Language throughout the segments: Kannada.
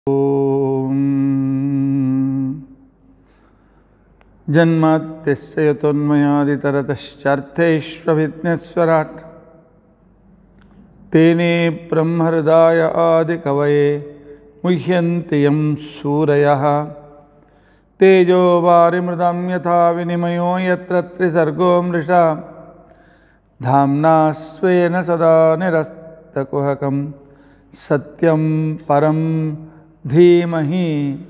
जन्मात्यस्य यतोन्मयादितरतश्चार्थेष्वभिज्ञस्वराट् तेने ब्रह्महृदाय आदिकवये मुह्यन्ति यं सूरयः तेजो वारिमृदं यथा विनिमयो यत्र त्रिसर्गो मृषा धाम्ना स्वेन सदा निरस्तकुहकं सत्यं परं धीमहि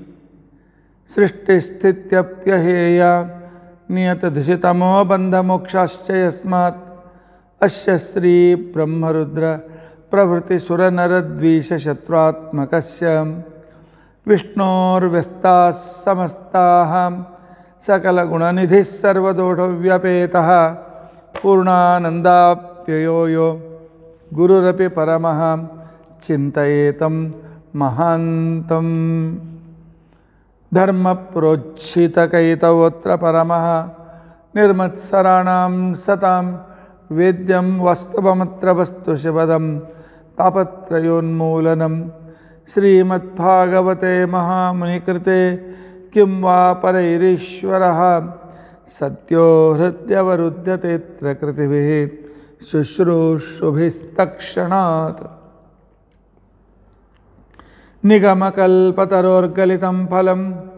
सृष्टिस्थित्यप्यहेया नियतधिषितमो बन्धमोक्षाश्च यस्मात् अस्य श्रीब्रह्मरुद्र प्रभृतिसुरनरद्वीषशत्रुत्मकस्य विष्णोर्व्यस्ताः समस्ताः सकलगुणनिधिः सर्वदोषव्यपेतः पूर्णानन्दाप्ययो यो गुरुरपि परमः चिन्तयेतं महान्तम् धर्मप्रोज्झितकैतवोऽत्र परमः निर्मत्सराणां सतां वेद्यं वास्तवमत्र वस्तु शिवदं तापत्रयोन्मूलनं श्रीमद्भागवते महामुनिकृते किं वा परैरीश्वरः सत्यो हृद्यवरुध्यतेऽत्र कृतिभिः शुश्रूषुभिस्तक्षणात् निगमकल्पतरोर्गलितं फलं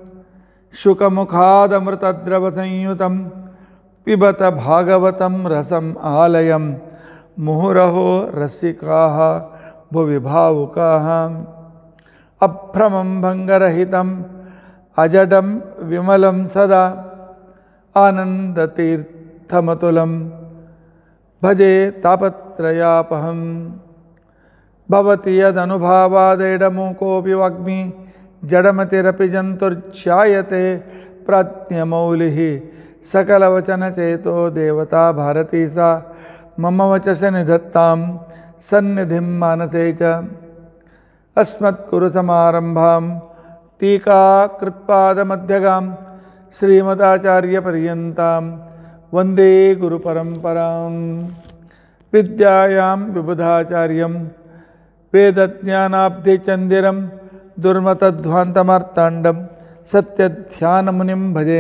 शुकमुखादमृतद्रवसंयुतं पिबत भागवतं रसम् आलयं मुहुरहो रसिकाः भुवि भावुकाः अभ्रमं भङ्गरहितम् अजडं विमलं सदा आनन्दतीर्थमतुलं भजे तापत्रयापहम् भवति यदनुभावादेडमूकोऽपि वाग्मी जडमतिरपि जन्तुर्जायते प्राज्ञमौलिः सकलवचनचेतो देवता भारती सा मम वचसि निधत्तां सन्निधिं मानसे च अस्मत्कुरुसमारम्भां टीकाकृत्पादमध्यगां श्रीमदाचार्यपर्यन्तां वन्दे गुरुपरम्परां विद्यायां विबुधाचार्यं वेदज्ञानाब्धिचन्दिरं दुर्मतध्वान्तमार्ताण्डं सत्यध्यानमुनिं भजे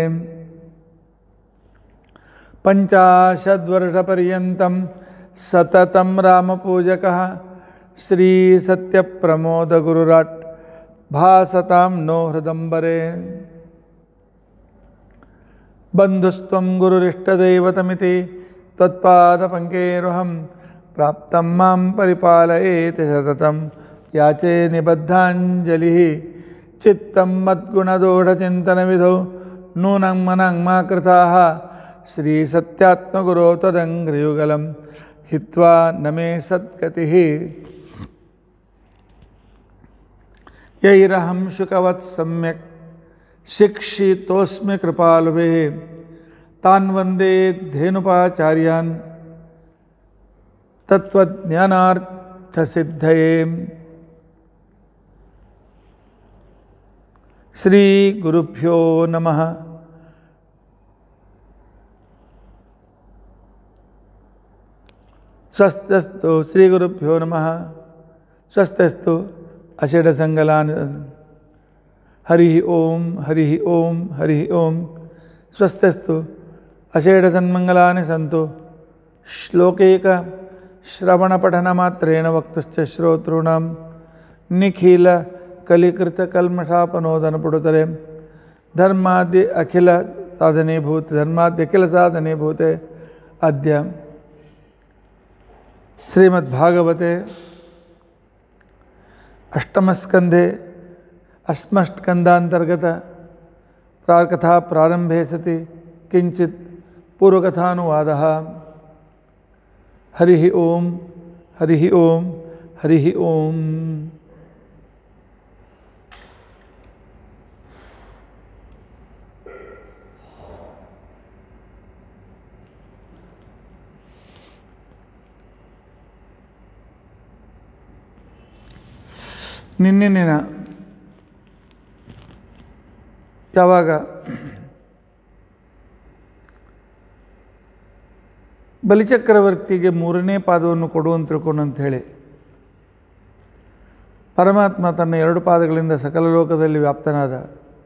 पञ्चाशद्वर्षपर्यन्तं सततं रामपूजकः श्रीसत्यप्रमोदगुरुराट् भासतां नो हृदम्बरे बन्धुस्त्वं गुरुरिष्टदैवतमिति त्वत्पादपङ्केरुहं प्राप्तं मां परिपालयेति सततं याचे निबद्धाञ्जलिः चित्तं मद्गुणदोढचिन्तनविधौ नूनं मनं मा कृताः श्रीसत्यात्मगुरो त्वदङ्घ्रियुगलं हित्वा न मे सद्गतिः यैरहं शुकवत् सम्यक् शिक्षितोऽस्मि कृपालुभिः तान् वन्दे धेनुपाचार्यान् तत्त्वज्ञानार्थसिद्धये श्रीगुरुभ्यो नमः ಸ್ವಸ್ತಸ್ತು ಶ್ರೀ ಗುರುಭ್ಯೋ ನಮಃ ಸ್ವಸ್ತಸ್ತು ಅಷಡಸಂಗಲಾನ್ ಹರಿ ಓಂ ಹರಿ ಓಂ ಹರಿ ಓಂ ಸ್ವಸ್ತಸ್ತು ಅಷೇಢಸನ್ಮಂಗಲಾನಿ ಸಂತು ಶ್ಲೋಕೈಕ ಶ್ರವಣಪಠನಮಾತ್ರೇಣ ವಕ್ತುಶ್ಚ ಶ್ರೋತॄಣಾಂ ನಿಖಿಲ ಕಲಿಕೃತಕಲ್ಮಷಾಪನೋದನಪುಡುತರೆ ಧರ್ಮಾದ್ಯ ಅಖಿಲ ಸಾಧನೀಭೂತೆ ಧರ್ಮಾದ್ಯ ಅಖಿಲ ಸಾಧನೀಭೂತೆ ಅದ್ಯ श्रीमद्भागवते अष्टमस्कन्धे अस्मस्कन्धान्तर्गत प्राकथा प्रारम्भे सति किञ्चित् पूर्वकथानुवादः हरिः ॐ हरिः ॐ हरिः ॐ ನಿನ್ನಿನ ಯಾವಾಗ ಬಲಿಚಕ್ರವರ್ತಿಗೆ ಮೂರನೇ ಪಾದವನ್ನು ಕೊಡು ಅಂತ ತಿಳ್ಕೊಂಡು ಅಂತ ಹೇಳಿ ಪರಮಾತ್ಮ ತನ್ನ ಎರಡು ಪಾದಗಳಿಂದ ಸಕಲ ಲೋಕದಲ್ಲಿ ವ್ಯಾಪ್ತನಾದ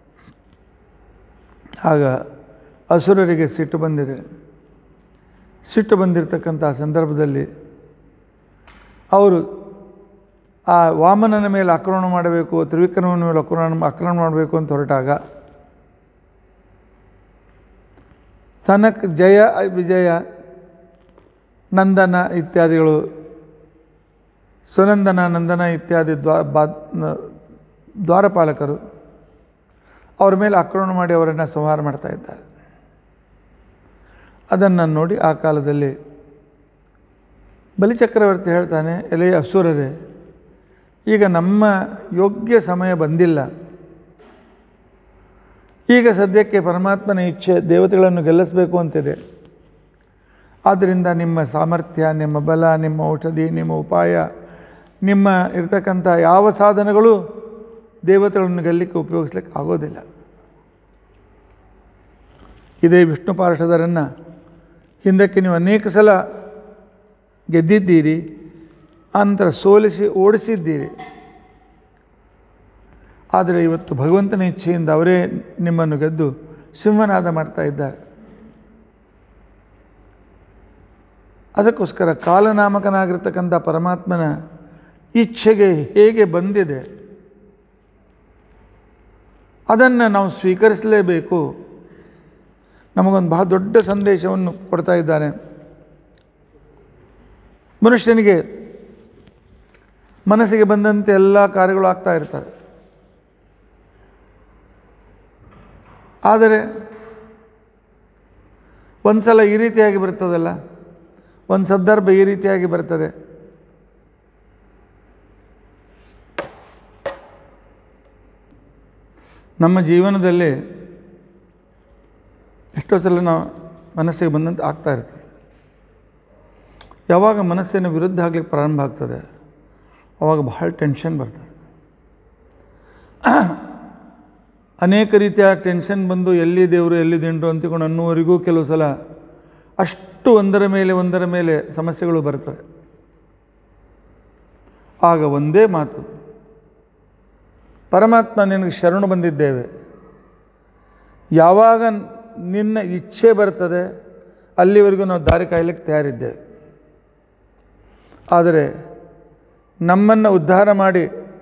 ಆಗ ಅಸುರರಿಗೆ ಸಿಟ್ಟು ಬಂದಿದೆ ಸಿಟ್ಟು ಬಂದಿರತಕ್ಕಂಥ ಸಂದರ್ಭದಲ್ಲಿ ಅವರು ಆ ವಾಮನನ ಮೇಲೆ ಆಕ್ರಮಣ ಮಾಡಬೇಕು ತ್ರಿವಿಕ್ರಮನ ಮೇಲೆ ಆಕ್ರಮಣ ಆಕ್ರಮಣ ಮಾಡಬೇಕು ಅಂತ ಹೊರಟಾಗ ತನಕ್ ಜಯ ವಿಜಯ ನಂದನ ಇತ್ಯಾದಿಗಳು ಸುನಂದನ ನಂದನ ಇತ್ಯಾದಿ ದ್ವಾ ಬಾ ದ್ವಾರಪಾಲಕರು ಅವರ ಮೇಲೆ ಆಕ್ರಮಣ ಮಾಡಿ ಅವರನ್ನು ಸಂಹಾರ ಮಾಡ್ತಾ ಇದ್ದಾರೆ ಅದನ್ನು ನೋಡಿ ಆ ಕಾಲದಲ್ಲಿ ಬಲಿಚಕ್ರವರ್ತಿ ಹೇಳ್ತಾನೆ ಎಲೆಯ ಅಸುರರೇ ಈಗ ನಮ್ಮ ಯೋಗ್ಯ ಸಮಯ ಬಂದಿಲ್ಲ ಈಗ ಸದ್ಯಕ್ಕೆ ಪರಮಾತ್ಮನ ಇಚ್ಛೆ ದೇವತೆಗಳನ್ನು ಗೆಲ್ಲಿಸಬೇಕು ಅಂತಿದೆ ಆದ್ದರಿಂದ ನಿಮ್ಮ ಸಾಮರ್ಥ್ಯ ನಿಮ್ಮ ಬಲ ನಿಮ್ಮ ಔಷಧಿ ನಿಮ್ಮ ಉಪಾಯ ನಿಮ್ಮ ಇರತಕ್ಕಂಥ ಯಾವ ಸಾಧನಗಳು ದೇವತೆಗಳನ್ನು ಗೆಲ್ಲಲಿಕ್ಕೆ ಉಪಯೋಗಿಸ್ಲಿಕ್ಕೆ ಆಗೋದಿಲ್ಲ ಇದೇ ವಿಷ್ಣು ಪಾರ್ಷದರನ್ನು ಹಿಂದಕ್ಕೆ ನೀವು ಅನೇಕ ಸಲ ಗೆದ್ದಿದ್ದೀರಿ ಆನಂತರ ಸೋಲಿಸಿ ಓಡಿಸಿದ್ದೀರಿ ಆದರೆ ಇವತ್ತು ಭಗವಂತನ ಇಚ್ಛೆಯಿಂದ ಅವರೇ ನಿಮ್ಮನ್ನು ಗೆದ್ದು ಸಿಂಹನಾದ ಮಾಡ್ತಾ ಇದ್ದಾರೆ ಅದಕ್ಕೋಸ್ಕರ ಕಾಲನಾಮಕನಾಗಿರ್ತಕ್ಕಂಥ ಪರಮಾತ್ಮನ ಇಚ್ಛೆಗೆ ಹೇಗೆ ಬಂದಿದೆ ಅದನ್ನು ನಾವು ಸ್ವೀಕರಿಸಲೇಬೇಕು ನಮಗೊಂದು ಬಹಳ ದೊಡ್ಡ ಸಂದೇಶವನ್ನು ಕೊಡ್ತಾ ಇದ್ದಾನೆ ಮನುಷ್ಯನಿಗೆ ಮನಸ್ಸಿಗೆ ಬಂದಂತೆ ಎಲ್ಲ ಕಾರ್ಯಗಳು ಆಗ್ತಾ ಇರ್ತವೆ ಆದರೆ ಒಂದು ಸಲ ಈ ರೀತಿಯಾಗಿ ಬರ್ತದಲ್ಲ ಒಂದು ಸಂದರ್ಭ ಈ ರೀತಿಯಾಗಿ ಬರ್ತದೆ ನಮ್ಮ ಜೀವನದಲ್ಲಿ ಎಷ್ಟೋ ಸಲ ನಾವು ಮನಸ್ಸಿಗೆ ಬಂದಂತೆ ಆಗ್ತಾ ಇರ್ತದೆ ಯಾವಾಗ ಮನಸ್ಸಿನ ವಿರುದ್ಧ ಆಗಲಿಕ್ಕೆ ಪ್ರಾರಂಭ ಆಗ್ತದೆ ಆವಾಗ ಬಹಳ ಟೆನ್ಷನ್ ಬರ್ತದೆ ಅನೇಕ ರೀತಿಯ ಟೆನ್ಷನ್ ಬಂದು ಎಲ್ಲಿ ದೇವರು ಎಲ್ಲಿ ದಿಂಡ್ರು ಅಂತಿಕೊಂಡು ಅನ್ನುವರೆಗೂ ಕೆಲವು ಸಲ ಅಷ್ಟು ಒಂದರ ಮೇಲೆ ಒಂದರ ಮೇಲೆ ಸಮಸ್ಯೆಗಳು ಬರ್ತವೆ ಆಗ ಒಂದೇ ಮಾತು ಪರಮಾತ್ಮ ನಿನಗೆ ಶರಣು ಬಂದಿದ್ದೇವೆ ಯಾವಾಗ ನಿನ್ನ ಇಚ್ಛೆ ಬರ್ತದೆ ಅಲ್ಲಿವರೆಗೂ ನಾವು ದಾರಿ ಕಾಯಲಿಕ್ಕೆ ತಯಾರಿದ್ದೇವೆ ಆದರೆ ನಮ್ಮನ್ನು ಉದ್ಧಾರ ಮಾಡಿ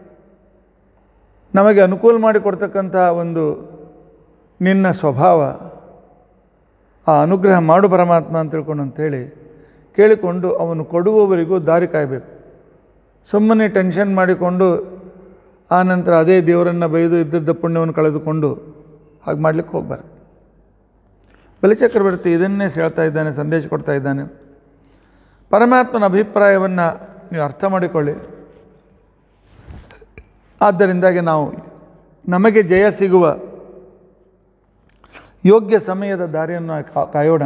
ನಮಗೆ ಅನುಕೂಲ ಮಾಡಿ ಕೊಡ್ತಕ್ಕಂಥ ಒಂದು ನಿನ್ನ ಸ್ವಭಾವ ಆ ಅನುಗ್ರಹ ಮಾಡು ಪರಮಾತ್ಮ ಅಂತ ತಿಳ್ಕೊಂಡು ಅಂತೇಳಿ ಕೇಳಿಕೊಂಡು ಅವನು ಕೊಡುವವರೆಗೂ ದಾರಿ ಕಾಯಬೇಕು ಸುಮ್ಮನೆ ಟೆನ್ಷನ್ ಮಾಡಿಕೊಂಡು ಆ ನಂತರ ಅದೇ ದೇವರನ್ನು ಬೈದು ಇದ್ದದ್ದ ಪುಣ್ಯವನ್ನು ಕಳೆದುಕೊಂಡು ಹಾಗೆ ಮಾಡಲಿಕ್ಕೆ ಹೋಗಬಾರ್ದು ಬಲಿಚಕ್ರವರ್ತಿ ಇದನ್ನೇ ಹೇಳ್ತಾ ಇದ್ದಾನೆ ಸಂದೇಶ ಕೊಡ್ತಾ ಇದ್ದಾನೆ ಪರಮಾತ್ಮನ ಅಭಿಪ್ರಾಯವನ್ನು ನೀವು ಅರ್ಥ ಮಾಡಿಕೊಳ್ಳಿ ಆದ್ದರಿಂದಾಗಿ ನಾವು ನಮಗೆ ಜಯ ಸಿಗುವ ಯೋಗ್ಯ ಸಮಯದ ದಾರಿಯನ್ನು ಕಾ- ಕಾಯೋಣ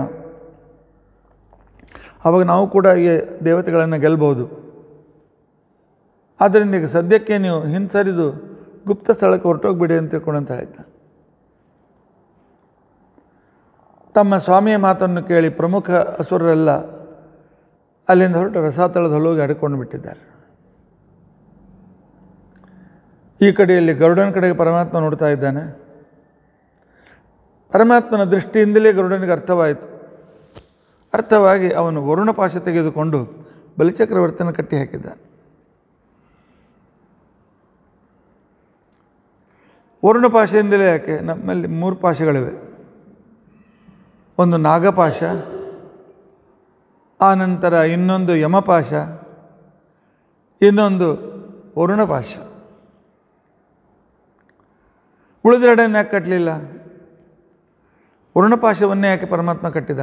ಆವಾಗ ನಾವು ಕೂಡ ಈ ದೇವತೆಗಳನ್ನು ಗೆಲ್ಬೋದು ಆದ್ದರಿಂದ ಈಗ ಸದ್ಯಕ್ಕೆ ನೀವು ಹಿಂಸರಿದು ಗುಪ್ತ ಸ್ಥಳಕ್ಕೆ ಹೊರಟೋಗ್ಬಿಡಿ ಅಂತ ತಿಳ್ಕೊಂಡು ಅಂತ ಹೇಳಿದ್ದ ತಮ್ಮ ಸ್ವಾಮಿಯ ಮಾತನ್ನು ಕೇಳಿ ಪ್ರಮುಖ ಅಸುರರೆಲ್ಲ ಅಲ್ಲಿಂದ ಹೊರಟು ರಸಾತಳದ ಹೋಗಿ ಅಡ್ಕೊಂಡು ಬಿಟ್ಟಿದ್ದಾರೆ ಈ ಕಡೆಯಲ್ಲಿ ಗರುಡನ ಕಡೆಗೆ ಪರಮಾತ್ಮ ನೋಡ್ತಾ ಇದ್ದಾನೆ ಪರಮಾತ್ಮನ ದೃಷ್ಟಿಯಿಂದಲೇ ಗರುಡನಿಗೆ ಅರ್ಥವಾಯಿತು ಅರ್ಥವಾಗಿ ಅವನು ವರುಣ ಪಾಶ ತೆಗೆದುಕೊಂಡು ಬಲಿಚಕ್ರವರ್ತಿನ ಕಟ್ಟಿ ಹಾಕಿದ್ದಾನೆ ವರುಣ ಪಾಶೆಯಿಂದಲೇ ಯಾಕೆ ನಮ್ಮಲ್ಲಿ ಮೂರು ಪಾಶಗಳಿವೆ ಒಂದು ನಾಗಪಾಶ ಆ ನಂತರ ಇನ್ನೊಂದು ಯಮಪಾಶ ಇನ್ನೊಂದು ವರುಣಪಾಶ ಉಳಿದೆರಡನ್ನು ಯಾಕೆ ಕಟ್ಟಲಿಲ್ಲ ವರುಣಪಾಶವನ್ನೇ ಯಾಕೆ ಪರಮಾತ್ಮ ಕಟ್ಟಿದ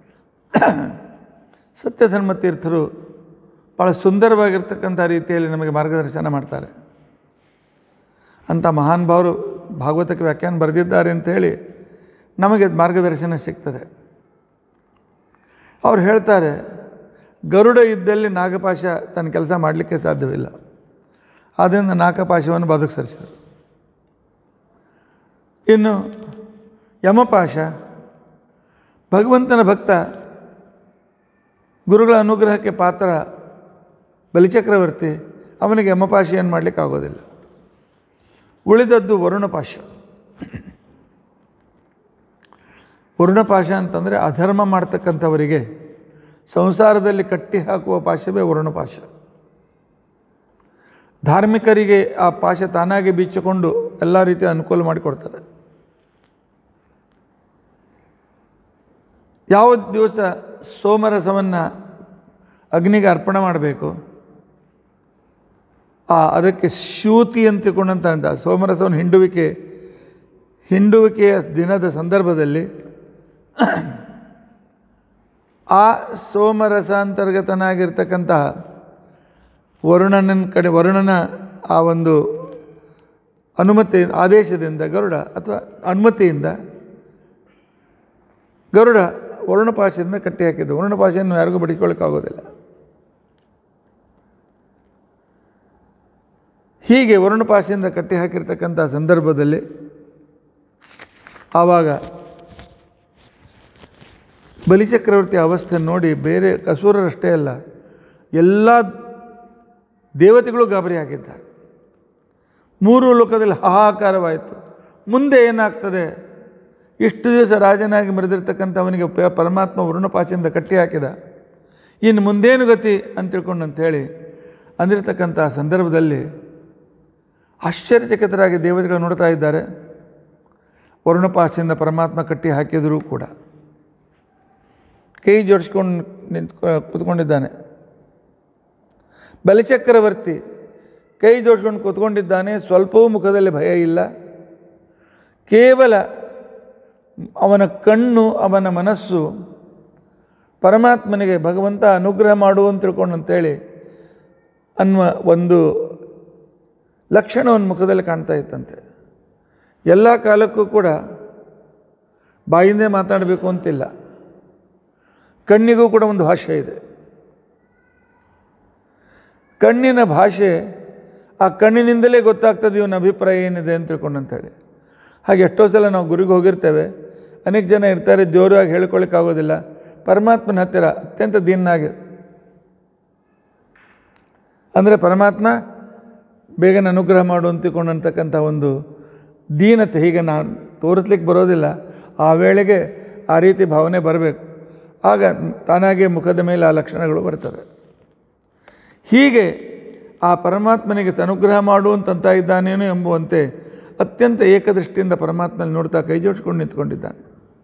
ಸತ್ಯಧರ್ಮ ತೀರ್ಥರು ಭಾಳ ಸುಂದರವಾಗಿರ್ತಕ್ಕಂಥ ರೀತಿಯಲ್ಲಿ ನಮಗೆ ಮಾರ್ಗದರ್ಶನ ಮಾಡ್ತಾರೆ ಅಂಥ ಮಹಾನ್ ಭಾವರು ಭಾಗವತಕ್ಕೆ ವ್ಯಾಖ್ಯಾನ ಬರೆದಿದ್ದಾರೆ ಅಂಥೇಳಿ ನಮಗೆ ಮಾರ್ಗದರ್ಶನ ಸಿಗ್ತದೆ ಅವ್ರು ಹೇಳ್ತಾರೆ ಗರುಡ ಇದ್ದಲ್ಲಿ ನಾಗಪಾಶ ತನ್ನ ಕೆಲಸ ಮಾಡಲಿಕ್ಕೆ ಸಾಧ್ಯವಿಲ್ಲ ಆದ್ದರಿಂದ ನಾಗಪಾಶವನ್ನು ಬದುಕು ಸರಿಸಿದರು ಇನ್ನು ಯಮಪಾಶ ಭಗವಂತನ ಭಕ್ತ ಗುರುಗಳ ಅನುಗ್ರಹಕ್ಕೆ ಪಾತ್ರ ಬಲಿಚಕ್ರವರ್ತಿ ಅವನಿಗೆ ಯಮಪಾಶಿಯನ್ನು ಮಾಡಲಿಕ್ಕೆ ಆಗೋದಿಲ್ಲ ಉಳಿದದ್ದು ವರುಣಪಾಶ ವರುಣಪಾಶ ಅಂತಂದರೆ ಅಧರ್ಮ ಮಾಡ್ತಕ್ಕಂಥವರಿಗೆ ಸಂಸಾರದಲ್ಲಿ ಕಟ್ಟಿ ಹಾಕುವ ಪಾಶವೇ ವರುಣಪಾಶ ಧಾರ್ಮಿಕರಿಗೆ ಆ ಪಾಶ ತಾನಾಗಿ ಬಿಚ್ಚಿಕೊಂಡು ಎಲ್ಲ ರೀತಿಯ ಅನುಕೂಲ ಮಾಡಿಕೊಡ್ತಾರೆ ಯಾವ ದಿವಸ ಸೋಮರಸವನ್ನು ಅಗ್ನಿಗೆ ಅರ್ಪಣೆ ಮಾಡಬೇಕು ಆ ಅದಕ್ಕೆ ಶ್ಯೂತಿ ಅಂತ ತಿಳ್ಕೊಂಡಂತ ಅಂತ ಸೋಮರಸವನ್ನು ಹಿಂಡುವಿಕೆ ಹಿಂಡುವಿಕೆಯ ದಿನದ ಸಂದರ್ಭದಲ್ಲಿ ಆ ಸೋಮರಸ ಅಂತರ್ಗತನಾಗಿರ್ತಕ್ಕಂತಹ ವರುಣನ ಕಡೆ ವರುಣನ ಆ ಒಂದು ಅನುಮತಿ ಆದೇಶದಿಂದ ಗರುಡ ಅಥವಾ ಅನುಮತಿಯಿಂದ ಗರುಡ ವರುಣಪಾಶದಿಂದ ಕಟ್ಟಿ ಹಾಕಿದ್ದು ವರುಣಪಾಶವನ್ನು ಯಾರಿಗೂ ಬಡಿಕೊಳ್ಳೋಕ್ಕಾಗೋದಿಲ್ಲ ಹೀಗೆ ವರುಣಪಾಶದಿಂದ ಕಟ್ಟಿ ಹಾಕಿರ್ತಕ್ಕಂಥ ಸಂದರ್ಭದಲ್ಲಿ ಆವಾಗ ಬಲಿಚಕ್ರವರ್ತಿ ಅವಸ್ಥೆ ನೋಡಿ ಬೇರೆ ಅಸುರರಷ್ಟೇ ಅಲ್ಲ ಎಲ್ಲ ದೇವತೆಗಳು ಗಾಬರಿ ಆಗಿದ್ದಾರೆ ಮೂರು ಲೋಕದಲ್ಲಿ ಹಾಹಾಕಾರವಾಯಿತು ಮುಂದೆ ಏನಾಗ್ತದೆ ಇಷ್ಟು ದಿವಸ ರಾಜನಾಗಿ ಮೆರೆದಿರ್ತಕ್ಕಂಥ ಅವನಿಗೆ ಪ ಪರಮಾತ್ಮ ವರುಣಪಾಶದಿಂದ ಕಟ್ಟಿ ಹಾಕಿದ ಇನ್ನು ಮುಂದೇನು ಗತಿ ಅಂತ ತಿಳ್ಕೊಂಡು ಅಂಥೇಳಿ ಅಂದಿರತಕ್ಕಂಥ ಸಂದರ್ಭದಲ್ಲಿ ಆಶ್ಚರ್ಯಚಕಿತರಾಗಿ ದೇವತೆಗಳು ನೋಡ್ತಾ ಇದ್ದಾರೆ ವರುಣಪಾಶದಿಂದ ಪರಮಾತ್ಮ ಕಟ್ಟಿ ಹಾಕಿದರೂ ಕೂಡ ಕೈ ಜೋಡಿಸ್ಕೊಂಡು ನಿಂತು ಕೂತ್ಕೊಂಡಿದ್ದಾನೆ ಬಲಿಚಕ್ರವರ್ತಿ ಕೈ ಜೋಡಿಸ್ಕೊಂಡು ಕೂತ್ಕೊಂಡಿದ್ದಾನೆ ಸ್ವಲ್ಪವೂ ಮುಖದಲ್ಲಿ ಭಯ ಇಲ್ಲ ಕೇವಲ ಅವನ ಕಣ್ಣು ಅವನ ಮನಸ್ಸು ಪರಮಾತ್ಮನಿಗೆ ಭಗವಂತ ಅನುಗ್ರಹ ಮಾಡು ಅಂತ ತಿಳ್ಕೊಂಡು ಅಂತೇಳಿ ಅನ್ನುವ ಒಂದು ಲಕ್ಷಣವನ್ನು ಮುಖದಲ್ಲಿ ಕಾಣ್ತಾ ಇತ್ತಂತೆ ಎಲ್ಲ ಕಾಲಕ್ಕೂ ಕೂಡ ಬಾಯಿಂದೇ ಮಾತಾಡಬೇಕು ಅಂತಿಲ್ಲ ಕಣ್ಣಿಗೂ ಕೂಡ ಒಂದು ಭಾಷೆ ಇದೆ ಕಣ್ಣಿನ ಭಾಷೆ ಆ ಕಣ್ಣಿನಿಂದಲೇ ಗೊತ್ತಾಗ್ತದೆ ಇವನ ಅಭಿಪ್ರಾಯ ಏನಿದೆ ಅಂತ ತಿಳ್ಕೊಂಡು ಅಂತೇಳಿ ಹಾಗೆ ಎಷ್ಟೋ ಸಲ ನಾವು ಗುರಿಗೆ ಹೋಗಿರ್ತೇವೆ ಅನೇಕ ಜನ ಇರ್ತಾರೆ ಜೋರಾಗಿ ಹೇಳ್ಕೊಳ್ಳಿಕ್ಕಾಗೋದಿಲ್ಲ ಪರಮಾತ್ಮನ ಹತ್ತಿರ ಅತ್ಯಂತ ದೀನಾಗಿ ಅಂದರೆ ಪರಮಾತ್ಮ ಬೇಗನೆ ಅನುಗ್ರಹ ಮಾಡು ಅಂತ ತಿಳ್ಕೊಂಡಂತಕ್ಕಂಥ ಒಂದು ದೀನತೆ ಹೀಗೆ ನಾನು ತೋರಿಸ್ಲಿಕ್ಕೆ ಬರೋದಿಲ್ಲ ಆ ವೇಳೆಗೆ ಆ ರೀತಿ ಭಾವನೆ ಬರಬೇಕು ಆಗ ತಾನಾಗೇ ಮುಖದ ಮೇಲೆ ಆ ಲಕ್ಷಣಗಳು ಬರ್ತವೆ ಹೀಗೆ ಆ ಪರಮಾತ್ಮನಿಗೆ ಅನುಗ್ರಹ ಮಾಡುವಂತಂತ ಇದ್ದಾನೇನೋ ಎಂಬುವಂತೆ ಅತ್ಯಂತ ಏಕದೃಷ್ಟಿಯಿಂದ ಪರಮಾತ್ಮನಲ್ಲಿ ನೋಡ್ತಾ ಕೈ ಜೋಡಿಸ್ಕೊಂಡು ನಿಂತ್ಕೊಂಡಿದ್ದಾನೆ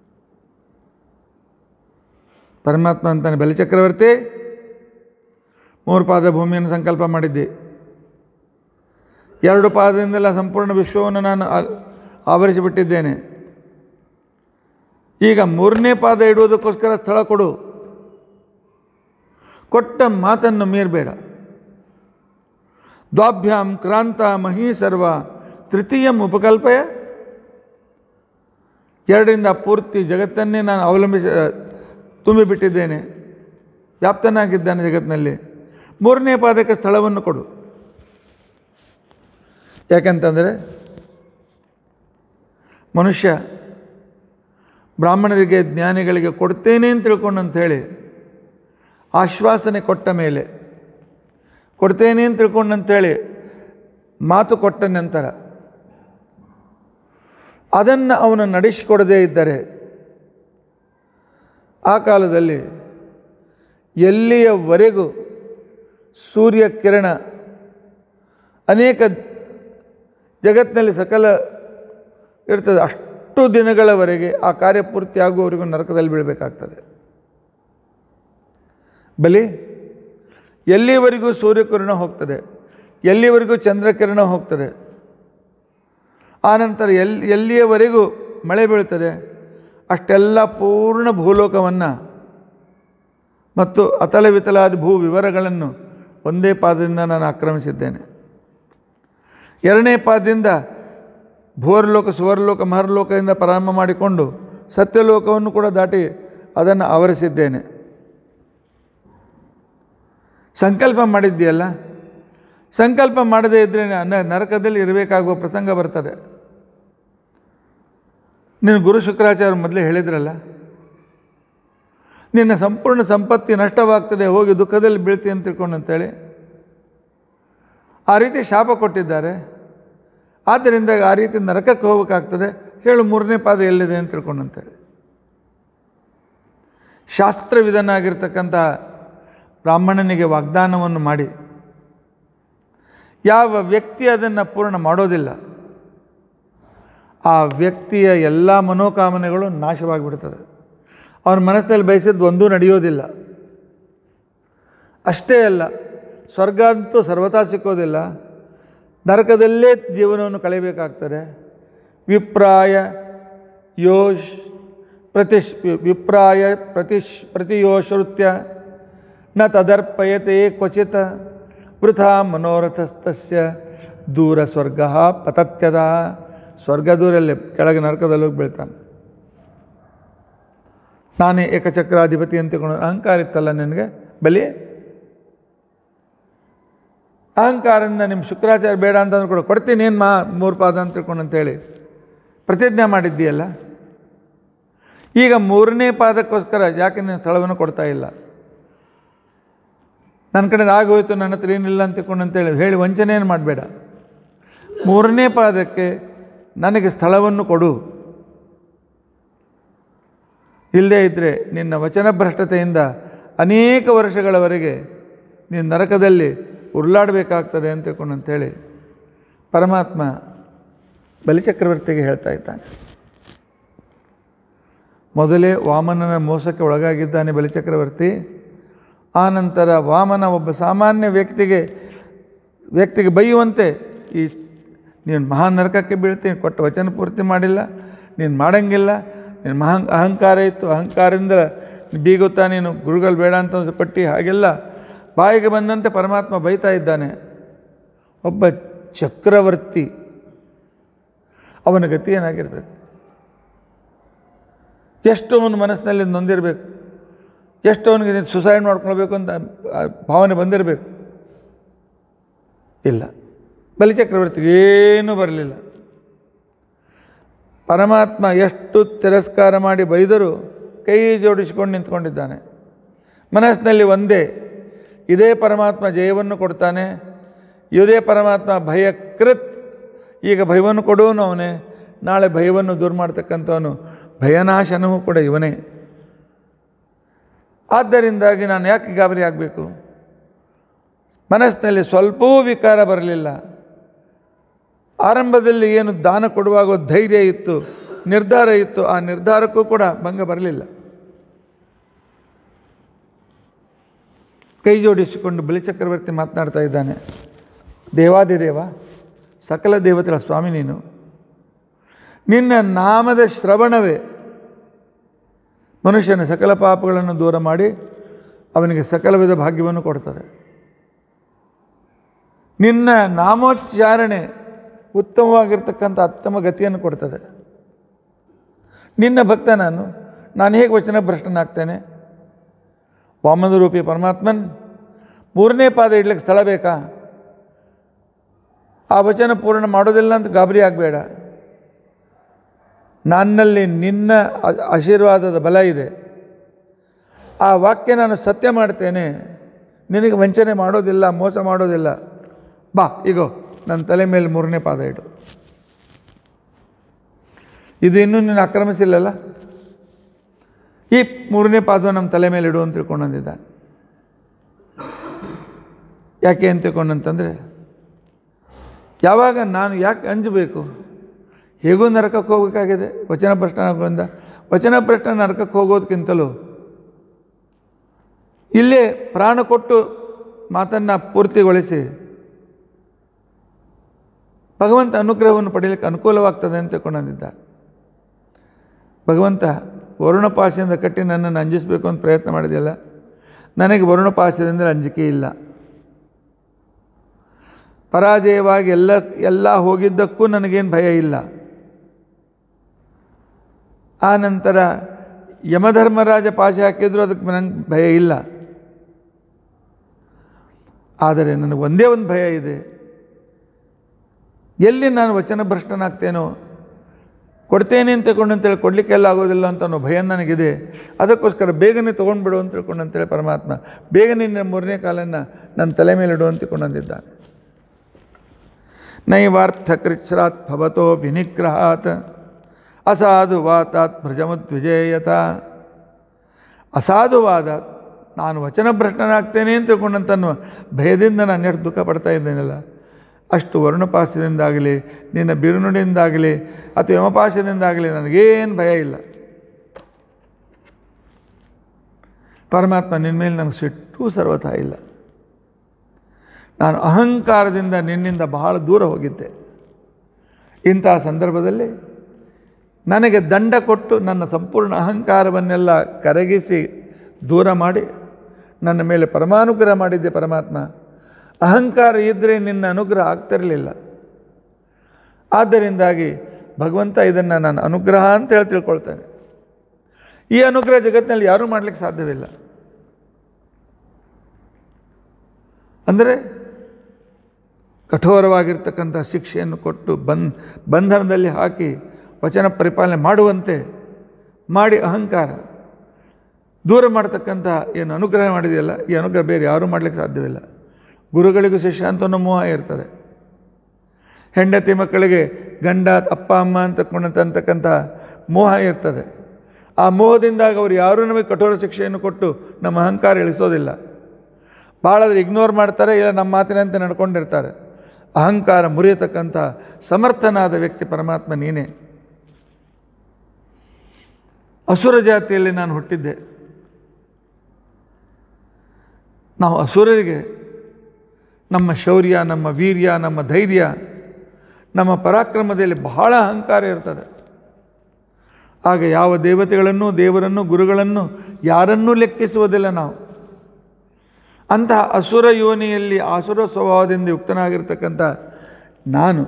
ಪರಮಾತ್ಮ ಅಂತಾನೆ ಬಲಿಚಕ್ರವರ್ತಿ ಮೂರು ಪಾದ ಭೂಮಿಯನ್ನು ಸಂಕಲ್ಪ ಮಾಡಿದ್ದೆ ಎರಡು ಪಾದದಿಂದೆಲ್ಲ ಸಂಪೂರ್ಣ ವಿಶ್ವವನ್ನು ನಾನು ಆ- ಆವರಿಸಿಬಿಟ್ಟಿದ್ದೇನೆ ಈಗ ಮೂರನೇ ಪಾದ ಇಡುವುದಕ್ಕೋಸ್ಕರ ಸ್ಥಳ ಕೊಡು ಕೊಟ್ಟ ಮಾತನ್ನು ಮೀರಬೇಡ ದ್ವಾಭ್ಯಾಂ ಕ್ರಾಂತ ಮಹೀ ಸರ್ವ ತೃತೀಯಂ ಉಪಕಲ್ಪಯ ಎರಡರಿಂದ ಪೂರ್ತಿ ಜಗತ್ತನ್ನೇ ನಾನು ಅವಲಂಬಿಸ ತುಂಬಿಬಿಟ್ಟಿದ್ದೇನೆ ವ್ಯಾಪ್ತನಾಗಿದ್ದಾನೆ ಜಗತ್ತಿನಲ್ಲಿ ಮೂರನೇ ಪಾದಕ್ಕೆ ಸ್ಥಳವನ್ನು ಕೊಡು ಯಾಕಂತಂದರೆ ಮನುಷ್ಯ ಬ್ರಾಹ್ಮಣರಿಗೆ ಜ್ಞಾನಿಗಳಿಗೆ ಕೊಡ್ತೇನೆ ಅಂತ ತಿಳ್ಕೊಂಡು ಅಂಥೇಳಿ ಆಶ್ವಾಸನೆ ಕೊಟ್ಟ ಮೇಲೆ ಕೊಡ್ತೇನೆ ಅಂತ ತಿಳ್ಕೊಂಡು ಅಂಥೇಳಿ ಮಾತು ಕೊಟ್ಟ ನಂತರ ಅದನ್ನು ಅವನು ನಡೆಸಿಕೊಡದೇ ಇದ್ದರೆ ಆ ಕಾಲದಲ್ಲಿ ಎಲ್ಲಿಯವರೆಗೂ ಸೂರ್ಯ ಕಿರಣ ಅನೇಕ ಜಗತ್ತಿನಲ್ಲಿ ಸಕಲ ಇರ್ತದೆ ಅಷ್ಟು ದಿನಗಳವರೆಗೆ ಆ ಕಾರ್ಯ ಪೂರ್ತಿ ಆಗುವವರೆಗೂ ನರಕದಲ್ಲಿ ಬೀಳಬೇಕಾಗ್ತದೆ ಬಲಿ ಎಲ್ಲಿವರೆಗೂ ಸೂರ್ಯಕಿರಣ ಹೋಗ್ತದೆ ಎಲ್ಲಿವರೆಗೂ ಚಂದ್ರಕಿರಣ ಹೋಗ್ತದೆ ಆನಂತರ ಎಲ್ಲಿ ಎಲ್ಲಿಯವರೆಗೂ ಮಳೆ ಬೀಳ್ತದೆ ಅಷ್ಟೆಲ್ಲ ಪೂರ್ಣ ಭೂಲೋಕವನ್ನು ಮತ್ತು ಅತಲ ವಿತಲಾದ ಭೂ ವಿವರಗಳನ್ನು ಒಂದೇ ಪಾದದಿಂದ ನಾನು ಆಕ್ರಮಿಸಿದ್ದೇನೆ ಎರಡನೇ ಪಾದದಿಂದ ಭೂವರ್ಲೋಕ ಸುವರ್ಲೋಕ ಮಹರ್ಲೋಕದಿಂದ ಪ್ರಾರಂಭ ಮಾಡಿಕೊಂಡು ಸತ್ಯಲೋಕವನ್ನು ಕೂಡ ದಾಟಿ ಅದನ್ನು ಆವರಿಸಿದ್ದೇನೆ ಸಂಕಲ್ಪ ಮಾಡಿದ್ದೀಯಲ್ಲ ಸಂಕಲ್ಪ ಮಾಡದೇ ಇದ್ದರೆ ನ- ನರಕದಲ್ಲಿ ಇರಬೇಕಾಗುವ ಪ್ರಸಂಗ ಬರ್ತದೆ ನೀನು ಗುರು ಶುಕ್ರಾಚಾರ್ಯ ಮೊದಲೇ ಹೇಳಿದ್ರಲ್ಲ ನಿನ್ನ ಸಂಪೂರ್ಣ ಸಂಪತ್ತಿ ನಷ್ಟವಾಗ್ತದೆ ಹೋಗಿ ದುಃಖದಲ್ಲಿ ಬೀಳ್ತಿ ಅಂತ ತಿಳ್ಕೊಂಡು ಅಂತೇಳಿ ಆ ರೀತಿ ಶಾಪ ಕೊಟ್ಟಿದ್ದಾರೆ ಆದ್ದರಿಂದ ಆ ರೀತಿ ನರಕಕ್ಕೆ ಹೋಗಬೇಕಾಗ್ತದೆ ಹೇಳು ಮೂರನೇ ಪಾದ ಎಲ್ಲಿದೆ ಅಂತ ತಿಳ್ಕೊಂಡಂತೇಳಿ ಶಾಸ್ತ್ರವಿಧನಾಗಿರ್ತಕ್ಕಂಥ ಬ್ರಾಹ್ಮಣನಿಗೆ ವಾಗ್ದಾನವನ್ನು ಮಾಡಿ ಯಾವ ವ್ಯಕ್ತಿ ಅದನ್ನು ಪೂರ್ಣ ಮಾಡೋದಿಲ್ಲ ಆ ವ್ಯಕ್ತಿಯ ಎಲ್ಲ ಮನೋಕಾಮನೆಗಳು ನಾಶವಾಗಿಬಿಡ್ತದೆ ಅವನ ಮನಸ್ಸಿನಲ್ಲಿ ಬಯಸಿದ್ದು ಒಂದೂ ನಡೆಯೋದಿಲ್ಲ ಅಷ್ಟೇ ಅಲ್ಲ ಸ್ವರ್ಗ ಅಂತೂ ಸರ್ವತಾ ಸಿಕ್ಕೋದಿಲ್ಲ ನರಕದಲ್ಲೇ ಜೀವನವನ್ನು ಕಳೆಯಬೇಕಾಗ್ತದೆ ವಿಪ್ರಾಯ ಯೋಶ್ ಪ್ರತಿಶ್ ವಿಪ್ರಾಯ ಪ್ರತಿಶ್ ಪ್ರತಿಯೋಶ್ರುತ್ಯ ನ ತದರ್ಪಯತೆ ಕ್ವಚಿತ್ ವೃಥಾ ಮನೋರಥಸ್ತಸ್ಯ ದೂರ ಸ್ವರ್ಗ ಪತತ್ಯದ ಸ್ವರ್ಗ ದೂರಲ್ಲೇ ಕೆಳಗೆ ನರಕದಲ್ಲಿ ಹೋಗಿ ಬೀಳ್ತಾನೆ ನಾನೇ ಏಕಚಕ್ರಾಧಿಪತಿ ಅಂತ ತಿಳ್ಕೊಂಡು ಅಹಂಕಾರ ಇತ್ತಲ್ಲ ನಿನಗೆ ಬಲಿ ಅಹಂಕಾರದಿಂದ ನಿಮ್ಮ ಶುಕ್ರಾಚಾರ್ಯ ಬೇಡ ಅಂತಂದ್ರೆ ಕೂಡ ಕೊಡ್ತೀನಿ ಏನು ಮಾ ಮೂರು ಪಾದ ಅಂತ ತಿಳ್ಕೊಂಡು ಅಂತೇಳಿ ಪ್ರತಿಜ್ಞೆ ಮಾಡಿದ್ದೀಯಲ್ಲ ಈಗ ಮೂರನೇ ಪಾದಕ್ಕೋಸ್ಕರ ಯಾಕೆ ನೀನು ಸ್ಥಳವನ್ನು ಕೊಡ್ತಾ ಇಲ್ಲ ನನ್ನ ಕಡೆ ಆಗೋಯ್ತು ನನ್ನ ಹತ್ರ ಏನಿಲ್ಲ ಅಂತ ತಿಳ್ಕೊಂಡು ಅಂತೇಳಿ ಹೇಳಿ ವಂಚನೆಯನ್ನು ಮಾಡಬೇಡ ಮೂರನೇ ಪಾದಕ್ಕೆ ನನಗೆ ಸ್ಥಳವನ್ನು ಕೊಡು ಇಲ್ಲದೇ ಇದ್ದರೆ ನಿನ್ನ ವಚನಭ್ರಷ್ಟತೆಯಿಂದ ಅನೇಕ ವರ್ಷಗಳವರೆಗೆ ನೀನು ನರಕದಲ್ಲಿ ಉರುಳಾಡಬೇಕಾಗ್ತದೆ ಅಂತ ತಿಳ್ಕೊಂಡು ಅಂತೇಳಿ ಪರಮಾತ್ಮ ಬಲಿಚಕ್ರವರ್ತಿಗೆ ಹೇಳ್ತಾ ಇದ್ದಾನೆ ಮೊದಲೇ ವಾಮನನ ಮೋಸಕ್ಕೆ ಒಳಗಾಗಿದ್ದಾನೆ ಬಲಿಚಕ್ರವರ್ತಿ ಆನಂತರ ವಾಮನ ಒಬ್ಬ ಸಾಮಾನ್ಯ ವ್ಯಕ್ತಿಗೆ ವ್ಯಕ್ತಿಗೆ ಬೈಯುವಂತೆ ಈ ನೀನು ಮಹಾನ್ ನರಕಕ್ಕೆ ಬೀಳ್ತೀನಿ ಕೊಟ್ಟ ವಚನ ಪೂರ್ತಿ ಮಾಡಿಲ್ಲ ನೀನು ಮಾಡಂಗಿಲ್ಲ ನೀನು ಮಹಾ ಅಹಂಕಾರ ಇತ್ತು ಅಹಂಕಾರದಿಂದ ಬೀಗುತ್ತಾ ನೀನು ಗುರುಗಳು ಬೇಡ ಅಂತ ಪಟ್ಟಿ ಹಾಗೆಲ್ಲ ಬಾಯಿಗೆ ಬಂದಂತೆ ಪರಮಾತ್ಮ ಬೈತಾ ಇದ್ದಾನೆ ಒಬ್ಬ ಚಕ್ರವರ್ತಿ ಅವನ ಗತಿ ಏನಾಗಿರಬೇಕು ಎಷ್ಟು ಅವನ ಮನಸ್ಸಿನಲ್ಲಿ ನೊಂದಿರಬೇಕು ಎಷ್ಟು ಅವನಿಗೆ ಸುಸೈಡ್ ಮಾಡ್ಕೊಳ್ಬೇಕು ಅಂತ ಆ ಭಾವನೆ ಬಂದಿರಬೇಕು ಇಲ್ಲ ಬಲಿಚಕ್ರವರ್ತಿಗೆ ಏನೂ ಬರಲಿಲ್ಲ ಪರಮಾತ್ಮ ಎಷ್ಟು ತಿರಸ್ಕಾರ ಮಾಡಿ ಬೈದರೂ ಕೈ ಜೋಡಿಸಿಕೊಂಡು ನಿಂತ್ಕೊಂಡಿದ್ದಾನೆ ಮನಸ್ಸಿನಲ್ಲಿ ಒಂದೇ ಇದೇ ಪರಮಾತ್ಮ ಜಯವನ್ನು ಕೊಡ್ತಾನೆ ಇದೇ ಪರಮಾತ್ಮ ಭಯಕೃತ್ ಈಗ ಭಯವನ್ನು ಕೊಡುವನು ಅವನೇ ನಾಳೆ ಭಯವನ್ನು ದೂರ ಮಾಡ್ತಕ್ಕಂಥವನು ಭಯನಾಶನವೂ ಕೂಡ ಇವನೇ ಆದ್ದರಿಂದಾಗಿ ನಾನು ಯಾಕೆ ಗಾಬರಿ ಆಗಬೇಕು ಮನಸ್ಸಿನಲ್ಲಿ ಸ್ವಲ್ಪವೂ ವಿಕಾರ ಬರಲಿಲ್ಲ ಆರಂಭದಲ್ಲಿ ಏನು ದಾನ ಕೊಡುವಾಗ ಧೈರ್ಯ ಇತ್ತು ನಿರ್ಧಾರ ಇತ್ತು ಆ ನಿರ್ಧಾರಕ್ಕೂ ಕೂಡ ಭಂಗ ಬರಲಿಲ್ಲ ಕೈ ಜೋಡಿಸಿಕೊಂಡು ಬಲಿಚಕ್ರವರ್ತಿ ಮಾತನಾಡ್ತಾ ಇದ್ದಾನೆ ದೇವಾದಿದೇವ ಸಕಲ ದೇವತೆಗಳ ಸ್ವಾಮಿ ನೀನು ನಿನ್ನ ನಾಮದ ಶ್ರವಣವೇ ಮನುಷ್ಯನ ಸಕಲ ಪಾಪಗಳನ್ನು ದೂರ ಮಾಡಿ ಅವನಿಗೆ ಸಕಲ ವಿಧ ಭಾಗ್ಯವನ್ನು ಕೊಡ್ತದೆ ನಿನ್ನ ನಾಮೋಚ್ಚಾರಣೆ ಉತ್ತಮವಾಗಿರ್ತಕ್ಕಂಥ ಉತ್ತಮ ಗತಿಯನ್ನು ಕೊಡ್ತದೆ ನಿನ್ನ ಭಕ್ತ ನಾನು ನಾನು ಹೇಗೆ ವಚನ ಭ್ರಷ್ಟನಾಗ್ತೇನೆ ವಾಮನ ರೂಪಿ ಪರಮಾತ್ಮನ್ ಮೂರನೇ ಪಾದ ಇಡ್ಲಿಕ್ಕೆ ಸ್ಥಳ ಬೇಕಾ ಆ ವಚನ ಪೂರ್ಣ ಮಾಡೋದಿಲ್ಲ ಅಂತ ಗಾಬರಿ ಆಗಬೇಡ ನನ್ನಲ್ಲಿ ನಿನ್ನ ಆ- ಆಶೀರ್ವಾದದ ಬಲ ಇದೆ ಆ ವಾಕ್ಯ ನಾನು ಸತ್ಯ ಮಾಡ್ತೇನೆ ನಿನಗೆ ವಂಚನೆ ಮಾಡೋದಿಲ್ಲ ಮೋಸ ಮಾಡೋದಿಲ್ಲ ಬಾ ಈಗೋ ನನ್ನ ತಲೆ ಮೇಲೆ ಮೂರನೇ ಪಾದ ಇಡು ಇದು ಇನ್ನೂ ನೀನು ಆಕ್ರಮಿಸಿಲ್ಲಲ್ಲ ಈ ಮೂರನೇ ಪಾದ ನಮ್ಮ ತಲೆ ಮೇಲೆ ಇಡು ಅಂತ ತಿಳ್ಕೊಂಡು ಅಂದಿದ್ದಾನೆ ಯಾಕೆ ಅಂತ ತಿಳ್ಕೊಂಡಂತಂದರೆ ಯಾವಾಗ ನಾನು ಯಾಕೆ ಅಂಜಬೇಕು ಹೇಗೂ ನರಕಕ್ಕೆ ಹೋಗಬೇಕಾಗಿದೆ ವಚನ ಭ್ರಷ್ಟನಾಗೋದ್ರಿಂದ ವಚನ ಭ್ರಷ್ಟ ನರಕಕ್ಕೆ ಹೋಗೋದಕ್ಕಿಂತಲೂ ಇಲ್ಲೇ ಪ್ರಾಣ ಕೊಟ್ಟು ಮಾತನ್ನು ಪೂರ್ತಿಗೊಳಿಸಿ ಭಗವಂತ ಅನುಗ್ರಹವನ್ನು ಪಡೆಯಲಿಕ್ಕೆ ಅನುಕೂಲವಾಗ್ತದೆ ಅಂತ ತಿಳ್ಕೊಂಡಂದಿದ್ದ ಭಗವಂತ ವರುಣಪಾಶದಿಂದ ಕಟ್ಟಿ ನನ್ನನ್ನು ಅಂಜಿಸಬೇಕು ಅಂತ ಪ್ರಯತ್ನ ಮಾಡಿದೆಯಲ್ಲ ನನಗೆ ವರುಣಪಾಶದಿಂದ ಅಂಜಿಕೆ ಇಲ್ಲ ಪರಾಜಯವಾಗಿ ಎಲ್ಲ ಎಲ್ಲ ಹೋಗಿದ್ದಕ್ಕೂ ನನಗೇನು ಭಯ ಇಲ್ಲ ಆ ನಂತರ ಯಮಧರ್ಮರಾಜ ಪಾಶ ಹಾಕಿದ್ರು ಅದಕ್ಕೆ ನನಗೆ ಭಯ ಇಲ್ಲ ಆದರೆ ನನಗೆ ಒಂದೇ ಒಂದು ಭಯ ಇದೆ ಎಲ್ಲಿ ನಾನು ವಚನ ಭ್ರಷ್ಟನಾಗ್ತೇನೋ ಕೊಡ್ತೇನೆ ಅಂತ ತಿಳ್ಕೊಂಡು ಅಂತೇಳಿ ಕೊಡಲಿಕ್ಕೆಲ್ಲ ಆಗೋದಿಲ್ಲ ಅಂತ ಅನ್ನೋ ಭಯ ನನಗಿದೆ ಅದಕ್ಕೋಸ್ಕರ ಬೇಗನೆ ತೊಗೊಂಡ್ಬಿಡು ಅಂತ ತಿಳ್ಕೊಂಡು ಅಂತೇಳಿ ಪರಮಾತ್ಮ ಬೇಗನೆ ನಿನ್ನ ಮೂರನೇ ಕಾಲನ್ನು ನನ್ನ ತಲೆ ಮೇಲೆ ಇಡು ಅಂತ ತಿಳ್ಕೊಂಡು ಅಂದಿದ್ದಾನೆ ನೈವಾರ್ಥಕೃಚ್ಛ್ರಾತ್ ಭವತೋ ವಿನಿಗ್ರಹಾತ್ ಅಸಾಧುವಾತಾತ್ ಭ್ರಜಮುದ್ವಿಜೇಯತ ಅಸಾಧುವಾದ ನಾನು ವಚನಭ್ರಷ್ಟನಾಗ್ತೇನೆ ಅಂತ ತಿಳ್ಕೊಂಡಂತನ್ನುವ ಭಯದಿಂದ ನಾನು ಎಷ್ಟು ದುಃಖ ಪಡ್ತಾ ಇದ್ದೇನಲ್ಲ ಅಷ್ಟು ವರ್ಣಪಾಶದಿಂದಾಗಲಿ ನಿನ್ನ ಬಿರುನುಡಿಯಿಂದಾಗಲಿ ಅಥವಾ ಯಮಪಾಶದಿಂದಾಗಲಿ ನನಗೇನು ಭಯ ಇಲ್ಲ ಪರಮಾತ್ಮ ನಿನ್ನ ಮೇಲೆ ನನಗೆ ಸಿಟ್ಟು ಸರ್ವಥಾ ಇಲ್ಲ ನಾನು ಅಹಂಕಾರದಿಂದ ನಿನ್ನಿಂದ ಬಹಳ ದೂರ ಹೋಗಿದ್ದೆ ಇಂತಹ ಸಂದರ್ಭದಲ್ಲಿ ನನಗೆ ದಂಡ ಕೊಟ್ಟು ನನ್ನ ಸಂಪೂರ್ಣ ಅಹಂಕಾರವನ್ನೆಲ್ಲ ಕರಗಿಸಿ ದೂರ ಮಾಡಿ ನನ್ನ ಮೇಲೆ ಪರಮಾನುಗ್ರಹ ಮಾಡಿದ್ದೆ ಪರಮಾತ್ಮ ಅಹಂಕಾರ ಇದ್ದರೆ ನಿನ್ನ ಅನುಗ್ರಹ ಆಗ್ತಿರಲಿಲ್ಲ ಆದ್ದರಿಂದಾಗಿ ಭಗವಂತ ಇದನ್ನು ನಾನು ಅನುಗ್ರಹ ಅಂತ ಹೇಳಿ ತಿಳ್ಕೊಳ್ತಾನೆ ಈ ಅನುಗ್ರಹ ಜಗತ್ತಿನಲ್ಲಿ ಯಾರೂ ಮಾಡಲಿಕ್ಕೆ ಸಾಧ್ಯವಿಲ್ಲ ಅಂದರೆ ಕಠೋರವಾಗಿರ್ತಕ್ಕಂಥ ಶಿಕ್ಷೆಯನ್ನು ಕೊಟ್ಟು ಬಂದ್ ಬಂಧನದಲ್ಲಿ ಹಾಕಿ ವಚನ ಪರಿಪಾಲನೆ ಮಾಡುವಂತೆ ಮಾಡಿ ಅಹಂಕಾರ ದೂರ ಮಾಡತಕ್ಕಂಥ ಏನು ಅನುಗ್ರಹ ಮಾಡಿದೆಯಲ್ಲ ಈ ಅನುಗ್ರಹ ಬೇರೆ ಯಾರೂ ಮಾಡಲಿಕ್ಕೆ ಸಾಧ್ಯವಿಲ್ಲ ಗುರುಗಳಿಗೂ ಶಿಷ್ಯ ಅಂತ ಒಂದು ಮೋಹ ಇರ್ತದೆ ಹೆಂಡತಿ ಮಕ್ಕಳಿಗೆ ಗಂಡ ಅಪ್ಪ ಅಮ್ಮ ಅಂತಕ್ಕಂಥ ಮೋಹ ಇರ್ತದೆ ಆ ಮೋಹದಿಂದಾಗ ಅವರು ಯಾರೂ ನಮಗೆ ಕಠೋರ ಶಿಕ್ಷೆಯನ್ನು ಕೊಟ್ಟು ನಮ್ಮ ಅಹಂಕಾರ ಇಳಿಸೋದಿಲ್ಲ ಭಾಳಾದ್ರೆ ಇಗ್ನೋರ್ ಮಾಡ್ತಾರೆ ಇಲ್ಲ ನಮ್ಮ ಮಾತಿನಂತೆ ನಡ್ಕೊಂಡಿರ್ತಾರೆ ಅಹಂಕಾರ ಮುರಿಯತಕ್ಕಂಥ ಸಮರ್ಥನಾದ ವ್ಯಕ್ತಿ ಪರಮಾತ್ಮ ನೀನೇ ಅಸುರ ಜಾತಿಯಲ್ಲಿ ನಾನು ಹುಟ್ಟಿದ್ದೆ ನಾವು ಅಸುರರಿಗೆ ನಮ್ಮ ಶೌರ್ಯ ನಮ್ಮ ವೀರ್ಯ ನಮ್ಮ ಧೈರ್ಯ ನಮ್ಮ ಪರಾಕ್ರಮದಲ್ಲಿ ಬಹಳ ಅಹಂಕಾರ ಇರ್ತದೆ ಆಗ ಯಾವ ದೇವತೆಗಳನ್ನು ದೇವರನ್ನು ಗುರುಗಳನ್ನು ಯಾರನ್ನೂ ಲೆಕ್ಕಿಸುವುದಿಲ್ಲ ನಾವು ಅಂತಹ ಅಸುರ ಯೋನಿಯಲ್ಲಿ ಆಸುರ ಸ್ವಭಾವದಿಂದ ಯುಕ್ತನಾಗಿರ್ತಕ್ಕಂಥ ನಾನು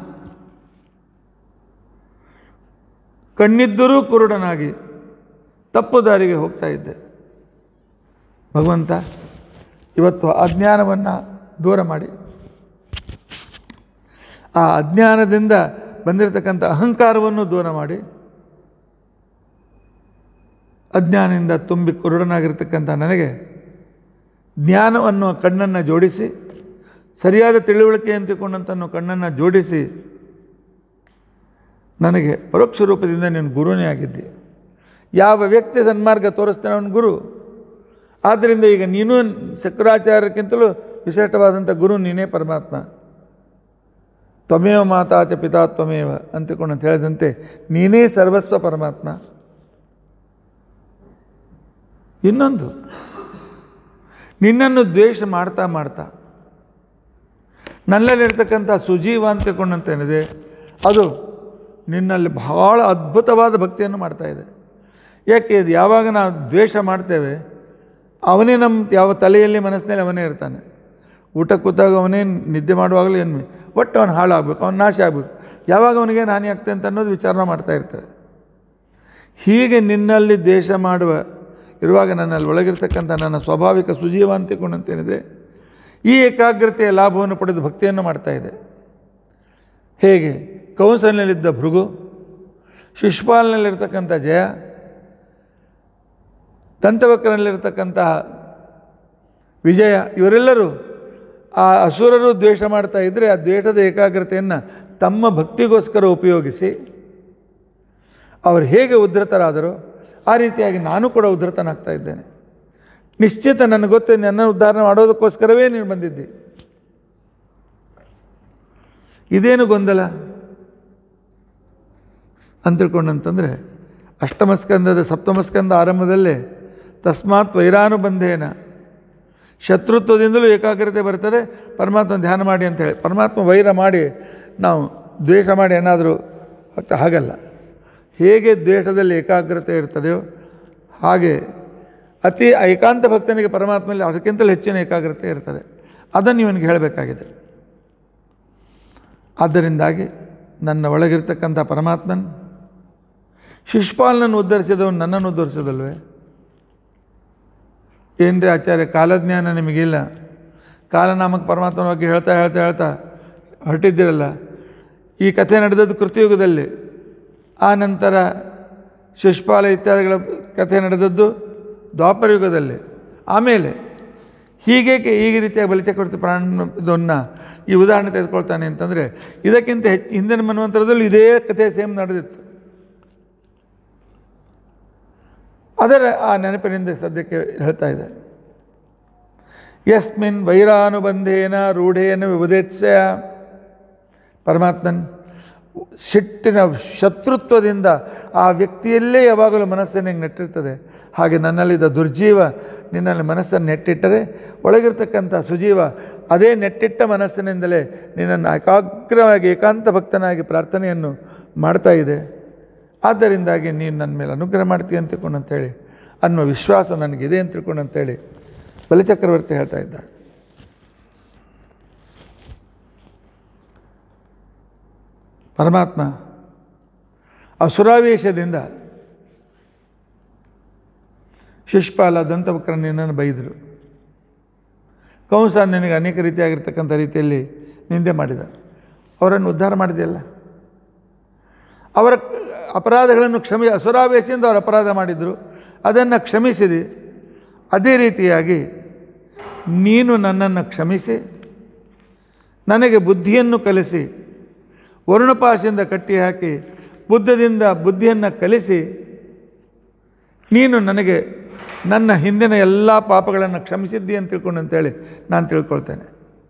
ಕಣ್ಣಿದ್ದರೂ ಕುರುಡನಾಗಿ ತಪ್ಪು ದಾರಿಗೆ ಹೋಗ್ತಾ ಇದ್ದೆ ಭಗವಂತ ಇವತ್ತು ಅಜ್ಞಾನವನ್ನು ದೂರ ಮಾಡಿ ಆ ಅಜ್ಞಾನದಿಂದ ಬಂದಿರತಕ್ಕಂಥ ಅಹಂಕಾರವನ್ನು ದೂರ ಮಾಡಿ ಅಜ್ಞಾನದಿಂದ ತುಂಬಿ ಕುರುಡನಾಗಿರ್ತಕ್ಕಂಥ ನನಗೆ ಜ್ಞಾನವನ್ನು ಕಣ್ಣನ್ನು ಜೋಡಿಸಿ ಸರಿಯಾದ ತಿಳುವಳಿಕೆ ಅಂತಿಕೊಂಡಂತನ್ನು ಕಣ್ಣನ್ನು ಜೋಡಿಸಿ ನನಗೆ ಪರೋಕ್ಷ ರೂಪದಿಂದ ನೀನು ಗುರುನೇ ಆಗಿದ್ದೆ ಯಾವ ವ್ಯಕ್ತಿ ಸನ್ಮಾರ್ಗ ತೋರಿಸ್ತಾನೆ ಅವನು ಗುರು ಆದ್ದರಿಂದ ಈಗ ನೀನು ಶಂಕರಾಚಾರ್ಯಕ್ಕಿಂತಲೂ ವಿಶಿಷ್ಟವಾದಂಥ ಗುರು ನೀನೇ ಪರಮಾತ್ಮ ತ್ವಮೇವ ಮಾತಾಚ ಪಿತಾ ತ್ವಮೇವ ಅಂತಿಕೊಂಡು ಅಂತ ಹೇಳಿದಂತೆ ನೀನೇ ಸರ್ವಸ್ವ ಪರಮಾತ್ಮ ಇನ್ನೊಂದು ನಿನ್ನನ್ನು ದ್ವೇಷ ಮಾಡ್ತಾ ಮಾಡ್ತಾ ನನ್ನಲ್ಲಿರ್ತಕ್ಕಂಥ ಸುಜೀವ ಅಂತ ತಿಳ್ಕೊಂಡಂತೇನಿದೆ ಅದು ನಿನ್ನಲ್ಲಿ ಬಹಳ ಅದ್ಭುತವಾದ ಭಕ್ತಿಯನ್ನು ಮಾಡ್ತಾ ಇದೆ ಯಾಕೆ ಇದು ಯಾವಾಗ ನಾವು ದ್ವೇಷ ಮಾಡ್ತೇವೆ ಅವನೇ ನಮ್ಮ ಯಾವ ತಲೆಯಲ್ಲಿ ಮನಸ್ಸಿನಲ್ಲಿ ಅವನೇ ಇರ್ತಾನೆ ಊಟ ಕೂತಾಗ ಅವನೇ ನಿದ್ದೆ ಮಾಡುವಾಗಲೂ ಏನು ಒಟ್ಟು ಅವನು ಹಾಳಾಗಬೇಕು ಅವನು ನಾಶ ಆಗಬೇಕು ಯಾವಾಗ ಅವನಿಗೇನು ಹಾನಿ ಆಗ್ತದೆ ಅಂತ ಅನ್ನೋದು ವಿಚಾರ ಮಾಡ್ತಾ ಇರ್ತದೆ ಹೀಗೆ ನಿನ್ನಲ್ಲಿ ದ್ವೇಷ ಮಾಡುವ ಇರುವಾಗ ನನ್ನಲ್ಲಿ ಒಳಗಿರ್ತಕ್ಕಂಥ ನನ್ನ ಸ್ವಾಭಾವಿಕ ಸುಜೀವ ಅಂತಿಕೊಂಡಂತೇನಿದೆ ಈ ಏಕಾಗ್ರತೆಯ ಲಾಭವನ್ನು ಪಡೆದು ಭಕ್ತಿಯನ್ನು ಮಾಡ್ತಾ ಇದೆ ಹೇಗೆ ಕೌಸಲ್ಯಲ್ಲಿದ್ದ ಭೃಗು ಶಿಶುಪಾಲನಲ್ಲಿರ್ತಕ್ಕಂಥ ಜಯ ದಂತವಕ್ರನಲ್ಲಿರ್ತಕ್ಕಂತಹ ವಿಜಯ ಇವರೆಲ್ಲರೂ ಆ ಅಸುರರು ದ್ವೇಷ ಮಾಡ್ತಾ ಇದ್ದರೆ ಆ ದ್ವೇಷದ ಏಕಾಗ್ರತೆಯನ್ನು ತಮ್ಮ ಭಕ್ತಿಗೋಸ್ಕರ ಉಪಯೋಗಿಸಿ ಅವರು ಹೇಗೆ ಉದ್ಧತರಾದರೋ ಆ ರೀತಿಯಾಗಿ ನಾನು ಕೂಡ ಉದ್ಧತನಾಗ್ತಾ ಇದ್ದೇನೆ ನಿಶ್ಚಿತ ನನಗೆ ಗೊತ್ತು ನನ್ನ ಉದ್ಧಾರ ಮಾಡೋದಕ್ಕೋಸ್ಕರವೇ ನೀನು ಬಂದಿದ್ದಿ ಇದೇನು ಗೊಂದಲ ಅಂತ ತಿಳ್ಕೊಂಡಂತಂದರೆ ಅಷ್ಟಮಸ್ಕಂದದ ಸಪ್ತಮಸ್ಕಂದ ಆರಂಭದಲ್ಲೇ ತಸ್ಮಾತ್ ವೈರಾನುಬಂಧೇನ ಶತ್ರುತ್ವದಿಂದಲೂ ಏಕಾಗ್ರತೆ ಬರ್ತದೆ ಪರಮಾತ್ಮ ಧ್ಯಾನ ಮಾಡಿ ಅಂತ ಹೇಳಿ ಪರಮಾತ್ಮ ವೈರ ಮಾಡಿ ನಾವು ದ್ವೇಷ ಮಾಡಿ ಏನಾದರೂ ಆಗ್ತಾ ಹಾಗಲ್ಲ ಹೇಗೆ ದ್ವೇಷದಲ್ಲಿ ಏಕಾಗ್ರತೆ ಇರ್ತದೆಯೋ ಹಾಗೆ ಅತಿ ಏಕಾಂತ ಭಕ್ತನಿಗೆ ಪರಮಾತ್ಮಲ್ಲಿ ಅದಕ್ಕಿಂತಲೂ ಹೆಚ್ಚಿನ ಏಕಾಗ್ರತೆ ಇರ್ತದೆ ಅದನ್ನು ಇವನಿಗೆ ಹೇಳಬೇಕಾಗಿದೆ ಆದ್ದರಿಂದಾಗಿ ನನ್ನ ಒಳಗಿರ್ತಕ್ಕಂಥ ಪರಮಾತ್ಮನ್ ಶಿಶುಪಾಲನನ್ನು ಉದ್ಧರಿಸಿದವನು ನನ್ನನ್ನು ಉದ್ಧರಿಸೋದಲ್ವೇ ಏನ್ರಿ ಆಚಾರ್ಯ ಕಾಲಜ್ಞಾನ ನಿಮಗಿಲ್ಲ ಕಾಲನಾಮಕ ಪರಮಾತ್ಮನ ಬಗ್ಗೆ ಹೇಳ್ತಾ ಹೇಳ್ತಾ ಹೇಳ್ತಾ ಹೊರಟಿದ್ದೀರಲ್ಲ ಈ ಕಥೆ ನಡೆದದ್ದು ಕೃತಿಯುಗದಲ್ಲಿ ಆ ನಂತರ ಶಿಶುಪಾಲ ಇತ್ಯಾದಿಗಳ ಕಥೆ ನಡೆದದ್ದು ದ್ವಾಪರ ಯುಗದಲ್ಲಿ ಆಮೇಲೆ ಹೀಗೇಕೆ ಈ ರೀತಿಯಾಗಿ ಬಲಿಚಕ್ರವರ್ತಿ ಪ್ರಾಣ ಇದನ್ನು ಈ ಉದಾಹರಣೆ ತೆಗೆದುಕೊಳ್ತಾನೆ ಅಂತಂದರೆ ಇದಕ್ಕಿಂತ ಹೆಚ್ಚು ಹಿಂದಿನ ಮನ್ವಂತರದಲ್ಲಿ ಇದೇ ಕಥೆ ಸೇಮ್ ನಡೆದಿತ್ತು ಅದರ ಆ ನೆನಪಿನಿಂದ ಸದ್ಯಕ್ಕೆ ಹೇಳ್ತಾ ಇದೆ ಯಸ್ಮಿನ್ ವೈರಾನುಬಂಧೇನ ರೂಢೇನ ವಿಭುದೇತ್ಸ್ಯ ಪರಮಾತ್ಮನ್ ಸಿಟ್ಟಿನ ಶತ್ರುತ್ವದಿಂದ ಆ ವ್ಯಕ್ತಿಯಲ್ಲೇ ಯಾವಾಗಲೂ ಮನಸ್ಸನ್ನು ನೆಟ್ಟಿರ್ತದೆ ಹಾಗೆ ನನ್ನಲ್ಲಿದ್ದ ದುರ್ಜೀವ ನಿನ್ನಲ್ಲಿ ಮನಸ್ಸನ್ನು ನೆಟ್ಟಿಟ್ಟರೆ ಒಳಗಿರ್ತಕ್ಕಂಥ ಸುಜೀವ ಅದೇ ನೆಟ್ಟಿಟ್ಟ ಮನಸ್ಸಿನಿಂದಲೇ ನಿನ್ನನ್ನು ಏಕಾಗ್ರವಾಗಿ ಏಕಾಂತ ಭಕ್ತನಾಗಿ ಪ್ರಾರ್ಥನೆಯನ್ನು ಮಾಡ್ತಾ ಇದೆ ಆದ್ದರಿಂದಾಗಿ ನೀನು ನನ್ನ ಮೇಲೆ ಅನುಗ್ರಹ ಮಾಡ್ತೀಯ ಅಂತ ತಿಳ್ಕೊಂಡು ಅಂತೇಳಿ ಅನ್ನೋ ವಿಶ್ವಾಸ ನನಗಿದೆ ಅಂತ ತಿಳ್ಕೊಂಡು ಅಂತೇಳಿ ಬಲಿಚಕ್ರವರ್ತಿ ಹೇಳ್ತಾ ಇದ್ದ ಪರಮಾತ್ಮ ಅಸುರಾವೇಶದಿಂದ ಶಿಷ್ಪಾಲ ದಂತವಕ್ರ ನಿನ್ನನ್ನು ಬೈದರು ಕಂಸ ನಿನಗೆ ಅನೇಕ ರೀತಿಯಾಗಿರ್ತಕ್ಕಂಥ ರೀತಿಯಲ್ಲಿ ನಿಂದೆ ಮಾಡಿದ ಅವರನ್ನು ಉದ್ಧಾರ ಮಾಡಿದೆಯಲ್ಲ ಅವರ ಅಪರಾಧಗಳನ್ನು ಕ್ಷಮಿ ಅಸುರಾವೇಶದಿಂದ ಅವರು ಅಪರಾಧ ಮಾಡಿದರು ಅದನ್ನು ಕ್ಷಮಿಸಿದೆ ಅದೇ ರೀತಿಯಾಗಿ ನೀನು ನನ್ನನ್ನು ಕ್ಷಮಿಸಿ ನನಗೆ ಬುದ್ಧಿಯನ್ನು ಕಲಿಸಿ ವರುಣಪಾಶದಿಂದ ಕಟ್ಟಿ ಹಾಕಿ ಬುದ್ಧದಿಂದ ಬುದ್ಧಿಯನ್ನು ಕಲಿಸಿ ನೀನು ನನಗೆ ನನ್ನ ಹಿಂದಿನ ಎಲ್ಲ ಪಾಪಗಳನ್ನು ಕ್ಷಮಿಸಿದ್ದಿ ಅಂತ ತಿಳ್ಕೊಂಡು ಅಂತೇಳಿ ನಾನು ತಿಳ್ಕೊಳ್ತೇನೆ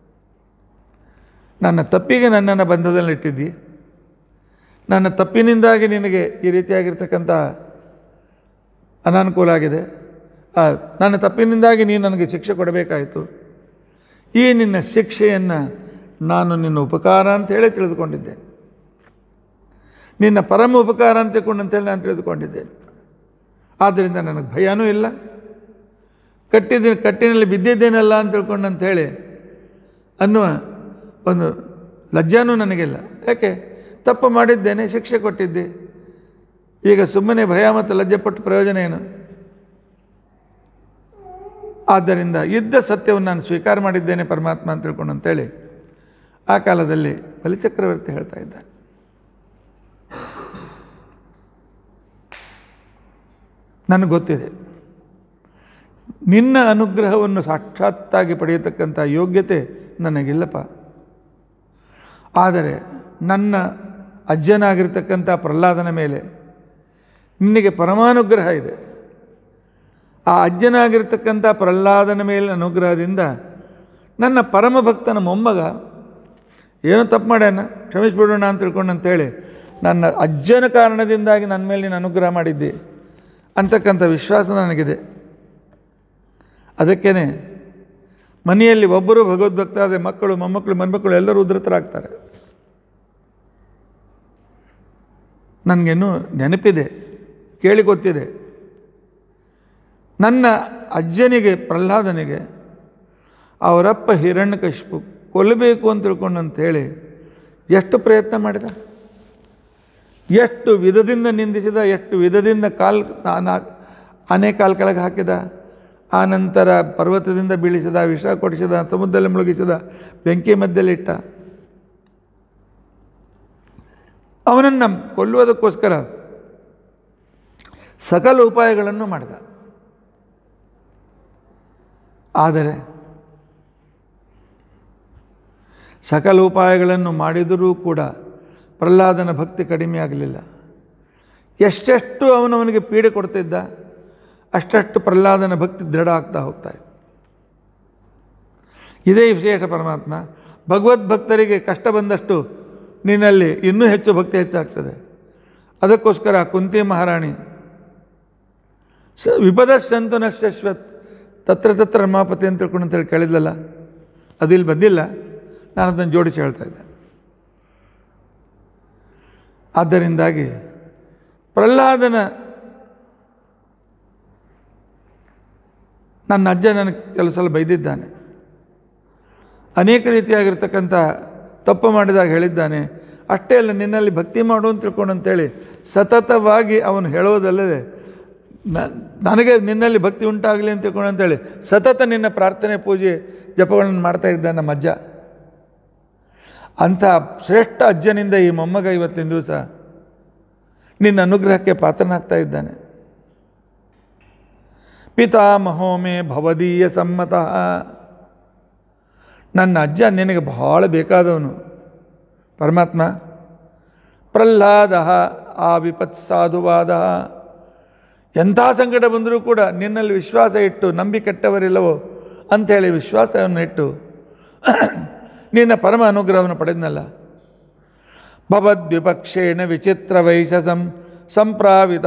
ನನ್ನ ತಪ್ಪಿಗೆ ನನ್ನನ್ನು ಬಂಧದಲ್ಲಿ ಇಟ್ಟಿದ್ದಿ ನನ್ನ ತಪ್ಪಿನಿಂದಾಗಿ ನಿನಗೆ ಈ ರೀತಿಯಾಗಿರ್ತಕ್ಕಂಥ ಅನಾನುಕೂಲ ಆಗಿದೆ ಆ, ನನ್ನ ತಪ್ಪಿನಿಂದಾಗಿ ನೀನು ನನಗೆ ಶಿಕ್ಷೆ ಕೊಡಬೇಕಾಯಿತು ಈ ನಿನ್ನ ಶಿಕ್ಷೆಯನ್ನು ನಾನು ನಿನ್ನ ಉಪಕಾರ ಅಂತ ಹೇಳಿ ತಿಳಿದುಕೊಂಡಿದ್ದೇನೆ ನಿನ್ನ ಪರಮ ಉಪಕಾರ ಅಂತ ತಿಳ್ಕೊಂಡು ಅಂತೇಳಿ ನಾನು ತಿಳಿದುಕೊಂಡಿದ್ದೇನೆ ಆದ್ದರಿಂದ ನನಗೆ ಭಯನೂ ಇಲ್ಲ ಕಟ್ಟಿದ್ದೀನಿ ಕಟ್ಟಿನಲ್ಲಿ ಬಿದ್ದಿದ್ದೇನಲ್ಲ ಅಂತ ತಿಳ್ಕೊಂಡು ಅಂಥೇಳಿ ಅನ್ನುವ ಒಂದು ಲಜ್ಜಾನೂ ನನಗಿಲ್ಲ ಯಾಕೆ ತಪ್ಪು ಮಾಡಿದ್ದೇನೆ ಶಿಕ್ಷೆ ಕೊಟ್ಟಿದ್ದೆ ಈಗ ಸುಮ್ಮನೆ ಭಯ ಮತ್ತು ಲಜ್ಜೆ ಪಟ್ಟು ಪ್ರಯೋಜನ ಏನು ಆದ್ದರಿಂದ ಇದ್ದ ಸತ್ಯವನ್ನು ನಾನು ಸ್ವೀಕಾರ ಮಾಡಿದ್ದೇನೆ ಪರಮಾತ್ಮ ಅಂತ ತಿಳ್ಕೊಂಡು ಅಂತೇಳಿ ಆ ಕಾಲದಲ್ಲಿ ಬಲಿಚಕ್ರವರ್ತಿ ಹೇಳ್ತಾ ಇದ್ದ ನನಗೆ ಗೊತ್ತಿದೆ ನಿನ್ನ ಅನುಗ್ರಹವನ್ನು ಸಾಕ್ಷಾತ್ತಾಗಿ ಪಡೆಯತಕ್ಕಂಥ ಯೋಗ್ಯತೆ ನನಗಿಲ್ಲಪ್ಪ ಆದರೆ ನನ್ನ ಅಜ್ಜನಾಗಿರ್ತಕ್ಕಂಥ ಪ್ರಹ್ಲಾದನ ಮೇಲೆ ನಿನಗೆ ಪರಮಾನುಗ್ರಹ ಇದೆ ಆ ಅಜ್ಜನಾಗಿರ್ತಕ್ಕಂಥ ಪ್ರಹ್ಲಾದನ ಮೇಲೆ ಅನುಗ್ರಹದಿಂದ ನನ್ನ ಪರಮ ಭಕ್ತನ ಮೊಮ್ಮಗ ಏನೋ ತಪ್ಪು ಮಾಡ್ಯಾನ ಕ್ಷಮಿಸ್ಬಿಡೋಣ ಅಂತ ತಿಳ್ಕೊಂಡು ಅಂತೇಳಿ ನನ್ನ ಅಜ್ಜನ ಕಾರಣದಿಂದಾಗಿ ನನ್ನ ಮೇಲೆ ನೀನು ಅನುಗ್ರಹ ಮಾಡಿದ್ದಿ ಅಂತಕ್ಕಂಥ ವಿಶ್ವಾಸ ನನಗಿದೆ ಅದಕ್ಕೇ ಮನೆಯಲ್ಲಿ ಒಬ್ಬರು ಭಗವದ್ಭಕ್ತಾದ ಮಕ್ಕಳು ಮೊಮ್ಮಕ್ಕಳು ಮೊಮ್ಮಕ್ಕಳು ಎಲ್ಲರೂ ಉದ್ಧತರಾಗ್ತಾರೆ ನನಗೇನು ನೆನಪಿದೆ ಕೇಳಿ ಗೊತ್ತಿದೆ ನನ್ನ ಅಜ್ಜನಿಗೆ ಪ್ರಹ್ಲಾದನಿಗೆ ಅವರಪ್ಪ ಹಿರಣ್ಯಕಶಿಪು ಕೊಲ್ಲಬೇಕು ಅಂತ ತಿಳ್ಕೊಂಡು ಅಂತೇಳಿ ಎಷ್ಟು ಪ್ರಯತ್ನ ಮಾಡಿದ ಎಷ್ಟು ವಿಧದಿಂದ ನಿಂದಿಸಿದ ಎಷ್ಟು ವಿಧದಿಂದ ಕಾಲ್ ನಾ- ಆನೆ ಕಾಲ್ ಕೆಳಗೆ ಹಾಕಿದ ಆ ನಂತರ ಪರ್ವತದಿಂದ ಬೀಳಿಸಿದ ವಿಷ ಕೊಡಿಸಿದ ಸಮುದ್ರದಲ್ಲಿ ಮುಳುಗಿಸಿದ ಬೆಂಕಿ ಮಧ್ಯದಲ್ಲಿಟ್ಟ ಅವನನ್ನು ಕೊಲ್ಲುವುದಕ್ಕೋಸ್ಕರ ಸಕಲ ಉಪಾಯಗಳನ್ನು ಮಾಡಿದ ಆದರೆ ಸಕಲ ಉಪಾಯಗಳನ್ನು ಮಾಡಿದರೂ ಕೂಡ ಪ್ರಹ್ಲಾದನ ಭಕ್ತಿ ಕಡಿಮೆ ಆಗಲಿಲ್ಲ ಎಷ್ಟೆಷ್ಟು ಅವನವನಿಗೆ ಪೀಡೆ ಕೊಡ್ತಿದ್ದ ಅಷ್ಟಷ್ಟು ಪ್ರಹ್ಲಾದನ ಭಕ್ತಿ ದೃಢ ಆಗ್ತಾ ಹೋಗ್ತಾ ಇತ್ತು ಇದೇ ವಿಶೇಷ ಪರಮಾತ್ಮ ಭಗವದ್ಭಕ್ತರಿಗೆ ಕಷ್ಟ ಬಂದಷ್ಟು ನಿನ್ನಲ್ಲಿ ಇನ್ನೂ ಹೆಚ್ಚು ಭಕ್ತಿ ಹೆಚ್ಚಾಗ್ತದೆ ಅದಕ್ಕೋಸ್ಕರ ಕುಂತಿ ಮಹಾರಾಣಿ ಸ ವಿಪದ ಸಂತು ನ ಶಾಶ್ವತ್ ತತ್ರ ತತ್ರ ರಮಾಪತಿ ಅಂತ ತಿಳ್ಕೊಂಡು ಅಂತೇಳಿ ಕೇಳಿದ್ಲಲ್ಲ ಅದು ಇಲ್ಲಿ ಬಂದಿಲ್ಲ ನಾನು ಅದನ್ನು ಜೋಡಿಸಿ ಹೇಳ್ತಾ ಇದ್ದೆ ಆದ್ದರಿಂದಾಗಿ ಪ್ರಹ್ಲಾದನ ನನ್ನ ಅಜ್ಜ ನನಗೆ ಕೆಲವು ಸಲ ಬೈದಿದ್ದಾನೆ ಅನೇಕ ರೀತಿಯಾಗಿರ್ತಕ್ಕಂಥ ತಪ್ಪು ಮಾಡಿದಾಗ ಹೇಳಿದ್ದಾನೆ ಅಷ್ಟೇ ಅಲ್ಲ ನಿನ್ನಲ್ಲಿ ಭಕ್ತಿ ಮಾಡು ಅಂತ ತಿಳ್ಕೊಂಡು ಅಂತೇಳಿ ಸತತವಾಗಿ ಅವನು ಹೇಳುವುದಲ್ಲದೆ ನ- ನನಗೆ ನಿನ್ನಲ್ಲಿ ಭಕ್ತಿ ಉಂಟಾಗಲಿ ಅಂತ ತಿಳ್ಕೊಂಡು ಅಂತೇಳಿ ಸತತ ನಿನ್ನ ಪ್ರಾರ್ಥನೆ ಪೂಜೆ ಜಪಗಳನ್ನು ಮಾಡ್ತಾ ಇದ್ದ ನಮ್ಮ ಅಜ್ಜ ಅಂಥ ಶ್ರೇಷ್ಠ ಅಜ್ಜನಿಂದ ಈ ಮೊಮ್ಮಗ ಇವತ್ತಿನ ದಿವಸ ನಿನ್ನ ಅನುಗ್ರಹಕ್ಕೆ ಪಾತ್ರನಾಗ್ತಾ ಇದ್ದಾನೆ ಪಿತಾಮಹೋ ಮೇ ಭವದೀಯ ಸಮ್ಮತಃ ನನ್ನ ಅಜ್ಜ ನಿನಗೆ ಬಹಳ ಬೇಕಾದವನು ಪರಮಾತ್ಮ ಪ್ರಹ್ಲಾದ ಆ ವಿಪತ್ ಸಾಧುವಾದ ಎಂಥ ಸಂಕಟ ಬಂದರೂ ಕೂಡ ನಿನ್ನಲ್ಲಿ ವಿಶ್ವಾಸ ಇಟ್ಟು ನಂಬಿ ಕೆಟ್ಟವರಿಲ್ಲವೋ ಅಂಥೇಳಿ ವಿಶ್ವಾಸವನ್ನು ಇಟ್ಟು ನಿನ್ನ ಪರಮ ಅನುಗ್ರಹವನ್ನು ಪಡೆದನಲ್ಲ ಭವದ್ವಿಪಕ್ಷೇಣ ವಿಚಿತ್ರ ವೈಶಸಂ ಸಂಪ್ರಾವಿತ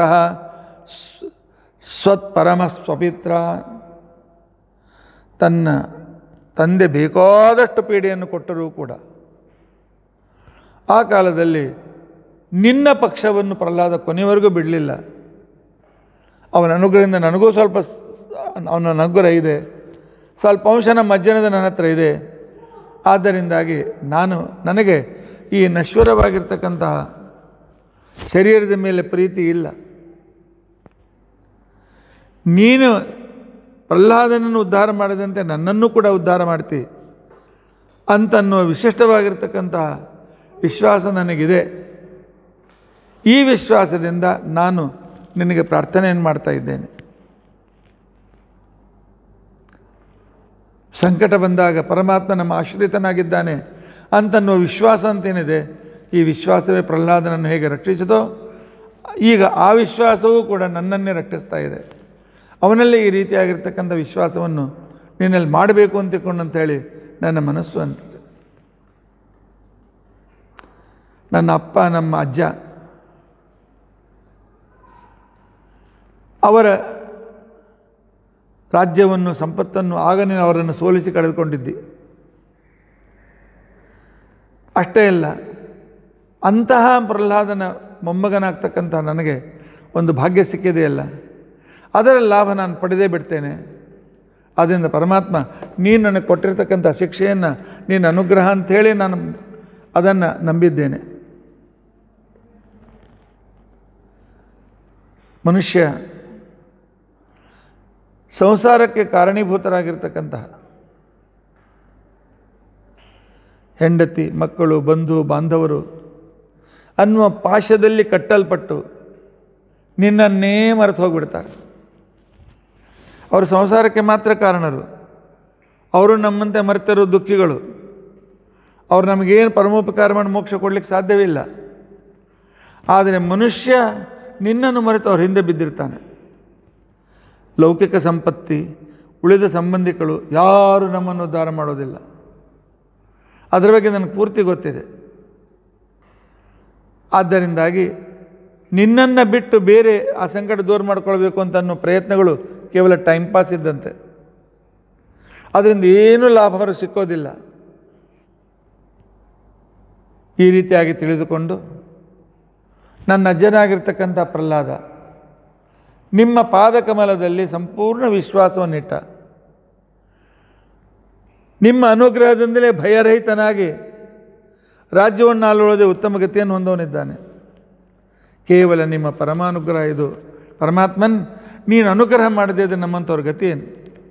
ಸ್ವತ್ಪರಮ ಸ್ವಪಿತ್ರ ತನ್ನ ತಂದೆ ಬೇಕಾದಷ್ಟು ಪೀಡೆಯನ್ನು ಕೊಟ್ಟರೂ ಕೂಡ ಆ ಕಾಲದಲ್ಲಿ ನಿನ್ನ ಪಕ್ಷವನ್ನು ಪ್ರಹ್ಲಾದ ಕೊನೆಯವರೆಗೂ ಬಿಡಲಿಲ್ಲ ಅವನ ಅನುಗ್ರಹದಿಂದ ನನಗೂ ಸ್ವಲ್ಪ ಸ್- ಅವನ ಅನುಗ್ರಹ ಇದೆ ಸ್ವಲ್ಪ ಅಂಶ ನಮ್ಮ ಅಜ್ಜನದ ನನ್ನ ಹತ್ರ ಇದೆ ಆದ್ದರಿಂದಾಗಿ ನಾನು ನನಗೆ ಈ ನಶ್ವರವಾಗಿರ್ತಕ್ಕಂತಹ ಶರೀರದ ಮೇಲೆ ಪ್ರೀತಿ ಇಲ್ಲ ನೀನು ಪ್ರಹ್ಲಾದನನ್ನು ಉದ್ಧಾರ ಮಾಡಿದಂತೆ ನನ್ನನ್ನು ಕೂಡ ಉದ್ಧಾರ ಮಾಡ್ತಿ ಅಂತನ್ನುವ ವಿಶಿಷ್ಟವಾಗಿರ್ತಕ್ಕಂತಹ ವಿಶ್ವಾಸ ನನಗಿದೆ ಈ ವಿಶ್ವಾಸದಿಂದ ನಾನು ನಿನಗೆ ಪ್ರಾರ್ಥನೆಯನ್ನು ಮಾಡ್ತಾ ಇದ್ದೇನೆ ಸಂಕಟ ಬಂದಾಗ ಪರಮಾತ್ಮ ನಮ್ಮ ಆಶ್ರಿತನಾಗಿದ್ದಾನೆ ಅಂತನ್ನುವ ವಿಶ್ವಾಸ ಅಂತೇನಿದೆ ಈ ವಿಶ್ವಾಸವೇ ಪ್ರಹ್ಲಾದನನ್ನು ಹೇಗೆ ರಕ್ಷಿಸಿದೋ ಈಗ ಆ ವಿಶ್ವಾಸವೂ ಕೂಡ ನನ್ನನ್ನೇ ರಕ್ಷಿಸ್ತಾ ಇದೆ ಅವನಲ್ಲಿ ಈ ರೀತಿಯಾಗಿರ್ತಕ್ಕಂಥ ವಿಶ್ವಾಸವನ್ನು ನಿನ್ನಲ್ಲಿ ಮಾಡಬೇಕು ಅಂತಿಕೊಂಡು ಅಂತೇಳಿ ನನ್ನ ಮನಸ್ಸು ಅಂತಿದೆ ನನ್ನ ಅಪ್ಪ ನಮ್ಮ ಅಜ್ಜ ಅವರ ರಾಜ್ಯವನ್ನು ಸಂಪತ್ತನ್ನು ಆಗ ನೀನು ಅವರನ್ನು ಸೋಲಿಸಿ ಕಳೆದುಕೊಂಡಿದ್ದಿ ಅಷ್ಟೇ ಅಲ್ಲ ಅಂತಹ ಪ್ರಹ್ಲಾದನ ಮೊಮ್ಮಗನಾಗ್ತಕ್ಕಂಥ ನನಗೆ ಒಂದು ಭಾಗ್ಯ ಸಿಕ್ಕಿದೆಯಲ್ಲ ಅದರ ಲಾಭ ನಾನು ಪಡೆದೇ ಬಿಡ್ತೇನೆ ಆದ್ದರಿಂದ ಪರಮಾತ್ಮ ನೀನು ನನಗೆ ಕೊಟ್ಟಿರ್ತಕ್ಕಂಥ ಶಿಕ್ಷೆಯನ್ನು ನೀನು ಅನುಗ್ರಹ ಅಂಥೇಳಿ ನಾನು ಅದನ್ನು ನಂಬಿದ್ದೇನೆ ಮನುಷ್ಯ ಸಂಸಾರಕ್ಕೆ ಕಾರಣೀಭೂತರಾಗಿರ್ತಕ್ಕಂತಹ ಹೆಂಡತಿ ಮಕ್ಕಳು ಬಂಧು ಬಾಂಧವರು ಅನ್ನುವ ಪಾಶದಲ್ಲಿ ಕಟ್ಟಲ್ಪಟ್ಟು ನಿನ್ನನ್ನೇ ಮರೆತು ಹೋಗಿಬಿಡ್ತಾರೆ ಅವರು ಸಂಸಾರಕ್ಕೆ ಮಾತ್ರ ಕಾರಣರು ಅವರು ನಮ್ಮಂತೆ ಮರೆತಿರೋ ದುಃಖಿಗಳು ಅವ್ರು ನಮಗೇನು ಪರಮೋಪಕಾರ ಮಾಡಿ ಮೋಕ್ಷ ಕೊಡಲಿಕ್ಕೆ ಸಾಧ್ಯವಿಲ್ಲ ಆದರೆ ಮನುಷ್ಯ ನಿನ್ನನ್ನು ಮರೆತು ಅವ್ರ ಹಿಂದೆ ಬಿದ್ದಿರ್ತಾನೆ ಲೌಕಿಕ ಸಂಪತ್ತಿ ಉಳಿದ ಸಂಬಂಧಿಗಳು ಯಾರು ನಮ್ಮನ್ನು ಉದ್ಧಾರ ಮಾಡೋದಿಲ್ಲ ಅದರ ಬಗ್ಗೆ ನನಗೆ ಪೂರ್ತಿ ಗೊತ್ತಿದೆ ಆದ್ದರಿಂದಾಗಿ ನಿನ್ನನ್ನು ಬಿಟ್ಟು ಬೇರೆ ಆ ಸಂಕಟ ದೂರ ಮಾಡ್ಕೊಳ್ಬೇಕು ಅಂತ ಅನ್ನೋ ಪ್ರಯತ್ನಗಳು ಕೇವಲ ಟೈಮ್ ಪಾಸ್ ಇದ್ದಂತೆ ಅದರಿಂದ ಏನೂ ಲಾಭ ಸಿಕ್ಕೋದಿಲ್ಲ ಈ ರೀತಿಯಾಗಿ ತಿಳಿದುಕೊಂಡು ನನ್ನ ಅಜ್ಜನಾಗಿರ್ತಕ್ಕಂಥ ಪ್ರಹ್ಲಾದ ನಿಮ್ಮ ಪಾದಕಮಲದಲ್ಲಿ ಸಂಪೂರ್ಣ ವಿಶ್ವಾಸವನ್ನಿಟ್ಟ ನಿಮ್ಮ ಅನುಗ್ರಹದಿಂದಲೇ ಭಯರಹಿತನಾಗಿ ರಾಜ್ಯವನ್ನು ಆಳುವುದೇ ಉತ್ತಮ ಗತಿಯನ್ನು ಹೊಂದವನಿದ್ದಾನೆ ಕೇವಲ ನಿಮ್ಮ ಪರಮಾನುಗ್ರಹ ಇದು ಪರಮಾತ್ಮನ್ ನೀನು ಅನುಗ್ರಹ ಮಾಡದೇ ಇದ್ರೆ ನಮ್ಮಂಥವ್ರ ಗತಿ ಏನು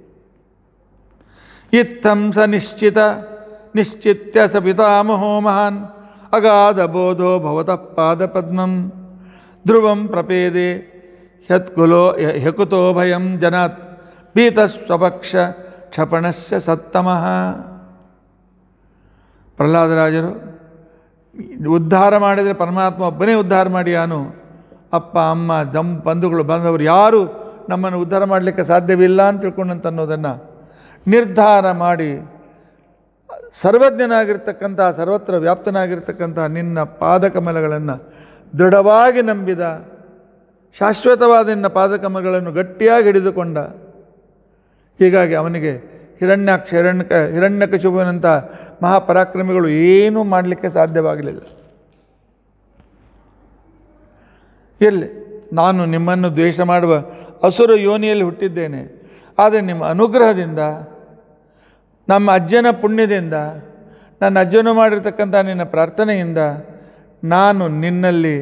ಇತ್ತಂ ಸ ನಿಶ್ಚಿತ ನಿಶ್ಚಿತ್ಯ ಸ ಪಿತಾಮಹೋ ಮಹಾನ್ ಅಗಾಧ ಬೋಧೋ ಭವತಃ ಪಾದಪದ್ಮಂ ಧ್ರುವಂ ಪ್ರಪೇದೆ ಹ್ಯತ್ಕುಲೋ ಹ್ಯಕುತೋ ಭಯಂ ಜನಾತ್ ಭೀತ ಸ್ವಪಕ್ಷ ಕ್ಷಪಣಸ್ಯ ಸತ್ತಮಃ ಪ್ರಹ್ಲಾದರಾಜರು ಉದ್ಧಾರ ಮಾಡಿದರೆ ಪರಮಾತ್ಮ ಒಬ್ಬನೇ ಉದ್ಧಾರ ಮಾಡಿಯಾನು ಅಪ್ಪ ಅಮ್ಮ ದಮ್ ಬಂಧುಗಳು ಬಂದವರು ಯಾರು ನಮ್ಮನ್ನು ಉದ್ಧಾರ ಮಾಡಲಿಕ್ಕೆ ಸಾಧ್ಯವಿಲ್ಲ ಅಂತ ತಿಳ್ಕೊಂಡಂತ ಅನ್ನೋದನ್ನು ನಿರ್ಧಾರ ಮಾಡಿ ಸರ್ವಜ್ಞನಾಗಿರ್ತಕ್ಕಂಥ ಸರ್ವತ್ರ ವ್ಯಾಪ್ತನಾಗಿರ್ತಕ್ಕಂಥ ನಿನ್ನ ಪಾದಕಮಲಗಳನ್ನು ದೃಢವಾಗಿ ನಂಬಿದ ಶಾಶ್ವತವಾದ ನಿನ್ನ ಪಾದಕಮಲಗಳನ್ನು ಗಟ್ಟಿಯಾಗಿ ಹಿಡಿದುಕೊಂಡ ಹೀಗಾಗಿ ಅವನಿಗೆ ಹಿರಣ್ಯಾಕ್ಷ ಹಿರಣ್ಯಕ ಹಿರಣ್ಯಕಶುಭನಂಥ ಮಹಾಪರಾಕ್ರಮಿಗಳು ಏನೂ ಮಾಡಲಿಕ್ಕೆ ಸಾಧ್ಯವಾಗಲಿಲ್ಲ ಎಲ್ಲಿ ನಾನು ನಿಮ್ಮನ್ನು ದ್ವೇಷ ಮಾಡುವ ಅಸುರ ಯೋನಿಯಲ್ಲಿ ಹುಟ್ಟಿದ್ದೇನೆ ಆದರೆ ನಿಮ್ಮ ಅನುಗ್ರಹದಿಂದ ನಮ್ಮ ಅಜ್ಜನ ಪುಣ್ಯದಿಂದ ನನ್ನ ಅಜ್ಜನು ಮಾಡಿರ್ತಕ್ಕಂಥ ನಿನ್ನ ಪ್ರಾರ್ಥನೆಯಿಂದ ನಾನು ನಿನ್ನಲ್ಲಿ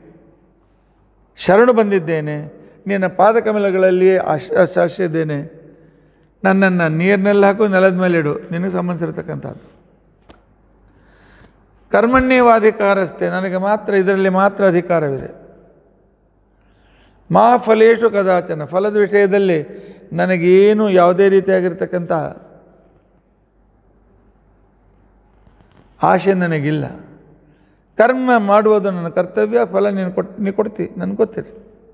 ಶರಣು ಬಂದಿದ್ದೇನೆ ನಿನ್ನ ಪಾದಕಮಲಗಳಲ್ಲಿಯೇ ಆಶ್ ಆಶ್ರಯಿಸಿದ್ದೇನೆ ನನ್ನನ್ನು ನೀರಿನಲ್ಲಿ ಹಾಕು ನೆಲದ ಮೇಲೆ ಇಡು ನಿನಗೆ ಸಂಬಂಧಿಸಿರ್ತಕ್ಕಂಥದ್ದು ಕರ್ಮಣ್ಯವಾಧಿಕಾರಸ್ಥೆ ನನಗೆ ಮಾತ್ರ ಇದರಲ್ಲಿ ಮಾತ್ರ ಅಧಿಕಾರವಿದೆ ಮಾ ಫಲೇಶು ಕದಾಚನ ಫಲದ ವಿಷಯದಲ್ಲಿ ನನಗೇನು ಯಾವುದೇ ರೀತಿಯಾಗಿರ್ತಕ್ಕಂಥ ಆಶೆ ನನಗಿಲ್ಲ ಕರ್ಮ ಮಾಡುವುದು ನನ್ನ ಕರ್ತವ್ಯ ಫಲ ನೀನು ಕೊಟ್ ನೀ ಕೊಡ್ತಿ ನನಗೆ ಗೊತ್ತಿಲ್ಲ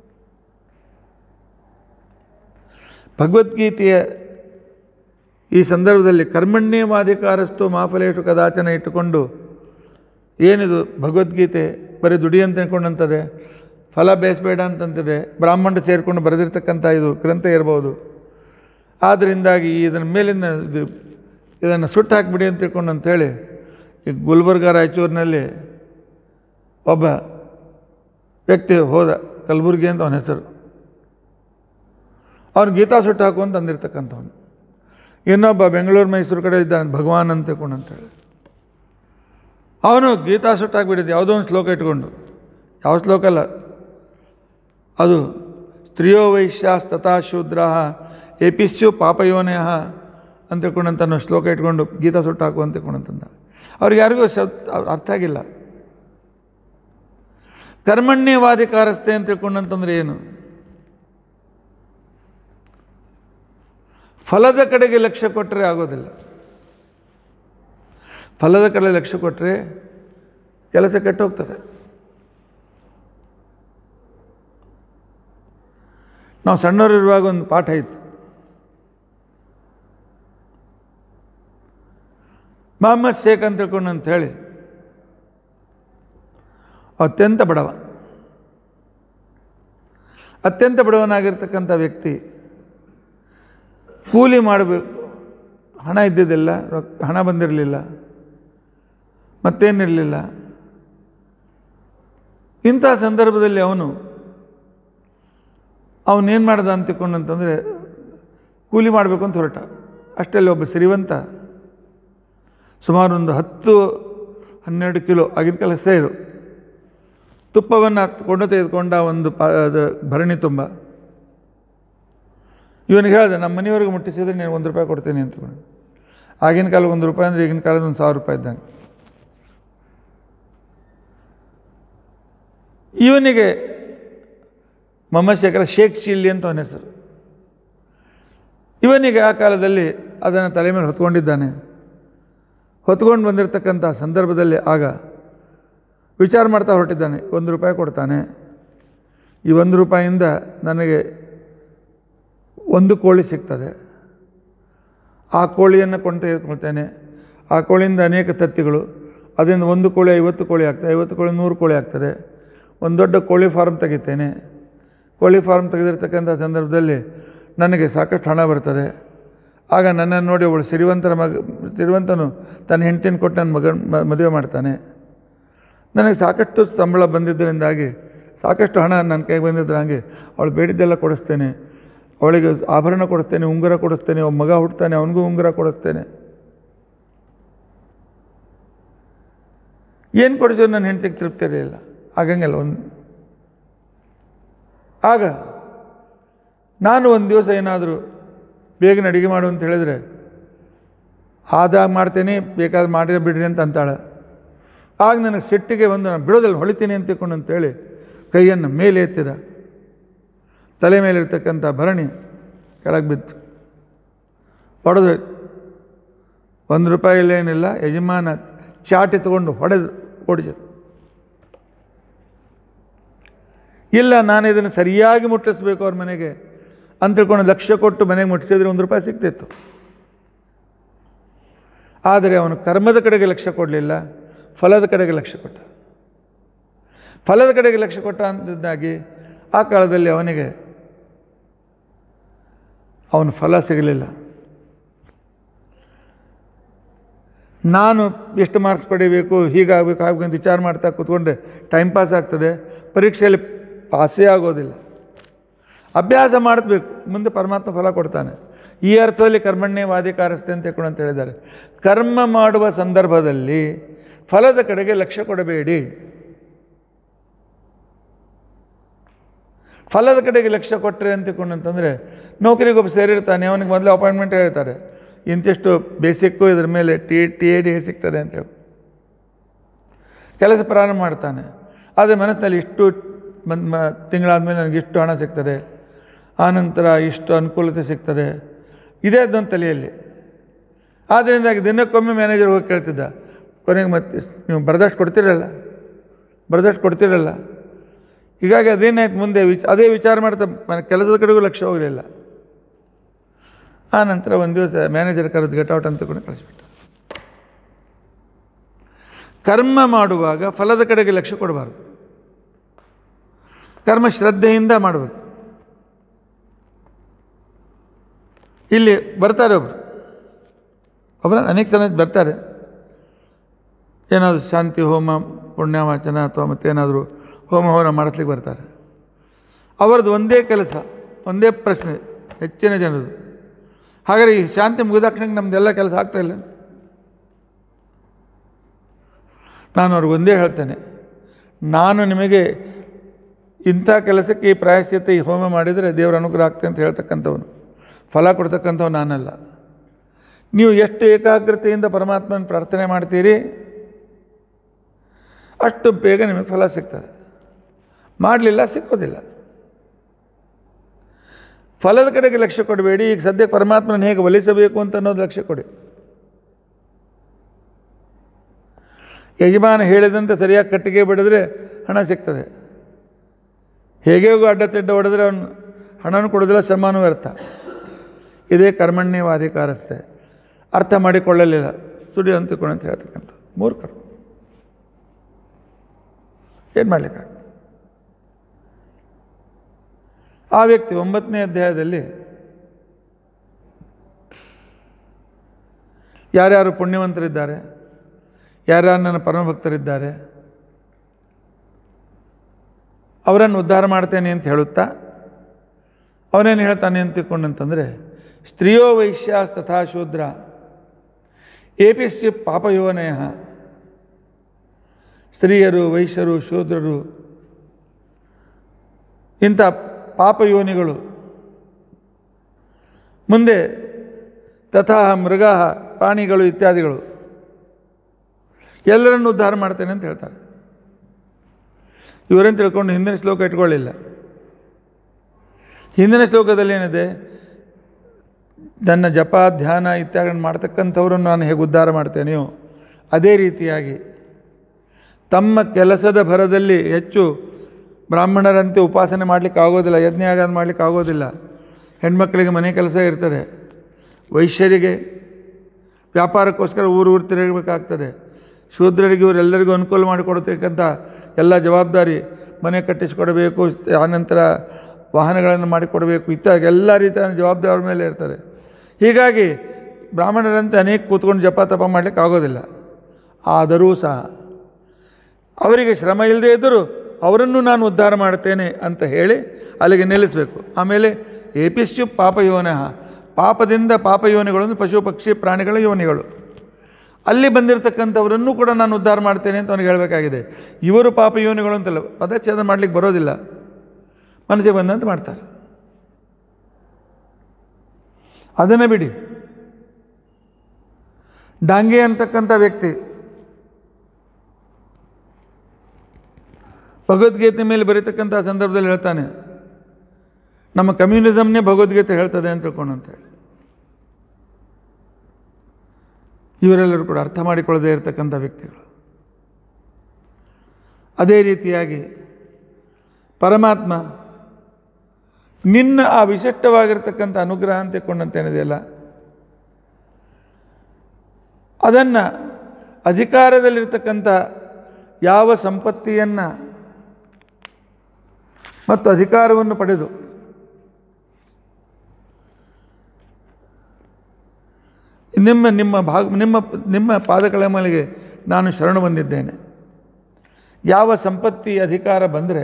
ಭಗವದ್ಗೀತೆಯ ಈ ಸಂದರ್ಭದಲ್ಲಿ ಕರ್ಮಣ್ಯವಾಧಿಕಾರಸ್ತು ಮಾಫಲೇಶು ಕದಾಚನ ಇಟ್ಟುಕೊಂಡು ಏನಿದು ಭಗವದ್ಗೀತೆ ಬರೀ ದುಡಿ ಅಂತ ತಿಳ್ಕೊಂಡಂತದೆ ಫಲ ಬೇಯಿಸಬೇಡ ಅಂತಂತಿದೆ ಬ್ರಾಹ್ಮಣ ಸೇರಿಕೊಂಡು ಬರೆದಿರ್ತಕ್ಕಂಥ ಇದು ಗ್ರಂಥ ಇರ್ಬೋದು ಆದ್ದರಿಂದಾಗಿ ಇದನ್ನ ಮೇಲಿನ ಇದು ಇದನ್ನು ಸುಟ್ಟು ಹಾಕಿಬಿಡಿ ಅಂತ ತಿಳ್ಕೊಂಡು ಅಂತೇಳಿ ಈ ಗುಲ್ಬರ್ಗ ರಾಯಚೂರಿನಲ್ಲಿ ಒಬ್ಬ ವ್ಯಕ್ತಿ ಹೋದ ಕಲಬುರ್ಗಿ ಅಂತ ಅವನ ಹೆಸರು ಅವನು ಗೀತಾ ಸುಟ್ಟು ಹಾಕು ಅಂತ ಅಂದಿರ್ತಕ್ಕಂಥವನು ಇನ್ನೊಬ್ಬ ಬೆಂಗಳೂರು ಮೈಸೂರು ಕಡೆ ಇದ್ದಾನೆ ಭಗವಾನ್ ಅಂತ ತಿಳ್ಕೊಂಡು ಅಂತೇಳಿ ಅವನು ಗೀತಾ ಸುಟ್ಟು ಹಾಕ್ಬಿಟ್ಟಿದ್ದೆ ಯಾವುದೋ ಒಂದು ಶ್ಲೋಕ ಇಟ್ಕೊಂಡು ಯಾವ ಶ್ಲೋಕ ಅಲ್ಲ ಅದು ಸ್ತ್ರೀಯೋ ವೈಶ್ಯಾಸ್ತಥಾ ಶೂದ್ರ ಎಪಿಸ್ಯು ಪಾಪಯೋನಯ ಅಂತ ತಿಳ್ಕೊಂಡಂತ ಅನ್ನೋ ಶ್ಲೋಕ ಇಟ್ಕೊಂಡು ಗೀತಾ ಸುಟ್ಟು ಹಾಕು ಅಂತ ತಿಳ್ಕೊಂಡಂತಂದ ಅವ್ರಿಗೆ ಯಾರಿಗೂ ಶಬ್ ಅರ್ಥ ಆಗಿಲ್ಲ ಕರ್ಮಣ್ಯವಾಧಿಕಾರಸ್ಥೆ ಅಂತ ತಿಳ್ಕೊಂಡಂತಂದ್ರೆ ಏನು ಫಲದ ಕಡೆಗೆ ಲಕ್ಷ್ಯ ಕೊಟ್ಟರೆ ಆಗೋದಿಲ್ಲ ಫಲದ ಕಡೆ ಲಕ್ಷ್ಯ ಕೊಟ್ಟರೆ ಕೆಲಸ ಕೆಟ್ಟು ಹೋಗ್ತದೆ ನಾವು ಸಣ್ಣವರಿರುವಾಗ ಒಂದು ಪಾಠ ಇತ್ತು ಮೊಹಮ್ಮದ್ ಶೇಖ್ ಅಂತ ತಿಳ್ಕೊಂಡು ಅಂತ ಹೇಳಿ ಅತ್ಯಂತ ಬಡವ ಅತ್ಯಂತ ಬಡವನಾಗಿರ್ತಕ್ಕಂಥ ವ್ಯಕ್ತಿ ಕೂಲಿ ಮಾಡಬೇಕು ಹಣ ಇದ್ದಿದ್ದಿಲ್ಲ ರೊಕ್ಕ ಹಣ ಬಂದಿರಲಿಲ್ಲ ಮತ್ತೇನಿರಲಿಲ್ಲ ಇಂಥ ಸಂದರ್ಭದಲ್ಲಿ ಅವನು ಅವನೇನು ಮಾಡ್ದ ಅಂತ ತಿಳ್ಕೊಂಡಂತಂದರೆ ಕೂಲಿ ಮಾಡಬೇಕು ಅಂತ ಹೊರಟ ಅಷ್ಟರಲ್ಲಿ ಒಬ್ಬ ಶ್ರೀವಂತ ಸುಮಾರು ಒಂದು ಹತ್ತು ಹನ್ನೆರಡು ಕಿಲೋ ಆಗಿನ ಕಾಲ ಸೇರು ತುಪ್ಪವನ್ನು ಕೊಂಡು ತೆಗೆದುಕೊಂಡ ಒಂದು ಪ ಅದು ಭರಣಿ ತುಂಬ ಇವನಿಗೆ ಹೇಳಿದೆ ನಮ್ಮ ಮನೆಯವ್ರಿಗೆ ಮುಟ್ಟಿಸಿದ್ರೆ ನೀನು ಒಂದು ರೂಪಾಯಿ ಕೊಡ್ತೀನಿ ಅಂತ ಆಗಿನ ಕಾಲ ಒಂದು ರೂಪಾಯಿ ಅಂದರೆ ಈಗಿನ ಕಾಲದ ಒಂದು ಸಾವಿರ ರೂಪಾಯಿ ಇದ್ದಂಗೆ ಇವನಿಗೆ ಮೊಹಮ್ಮದ್ ಶೇಖರ ಶೇಖ್ ಚಿಲ್ಲಿ ಅಂತ ಅವನ ಹೆಸರು ಇವನಿಗೆ ಆ ಕಾಲದಲ್ಲಿ ಅದನ್ನು ತಲೆ ಮೇಲೆ ಹೊತ್ಕೊಂಡಿದ್ದಾನೆ ಹೊತ್ಕೊಂಡು ಬಂದಿರತಕ್ಕಂಥ ಸಂದರ್ಭದಲ್ಲಿ ಆಗ ವಿಚಾರ ಮಾಡ್ತಾ ಹೊರಟಿದ್ದಾನೆ ಒಂದು ರೂಪಾಯಿ ಕೊಡ್ತಾನೆ ಈ ಒಂದು ರೂಪಾಯಿಯಿಂದ ನನಗೆ ಒಂದು ಕೋಳಿ ಸಿಗ್ತದೆ ಆ ಕೋಳಿಯನ್ನು ಕೊಂಡು ತೆಗೆದುಕೊಳ್ತೇನೆ ಆ ಕೋಳಿಯಿಂದ ಅನೇಕ ತತ್ತಿಗಳು ಅದರಿಂದ ಒಂದು ಕೋಳಿ ಐವತ್ತು ಕೋಳಿ ಆಗ್ತದೆ ಐವತ್ತು ಕೋಳಿ ನೂರು ಕೋಳಿ ಆಗ್ತದೆ ಒಂದು ದೊಡ್ಡ ಕೋಳಿ ಫಾರ್ಮ್ ತೆಗಿತೇನೆ ಕೋಳಿ ಫಾರ್ಮ್ ತೆಗೆದಿರ್ತಕ್ಕಂಥ ಸಂದರ್ಭದಲ್ಲಿ ನನಗೆ ಸಾಕಷ್ಟು ಹಣ ಬರ್ತದೆ ಆಗ ನನ್ನನ್ನು ನೋಡಿ ಅವಳು ಸಿರಿವಂತರ ಮಗ ಸಿರಿವಂತನು ತನ್ನ ಹೆಂಡತಿನ ಕೊಟ್ಟು ನನ್ನ ಮಗನ ಮ- ಮದುವೆ ಮಾಡ್ತಾನೆ ನನಗೆ ಸಾಕಷ್ಟು ಸಂಬಳ ಬಂದಿದ್ದರಿಂದಾಗಿ ಸಾಕಷ್ಟು ಹಣ ನನ್ನ ಕೈಗೆ ಬಂದಿದ್ದರಂಗೆ ಅವಳು ಬೇಡಿದ್ದೆಲ್ಲ ಕೊಡಿಸ್ತೇನೆ ಅವಳಿಗೆ ಆಭರಣ ಕೊಡಿಸ್ತೇನೆ ಉಂಗುರ ಕೊಡಿಸ್ತೇನೆ ಒಬ್ಬ ಮಗ ಹುಡ್ತಾನೆ ಅವನಿಗೂ ಉಂಗುರ ಕೊಡಿಸ್ತೇನೆ ಏನು ಕೊಡಿಸೋದು ನನ್ನ ಹೆಂಡತಿಗೆ ತೃಪ್ತಿ ಇರಲಿಲ್ಲ ಆಗಂಗಿಲ್ಲ ಒಂದು ಆಗ ನಾನು ಒಂದು ದಿವಸ ಏನಾದರೂ ಬೇಗನೆ ಅಡುಗೆ ಮಾಡು ಅಂತ ಹೇಳಿದರೆ ಆದಾಗ ಮಾಡ್ತೇನೆ ಬೇಕಾದ್ರೆ ಮಾಡಿದ್ರೆ ಬಿಡ್ರಿ ಅಂತ ಅಂತಾಳೆ ಆಗ ನನಗೆ ಸಿಟ್ಟಿಗೆ ಒಂದು ನಾನು ಬಿಡೋದಲ್ಲಿ ಹೊಳಿತೀನಿ ಅಂತ ತಿಳ್ಕೊಂಡು ಅಂತೇಳಿ ಕೈಯನ್ನು ಮೇಲೆ ಎತ್ತಿದ ತಲೆ ಮೇಲಿರ್ತಕ್ಕಂಥ ಭರಣಿ ಕೆಳಗೆ ಬಿತ್ತು ಹೊಡೆದು ಒಂದು ರೂಪಾಯಿಲೇನಿಲ್ಲ ಯಜಮಾನ ಚಾಟಿ ತಗೊಂಡು ಹೊಡೆದು ಓಡಿಸಿದ ಇಲ್ಲ ನಾನು ಇದನ್ನು ಸರಿಯಾಗಿ ಮುಟ್ಟಿಸ್ಬೇಕು ಅವ್ರ ಮನೆಗೆ ಅಂತ ತಿಳ್ಕೊಂಡು ಲಕ್ಷ್ಯ ಕೊಟ್ಟು ಮನೆಗೆ ಮುಟ್ಟಿಸಿದ್ರೆ ಒಂದು ರೂಪಾಯಿ ಸಿಗ್ತಿತ್ತು ಆದರೆ ಅವನು ಕರ್ಮದ ಕಡೆಗೆ ಲಕ್ಷ್ಯ ಕೊಡಲಿಲ್ಲ ಫಲದ ಕಡೆಗೆ ಲಕ್ಷ್ಯ ಕೊಟ್ಟ ಫಲದ ಕಡೆಗೆ ಲಕ್ಷ್ಯ ಕೊಟ್ಟ ಅಂತಿದ್ದಾಗಿ ಆ ಕಾಲದಲ್ಲಿ ಅವನಿಗೆ ಅವನು ಫಲ ಸಿಗಲಿಲ್ಲ ನಾನು ಎಷ್ಟು ಮಾರ್ಕ್ಸ್ ಪಡಿಬೇಕು ಹೀಗಾಗಬೇಕು ಆಗಬೇಕು ಅಂತ ವಿಚಾರ ಮಾಡ್ತಾ ಕೂತ್ಕೊಂಡ್ರೆ ಟೈಮ್ ಪಾಸ್ ಆಗ್ತದೆ ಪರೀಕ್ಷೆಯಲ್ಲಿ ಪಾಸೇ ಆಗೋದಿಲ್ಲ ಅಭ್ಯಾಸ ಮಾಡಬೇಕು ಮುಂದೆ ಪರಮಾತ್ಮ ಫಲ ಕೊಡ್ತಾನೆ ಈ ಅರ್ಥದಲ್ಲಿ ಕರ್ಮಣ್ಯವಾಧಿಕಾರಸ್ಥೆ ಅಂತ ತಿಳ್ಕೊಂಡು ಅಂತ ಹೇಳಿದ್ದಾರೆ ಕರ್ಮ ಮಾಡುವ ಸಂದರ್ಭದಲ್ಲಿ ಫಲದ ಕಡೆಗೆ ಲಕ್ಷ್ಯ ಕೊಡಬೇಡಿ ಫಲದ ಕಡೆಗೆ ಲಕ್ಷ್ಯ ಕೊಟ್ಟರೆ ಅಂತ ತಿಳ್ಕೊಂಡು ಅಂತಂದರೆ ನೌಕರಿಗೊಬ್ಬ ಸೇರಿರ್ತಾನೆ ಅವನಿಗೆ ಮೊದಲು ಅಪಾಯಿಂಟ್ಮೆಂಟ್ ಹೇಳ್ತಾರೆ ಇಂತಿಷ್ಟು ಬೇಸಿಕ್ಕು ಇದ್ರ ಮೇಲೆ ಟಿ ಟಿ ಎ ಡಿ ಸಿಗ್ತದೆ ಅಂತ ಹೇಳಿ ಕೆಲಸ ಪ್ರಾರಂಭ ಮಾಡ್ತಾನೆ ಆದರೆ ಮನಸ್ಸಿನಲ್ಲಿ ಇಷ್ಟು ಬಂದ್ ಮ ತಿಂಗಳಾದಮೇಲೆ ನನಗೆ ಇಷ್ಟು ಹಣ ಸಿಗ್ತದೆ ಆನಂತರ ಇಷ್ಟು ಅನುಕೂಲತೆ ಸಿಗ್ತದೆ ಇದೇ ಅದೊಂದು ತಲೆಯಲ್ಲಿ ಆದ್ದರಿಂದಾಗಿ ದಿನಕ್ಕೊಮ್ಮೆ ಮ್ಯಾನೇಜರ್ ಹೋಗಿ ಕೇಳ್ತಿದ್ದ ಕೊನೆಗೆ ಮತ್ತೆ ನೀವು ಬರೆದಷ್ಟು ಕೊಡ್ತಿರಲ್ಲ ಬರೆದಷ್ಟು ಕೊಡ್ತಿರಲ್ಲ ಹೀಗಾಗಿ ಅದೇನಾಯ್ತು ಮುಂದೆ ವಿಚ ಅದೇ ವಿಚಾರ ಮಾಡ್ತಾ ಮನೆ ಕೆಲಸದ ಕಡೆಗೂ ಲಕ್ಷ್ಯ ಹೋಗಲಿಲ್ಲ ಆ ನಂತರ ಒಂದು ದಿವಸ ಮ್ಯಾನೇಜರ್ ಕರೆದು ಗೆಟ್ ಔಟ್ ಅಂತ ಕೂಡ ಕಳಿಸ್ಬಿಟ್ಟು ಕರ್ಮ ಮಾಡುವಾಗ ಫಲದ ಕಡೆಗೆ ಲಕ್ಷ್ಯ ಕೊಡಬಾರ್ದು ಕರ್ಮ ಶ್ರದ್ಧೆಯಿಂದ ಮಾಡಬೇಕು ಇಲ್ಲಿ ಬರ್ತಾರೆ ಒಬ್ರು ಒಬ್ಬರ ಅನೇಕ ಜನ ಬರ್ತಾರೆ ಏನಾದರೂ ಶಾಂತಿ ಹೋಮ ಪುಣ್ಯವಾಚನ ಅಥವಾ ಮತ್ತೇನಾದರೂ ಹೋಮ ಹೋಮ ಮಾಡಿಸ್ಲಿಕ್ಕೆ ಬರ್ತಾರೆ ಅವರದ್ದು ಒಂದೇ ಕೆಲಸ ಒಂದೇ ಪ್ರಶ್ನೆ ಹೆಚ್ಚಿನ ಜನರು ಹಾಗಾದ್ರೆ ಈ ಶಾಂತಿ ಮುಗಿದಾಕ್ಷಣಕ್ಕೆ ನಮ್ಮದೆಲ್ಲ ಕೆಲಸ ಆಗ್ತಾ ಇಲ್ಲ ನಾನು ಅವ್ರಿಗೆ ಒಂದೇ ಹೇಳ್ತೇನೆ ನಾನು ನಿಮಗೆ ಇಂಥ ಕೆಲಸಕ್ಕೆ ಈ ಪ್ರಾಯಶ್ಚಿತ್ತ ಈ ಹೋಮ ಮಾಡಿದರೆ ದೇವರ ಅನುಗ್ರಹ ಆಗ್ತದೆ ಅಂತ ಹೇಳ್ತಕ್ಕಂಥವನು ಫಲ ಕೊಡ್ತಕ್ಕಂಥವು ನಾನಲ್ಲ ನೀವು ಎಷ್ಟು ಏಕಾಗ್ರತೆಯಿಂದ ಪರಮಾತ್ಮನ ಪ್ರಾರ್ಥನೆ ಮಾಡ್ತೀರಿ ಅಷ್ಟು ಬೇಗ ನಿಮಗೆ ಫಲ ಸಿಗ್ತದೆ ಮಾಡಲಿಲ್ಲ ಸಿಕ್ಕೋದಿಲ್ಲ ಫಲದ ಕಡೆಗೆ ಲಕ್ಷ್ಯ ಕೊಡಬೇಡಿ ಈಗ ಸದ್ಯಕ್ಕೆ ಪರಮಾತ್ಮನ ಹೇಗೆ ಒಲಿಸಬೇಕು ಅಂತ ಅನ್ನೋದು ಲಕ್ಷ್ಯ ಕೊಡಿ ಯಜಮಾನ ಹೇಳಿದಂತೆ ಸರಿಯಾಗಿ ಕಟ್ಟಿಗೆ ಬಿಡಿದ್ರೆ ಹಣ ಸಿಗ್ತದೆ ಹೇಗೆ ಅಡ್ಡ ತಿಡ್ಡ ಹೊಡೆದ್ರೆ ಅವನು ಹಣನೂ ಕೊಡೋದಿಲ್ಲ ಶ್ರಮನೂ ವ್ಯರ್ಥ ಇದೇ ಕರ್ಮಣ್ಯವಾಧಿಕಾರಸ್ಥೆ ಅರ್ಥ ಮಾಡಿಕೊಳ್ಳಲಿಲ್ಲ ಸುಡಿ ಅಂತಿಕೊಂಡು ಅಂತ ಹೇಳ್ತಕ್ಕಂಥ ಮೂರ್ಖರು ಏನು ಮಾಡಲಿಕ್ಕಾಗ ಆ ವ್ಯಕ್ತಿ ಒಂಬತ್ತನೇ ಅಧ್ಯಾಯದಲ್ಲಿ ಯಾರ್ಯಾರು ಪುಣ್ಯವಂತರಿದ್ದಾರೆ ಯಾರ್ಯಾರು ನನ್ನ ಪರಮಭಕ್ತರಿದ್ದಾರೆ ಅವರನ್ನು ಉದ್ಧಾರ ಮಾಡ್ತೇನೆ ಅಂತ ಹೇಳುತ್ತಾ ಅವನೇನು ಹೇಳ್ತಾನೆ ಅಂತ ತಿಳ್ಕೊಂಡಂತಂದರೆ ಸ್ತ್ರೀಯೋ ವೈಶ್ಯಾಸ್ ತಥಾ ಶೂದ್ರ ಏಪಿಸ್ಯ ಪಾಪಯೋನಯ ಸ್ತ್ರೀಯರು ವೈಶ್ಯರು ಶೂದ್ರರು ಇಂಥ ಪಾಪಯೋನಿಗಳು ಮುಂದೆ ತಥಾ ಮೃಗ ಪ್ರಾಣಿಗಳು ಇತ್ಯಾದಿಗಳು ಎಲ್ಲರನ್ನು ಉದ್ಧಾರ ಮಾಡ್ತೇನೆ ಅಂತ ಹೇಳ್ತಾರೆ ಇವರನ್ನು ತಿಳ್ಕೊಂಡು ಹಿಂದಿನ ಶ್ಲೋಕ ಇಟ್ಕೊಳ್ಳಿಲ್ಲ ಹಿಂದಿನ ಶ್ಲೋಕದಲ್ಲಿ ಏನಿದೆ ನನ್ನ ಜಪ ಧ್ಯಾನ ಇತ್ಯಾದಿಗಳನ್ನು ಮಾಡ್ತಕ್ಕಂಥವ್ರನ್ನು ನಾನು ಹೇಗೆ ಉದ್ಧಾರ ಮಾಡ್ತೇನೆಯೋ ಅದೇ ರೀತಿಯಾಗಿ ತಮ್ಮ ಕೆಲಸದ ಭರದಲ್ಲಿ ಹೆಚ್ಚು ಬ್ರಾಹ್ಮಣರಂತೆ ಉಪಾಸನೆ ಮಾಡಲಿಕ್ಕೆ ಆಗೋದಿಲ್ಲ ಯಜ್ಞ ಯಾಗ ಮಾಡಲಿಕ್ಕೆ ಆಗೋದಿಲ್ಲ ಹೆಣ್ಮಕ್ಳಿಗೆ ಮನೆ ಕೆಲಸ ಇರ್ತದೆ ವೈಶ್ಯರಿಗೆ ವ್ಯಾಪಾರಕ್ಕೋಸ್ಕರ ಊರು ಊರು ತಿರುಗಬೇಕಾಗ್ತದೆ ಶೂದ್ರರಿಗೆ ಇವರೆಲ್ಲರಿಗೂ ಅನುಕೂಲ ಮಾಡಿಕೊಡ್ತಕ್ಕಂಥ ಎಲ್ಲ ಜವಾಬ್ದಾರಿ ಮನೆ ಕಟ್ಟಿಸಿಕೊಡಬೇಕು ಆನಂತರ ವಾಹನಗಳನ್ನು ಮಾಡಿಕೊಡಬೇಕು ಇತ್ಯಾದಿ ಎಲ್ಲ ರೀತಿಯ ಜವಾಬ್ದಾರಿ ಅವ್ರ ಮೇಲೆ ಇರ್ತದೆ ಹೀಗಾಗಿ ಬ್ರಾಹ್ಮಣರಂತೆ ಅನೇಕ ಕೂತ್ಕೊಂಡು ಜಪ ತಪ ಮಾಡಲಿಕ್ಕೆ ಆಗೋದಿಲ್ಲ ಆದರೂ ಸಹ ಅವರಿಗೆ ಶ್ರಮ ಇಲ್ಲದೆ ಇದ್ದರೂ ಅವರನ್ನು ನಾನು ಉದ್ಧಾರ ಮಾಡ್ತೇನೆ ಅಂತ ಹೇಳಿ ಅಲ್ಲಿಗೆ ನಿಲ್ಲಿಸಬೇಕು ಆಮೇಲೆ ಏಪಿಶ್ಯು ಪಾಪಯೋನಃ ಪಾಪದಿಂದ ಪಾಪಯೋನಿಗಳನ್ನು ಪಶು ಪಕ್ಷಿ ಪ್ರಾಣಿಗಳ ಯೋನಿಗಳು ಅಲ್ಲಿ ಬಂದಿರತಕ್ಕಂಥವರನ್ನು ಕೂಡ ನಾನು ಉದ್ಧಾರ ಮಾಡ್ತೇನೆ ಅಂತ ಅವನಿಗೆ ಹೇಳಬೇಕಾಗಿದೆ ಇವರು ಪಾಪ ಯೋನಿಗಳು ಅಂತಲ್ಲ ಪದಚ್ಛೇದ ಮಾಡಲಿಕ್ಕೆ ಬರೋದಿಲ್ಲ ಮನಸ್ಸಿಗೆ ಬಂದಂತೆ ಮಾಡ್ತಾರೆ ಅದನ್ನು ಬಿಡಿ ಡಾಂಗೆ ಅಂತಕ್ಕಂಥ ವ್ಯಕ್ತಿ ಭಗವದ್ಗೀತೆ ಮೇಲೆ ಬರೀತಕ್ಕಂಥ ಸಂದರ್ಭದಲ್ಲಿ ಹೇಳ್ತಾನೆ ನಮ್ಮ ಕಮ್ಯುನಿಸಮ್ನೇ ಭಗವದ್ಗೀತೆ ಹೇಳ್ತದೆ ಅಂತ ತಿಳ್ಕೊಂಡು ಅಂತೇಳಿ ಇವರೆಲ್ಲರೂ ಕೂಡ ಅರ್ಥ ಮಾಡಿಕೊಳ್ಳದೇ ಇರತಕ್ಕಂಥ ವ್ಯಕ್ತಿಗಳು ಅದೇ ರೀತಿಯಾಗಿ ಪರಮಾತ್ಮ ನಿನ್ನ ಆ ವಿಶಿಷ್ಟವಾಗಿರ್ತಕ್ಕಂಥ ಅನುಗ್ರಹ ಅಂತ ತಿಳ್ಕೊಂಡಂತೇನಿದೆಯಲ್ಲ ಅದನ್ನು ಅಧಿಕಾರದಲ್ಲಿರ್ತಕ್ಕಂಥ ಯಾವ ಸಂಪತ್ತಿಯನ್ನು ಮತ್ತು ಅಧಿಕಾರವನ್ನು ಪಡೆದು ನಿಮ್ಮ ನಿಮ್ಮ ಭಾಗ ನಿಮ್ಮ ನಿಮ್ಮ ಪಾದಗಳ ಮೇಲೆಗೆ ನಾನು ಶರಣು ಬಂದಿದ್ದೇನೆ ಯಾವ ಸಂಪತ್ತಿ ಅಧಿಕಾರ ಬಂದರೆ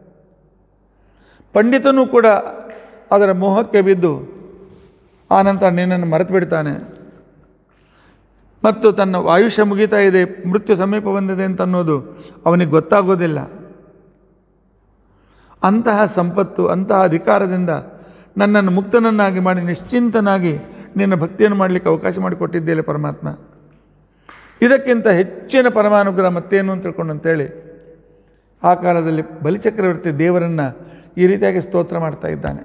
ಪಂಡಿತನೂ ಕೂಡ ಅದರ ಮೋಹಕ್ಕೆ ಬಿದ್ದು ಆನಂತರ ನಿನ್ನನ್ನು ಮರೆತು ಬಿಡ್ತಾನೆ ಮತ್ತು ತನ್ನ ಆಯುಷ್ಯ ಮುಗಿತಾ ಇದೆ ಮೃತ್ಯು ಸಮೀಪ ಬಂದಿದೆ ಅಂತ ಅನ್ನೋದು ಅವನಿಗೆ ಗೊತ್ತಾಗೋದಿಲ್ಲ ಅಂತಹ ಸಂಪತ್ತು ಅಂತಹ ಅಧಿಕಾರದಿಂದ ನನ್ನನ್ನು ಮುಕ್ತನನ್ನಾಗಿ ಮಾಡಿ ನಿಶ್ಚಿಂತನಾಗಿ ನಿನ್ನ ಭಕ್ತಿಯನ್ನು ಮಾಡಲಿಕ್ಕೆ ಅವಕಾಶ ಮಾಡಿಕೊಟ್ಟಿದ್ದೇಲೆ ಪರಮಾತ್ಮ ಇದಕ್ಕಿಂತ ಹೆಚ್ಚಿನ ಪರಮಾನುಗ್ರಹ ಮತ್ತೇನು ಅಂತ ತಿಳ್ಕೊಂಡು ಅಂತೇಳಿ ಆ ಕಾಲದಲ್ಲಿ ಬಲಿಚಕ್ರವರ್ತಿ ದೇವರನ್ನು ಈ ರೀತಿಯಾಗಿ ಸ್ತೋತ್ರ ಮಾಡ್ತಾ ಇದ್ದಾನೆ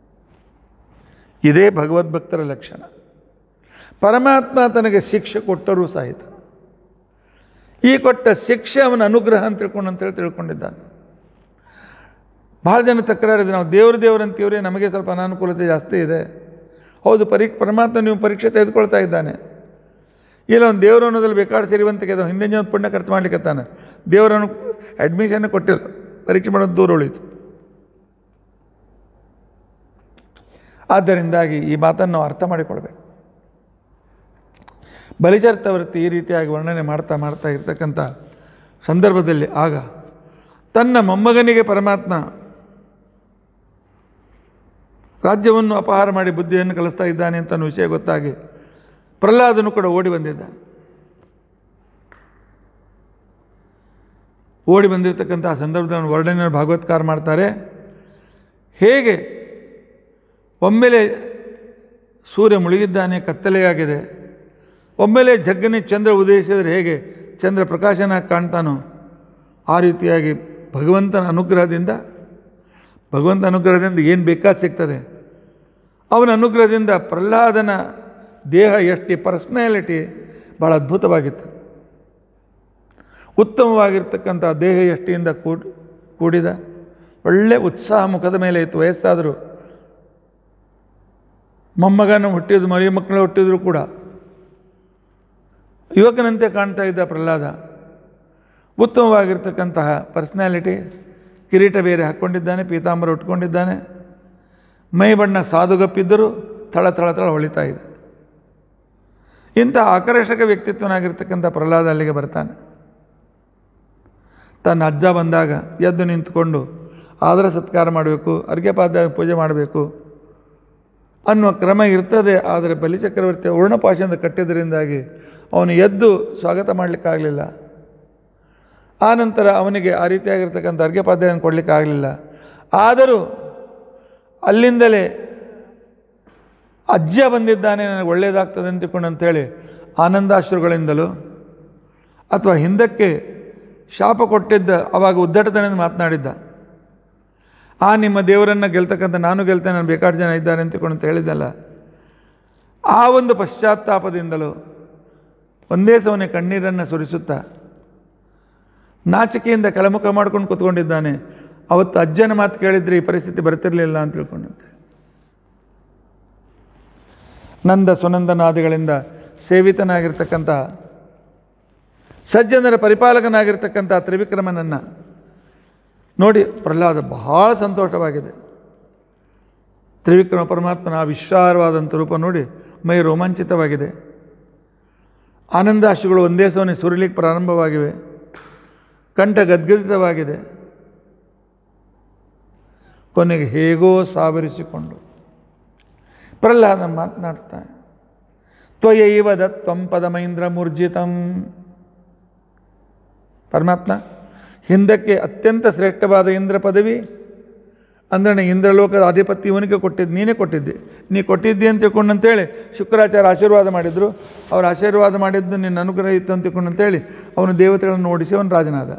ಇದೇ ಭಗವದ್ಭಕ್ತರ ಲಕ್ಷಣ ಪರಮಾತ್ಮ ತನಗೆ ಶಿಕ್ಷೆ ಕೊಟ್ಟರೂ ಸಹಿತ ಈ ಕೊಟ್ಟ ಶಿಕ್ಷೆ ಅವನ ಅನುಗ್ರಹ ಅಂತ ತಿಳ್ಕೊಂಡು ಅಂತೇಳಿ ತಿಳ್ಕೊಂಡಿದ್ದಾನೆ ಭಾಳ ಜನ ತಕರಾರಿದೆ ನಾವು ದೇವ್ರು ದೇವ್ರು ಅಂತೀವ್ರಿ ನಮಗೆ ಸ್ವಲ್ಪ ಅನಾನುಕೂಲತೆ ಜಾಸ್ತಿ ಇದೆ ಹೌದು ಪರೀ ಪರಮಾತ್ಮ ನೀವು ಪರೀಕ್ಷೆ ತೆಗೆದುಕೊಳ್ತಾ ಇದ್ದಾನೆ ಇಲ್ಲ ಒಂದು ದೇವರು ಅನ್ನೋದ್ರಲ್ಲಿ ಬೇಕಾದ್ರೆ ಸೇರಿವಂತಿಗೆ ಅದು ಹಿಂದಿನ ಜನ ಪುಣ್ಯ ಖರ್ಚು ಮಾಡ್ಲಿಕ್ಕತ್ತಾನೆ ದೇವರನ್ನು ಅಡ್ಮಿಷನ್ ಕೊಟ್ಟಿಲ್ಲ ಪರೀಕ್ಷೆ ಮಾಡೋದು ದೂರ ಉಳಿತು ಆದ್ದರಿಂದಾಗಿ ಈ ಮಾತನ್ನು ನಾವು ಅರ್ಥ ಮಾಡಿಕೊಳ್ಬೇಕು ಬಲಿಚರ್ತವೃತ್ತಿ ಈ ರೀತಿಯಾಗಿ ವರ್ಣನೆ ಮಾಡ್ತಾ ಮಾಡ್ತಾ ಇರ್ತಕ್ಕಂಥ ಸಂದರ್ಭದಲ್ಲಿ ಆಗ ತನ್ನ ಮೊಮ್ಮಗನಿಗೆ ಪರಮಾತ್ಮ ರಾಜ್ಯವನ್ನು ಅಪಹಾರ ಮಾಡಿ ಬುದ್ಧಿಯನ್ನು ಕಲಿಸ್ತಾ ಇದ್ದಾನೆ ಅಂತ ಅನ್ನೋ ವಿಷಯ ಗೊತ್ತಾಗಿ ಪ್ರಹ್ಲಾದನು ಕೂಡ ಓಡಿ ಬಂದಿದ್ದಾನೆ ಓಡಿ ಬಂದಿರತಕ್ಕಂಥ ಸಂದರ್ಭದಲ್ಲಿ ವರ್ಣನೆಯನ್ನು ಭಾಗವತ್ಕಾರ ಮಾಡ್ತಾರೆ ಹೇಗೆ ಒಮ್ಮೆಲೆ ಸೂರ್ಯ ಮುಳುಗಿದ್ದಾನೆ ಕತ್ತಲೆಯಾಗಿದೆ ಒಮ್ಮೆಲೆ ಜಗ್ಗನೆ ಚಂದ್ರ ಉದಯಿಸಿದರೆ ಹೇಗೆ ಚಂದ್ರ ಪ್ರಕಾಶನ ಕಾಣ್ತಾನೋ ಆ ರೀತಿಯಾಗಿ ಭಗವಂತನ ಅನುಗ್ರಹದಿಂದ ಭಗವಂತ ಅನುಗ್ರಹದಿಂದ ಏನು ಬೇಕಾದ ಸಿಗ್ತದೆ ಅವನ ಅನುಗ್ರಹದಿಂದ ಪ್ರಹ್ಲಾದನ ದೇಹ ಎಷ್ಟಿ ಪರ್ಸ್ನಾಲಿಟಿ ಭಾಳ ಅದ್ಭುತವಾಗಿತ್ತು ಉತ್ತಮವಾಗಿರ್ತಕ್ಕಂಥ ದೇಹ ಎಷ್ಟಿಯಿಂದ ಕೂಡ್ ಕೂಡಿದ ಒಳ್ಳೆ ಉತ್ಸಾಹ ಮುಖದ ಮೇಲೆ ಇತ್ತು ವಯಸ್ಸಾದರೂ ಮೊಮ್ಮಗನ ಹುಟ್ಟಿದ್ದು ಮರಿ ಮಕ್ಕಳು ಹುಟ್ಟಿದ್ರು ಕೂಡ ಯುವಕನಂತೆ ಕಾಣ್ತಾ ಇದ್ದ ಪ್ರಹ್ಲಾದ ಉತ್ತಮವಾಗಿರ್ತಕ್ಕಂತಹ ಪರ್ಸ್ನಾಲಿಟಿ ಕಿರೀಟ ಬೇರೆ ಹಾಕ್ಕೊಂಡಿದ್ದಾನೆ ಪೀತಾಂಬರ ಉಟ್ಕೊಂಡಿದ್ದಾನೆ ಮೈ ಬಣ್ಣ ಸಾಧುಗಪ್ಪಿದ್ದರೂ ಥಳ ಥಳ ಥಳ ಹೊಳಿತಾ ಇದೆ ಇಂಥ ಆಕರ್ಷಕ ವ್ಯಕ್ತಿತ್ವನಾಗಿರ್ತಕ್ಕಂಥ ಪ್ರಹ್ಲಾದ ಅಲ್ಲಿಗೆ ಬರ್ತಾನೆ ತನ್ನ ಅಜ್ಜ ಬಂದಾಗ ಎದ್ದು ನಿಂತ್ಕೊಂಡು ಆದರ ಸತ್ಕಾರ ಮಾಡಬೇಕು ಅರ್ಘ್ಯಪಾದ ಪೂಜೆ ಮಾಡಬೇಕು ಅನ್ನುವ ಕ್ರಮ ಇರ್ತದೆ ಆದರೆ ಬಲಿಚಕ್ರವರ್ತಿ ವರ್ಣಪಾಶದಿಂದ ಕಟ್ಟಿದ್ದರಿಂದಾಗಿ ಅವನು ಎದ್ದು ಸ್ವಾಗತ ಮಾಡಲಿಕ್ಕಾಗಲಿಲ್ಲ ಆ ನಂತರ ಅವನಿಗೆ ಆ ರೀತಿಯಾಗಿರ್ತಕ್ಕಂಥ ಅರ್ಘ್ಯಪಾದ್ಯವನ್ನು ಕೊಡಲಿಕ್ಕಾಗಲಿಲ್ಲ ಆದರೂ ಅಲ್ಲಿಂದಲೇ ಅಜ್ಜ ಬಂದಿದ್ದಾನೆ ನನಗೆ ಒಳ್ಳೆಯದಾಗ್ತದೆ ಅಂತಿಕೊಂಡು ಅಂತೇಳಿ ಆನಂದಾಶ್ರುಗಳಿಂದಲೂ ಅಥವಾ ಹಿಂದಕ್ಕೆ ಶಾಪ ಕೊಟ್ಟಿದ್ದ ಅವಾಗ ಉದ್ದಟತನದಿಂದ ಮಾತನಾಡಿದ್ದ ಆ ನಿಮ್ಮ ದೇವರನ್ನು ಗೆಲ್ತಕ್ಕಂಥ ನಾನು ಗೆಲ್ತೇನೆ ನಾನು ಬೇಕಾರು ಜನ ಇದ್ದಾರೆ ಅಂತಿಕೊಂಡು ಅಂತ ಹೇಳಿದ್ದಲ್ಲ ಆ ಒಂದು ಪಶ್ಚಾತ್ತಾಪದಿಂದಲೂ ಒಂದೇ ಸವನೆ ಕಣ್ಣೀರನ್ನು ಸುರಿಸುತ್ತಾ ನಾಚಿಕೆಯಿಂದ ಕೆಳಮುಖ ಮಾಡ್ಕೊಂಡು ಕೂತ್ಕೊಂಡಿದ್ದಾನೆ ಅವತ್ತು ಅಜ್ಜನ ಮಾತು ಕೇಳಿದರೆ ಈ ಪರಿಸ್ಥಿತಿ ಬರ್ತಿರಲಿಲ್ಲ ಅಂತ ತಿಳ್ಕೊಂಡಂತೆ ನಂದ ಸುನಂದನಾದಿಗಳಿಂದ ಸೇವಿತನಾಗಿರ್ತಕ್ಕಂಥ ಸಜ್ಜನರ ಪರಿಪಾಲಕನಾಗಿರ್ತಕ್ಕಂಥ ತ್ರಿವಿಕ್ರಮನನ್ನು ನೋಡಿ ಪ್ರಹ್ಲಾದ ಬಹಳ ಸಂತೋಷವಾಗಿದೆ ತ್ರಿವಿಕ್ರಮ ಪರಮಾತ್ಮನ ಆ ವಿಶ್ವಾರವಾದಂಥ ರೂಪ ನೋಡಿ ಮೈ ರೋಮಾಂಚಿತವಾಗಿದೆ ಆನಂದಾಶುಗಳು ಒಂದೇ ಸವನೆ ಸುರಿಲಿಕ್ಕೆ ಪ್ರಾರಂಭವಾಗಿವೆ ಕಂಠ ಗದ್ಗದಿತವಾಗಿದೆ ಕೊನೆಗೆ ಹೇಗೋ ಸಾವರಿಸಿಕೊಂಡು ಪ್ರಹ್ಲಾದ ಮಾತನಾಡ್ತಾನೆ ತ್ವಯೈವ ದತ್ತಂ ಪದಮೈಂದ್ರ ಮೂರ್ಜಿತಂ ಪರಮಾತ್ಮ ಹಿಂದಕ್ಕೆ ಅತ್ಯಂತ ಶ್ರೇಷ್ಠವಾದ ಇಂದ್ರ ಪದವಿ ಅಂದರೆ ಇಂದ್ರಲೋಕದ ಆಧಿಪತ್ಯ ಇವನಿಗೆ ಕೊಟ್ಟಿದ್ದು ನೀನೇ ಕೊಟ್ಟಿದ್ದೆ ನೀ ಕೊಟ್ಟಿದ್ದಿ ಅಂತ ತಿಳ್ಕೊಂಡು ಅಂತೇಳಿ ಶುಕ್ರಾಚಾರ್ಯ ಆಶೀರ್ವಾದ ಮಾಡಿದರು ಅವ್ರು ಆಶೀರ್ವಾದ ಮಾಡಿದ್ದು ನಿನ್ನ ಅನುಗ್ರಹ ಇತ್ತು ಅಂತ ತಿಳ್ಕೊಂಡು ಅಂತೇಳಿ ಅವನು ದೇವತೆಗಳನ್ನು ಓಡಿಸಿ ಅವನು ರಾಜನಾದ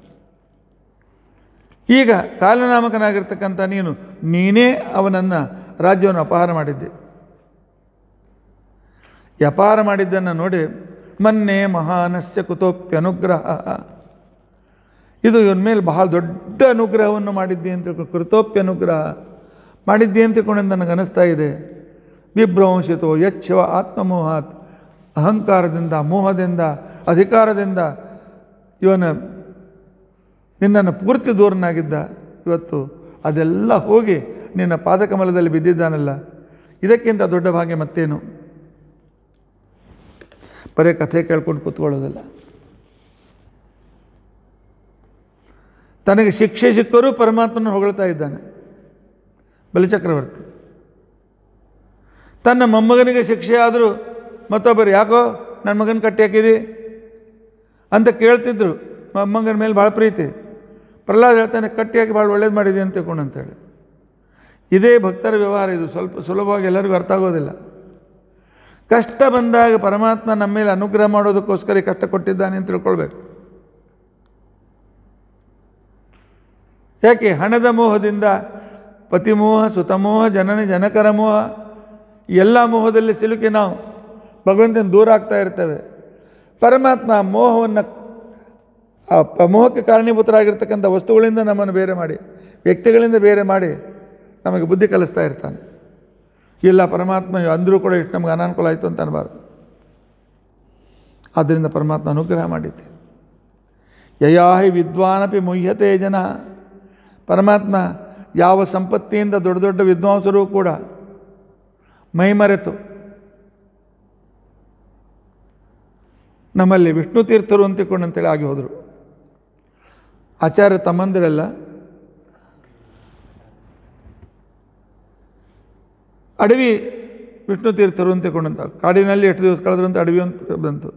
ಈಗ ಕಾಲನಾಮಕನಾಗಿರ್ತಕ್ಕಂಥ ನೀನು ನೀನೇ ಅವನನ್ನು ರಾಜ್ಯವನ್ನು ಅಪಹಾರ ಮಾಡಿದ್ದೆ ಈ ಅಪಹಾರ ಮಾಡಿದ್ದನ್ನು ನೋಡಿ ಮೊನ್ನೆ ಮಹಾನಸ್ಯ ಕುತೋಪ್ಯನುಗ್ರಹ ಇದು ಇವನ ಮೇಲೆ ಬಹಳ ದೊಡ್ಡ ಅನುಗ್ರಹವನ್ನು ಮಾಡಿದ್ದಿ ಅಂತ ತಿಳ್ಕೊಂಡು ಕೃತೋಪ್ಯ ಅನುಗ್ರಹ ಮಾಡಿದ್ದಿ ಅಂತ ತಿಳ್ಕೊಂಡು ನನಗೆ ಅನಿಸ್ತಾ ಇದೆ ವಿಭ್ರಂಶಿತೋ ಯಚ್ಛವ ಆತ್ಮಮೋಹಾತ್ ಅಹಂಕಾರದಿಂದ ಮೋಹದಿಂದ ಅಧಿಕಾರದಿಂದ ಇವನ ನಿನ್ನನ್ನು ಪೂರ್ತಿ ದೂರನಾಗಿದ್ದ ಇವತ್ತು ಅದೆಲ್ಲ ಹೋಗಿ ನಿನ್ನ ಪಾದಕಮಲದಲ್ಲಿ ಬಿದ್ದಿದ್ದಾನಲ್ಲ ಇದಕ್ಕಿಂತ ದೊಡ್ಡ ಭಾಗ್ಯ ಮತ್ತೇನು ಬರೀ ಕಥೆ ಕೇಳ್ಕೊಂಡು ಕೂತ್ಕೊಳ್ಳೋದಿಲ್ಲ ತನಗೆ ಶಿಕ್ಷೆ ಸಿಕ್ಕರೂ ಪರಮಾತ್ಮನ ಹೊಗಳ್ತಾ ಇದ್ದಾನೆ ಬಲಿಚಕ್ರವರ್ತಿ ತನ್ನ ಮೊಮ್ಮಗನಿಗೆ ಶಿಕ್ಷೆ ಆದರೂ ಮತ್ತೊಬ್ಬರು ಯಾಕೋ ನನ್ನ ಮಗನ ಕಟ್ಟಿ ಹಾಕಿದಿ ಅಂತ ಕೇಳ್ತಿದ್ರು ಮೊಮ್ಮಗನ ಮೇಲೆ ಭಾಳ ಪ್ರೀತಿ ಪ್ರಹ್ಲಾದ್ ಹೇಳ್ತಾನೆ ಕಟ್ಟಿ ಹಾಕಿ ಭಾಳ ಒಳ್ಳೇದು ಮಾಡಿದೆ ಅಂತ ತಿಳ್ಕೊಂಡು ಅಂತೇಳಿ ಇದೇ ಭಕ್ತರ ವ್ಯವಹಾರ ಇದು ಸ್ವಲ್ಪ ಸುಲಭವಾಗಿ ಎಲ್ಲರಿಗೂ ಅರ್ಥ ಆಗೋದಿಲ್ಲ ಕಷ್ಟ ಬಂದಾಗ ಪರಮಾತ್ಮ ನಮ್ಮ ಮೇಲೆ ಅನುಗ್ರಹ ಮಾಡೋದಕ್ಕೋಸ್ಕರ ಈ ಕಷ್ಟ ಕೊಟ್ಟಿದ್ದಾನೆ ಅಂತ ತಿಳ್ಕೊಳ್ಬೇಕು ಯಾಕೆ ಹಣದ ಮೋಹದಿಂದ ಪತಿಮೋಹ ಸುತಮೋಹ ಜನನ ಜನಕರ ಮೋಹ ಎಲ್ಲ ಮೋಹದಲ್ಲಿ ಸಿಲುಕಿ ನಾವು ಭಗವಂತನ ದೂರ ಆಗ್ತಾ ಇರ್ತೇವೆ ಪರಮಾತ್ಮ ಮೋಹವನ್ನು ಆ ಪ್ರಮೋಹಕ್ಕೆ ಕಾರಣೀಭೂತರಾಗಿರ್ತಕ್ಕಂಥ ವಸ್ತುಗಳಿಂದ ನಮ್ಮನ್ನು ಬೇರೆ ಮಾಡಿ ವ್ಯಕ್ತಿಗಳಿಂದ ಬೇರೆ ಮಾಡಿ ನಮಗೆ ಬುದ್ಧಿ ಕಲಿಸ್ತಾ ಇರ್ತಾನೆ ಇಲ್ಲ ಪರಮಾತ್ಮ ಅಂದರೂ ಕೂಡ ಇಷ್ಟು ನಮಗೆ ಅನಾನುಕೂಲ ಆಯಿತು ಅಂತ ಅನ್ಬಾರ್ದು ಆದ್ದರಿಂದ ಪರಮಾತ್ಮ ಅನುಗ್ರಹ ಮಾಡಿದ್ದೆ ಯಯಾಹಿ ವಿದ್ವಾನಪಿ ಮುಹ್ಯತೆ ಜನ ಪರಮಾತ್ಮ ಯಾವ ಸಂಪತ್ತಿಯಿಂದ ದೊಡ್ಡ ದೊಡ್ಡ ವಿದ್ವಾಂಸರು ಕೂಡ ಮೈಮರೆತು ನಮ್ಮಲ್ಲಿ ವಿಷ್ಣು ತೀರ್ಥರು ಅಂತಿಕೊಂಡು ಅಂತೇಳಿ ಆಗಿ ಹೋದರು ಆಚಾರ್ಯ ತಮ್ಮಂದಿರೆಲ್ಲ ಅಡವಿ ವಿಷ್ಣು ತೀರ್ಥರು ಅಂತಿಕೊಂಡಂತ ಕಾಡಿನಲ್ಲಿ ಎಷ್ಟು ದಿವಸ ಕಳೆದ್ರು ಅಂತ ಅಡವಿ ಅಂತ ಬಂತು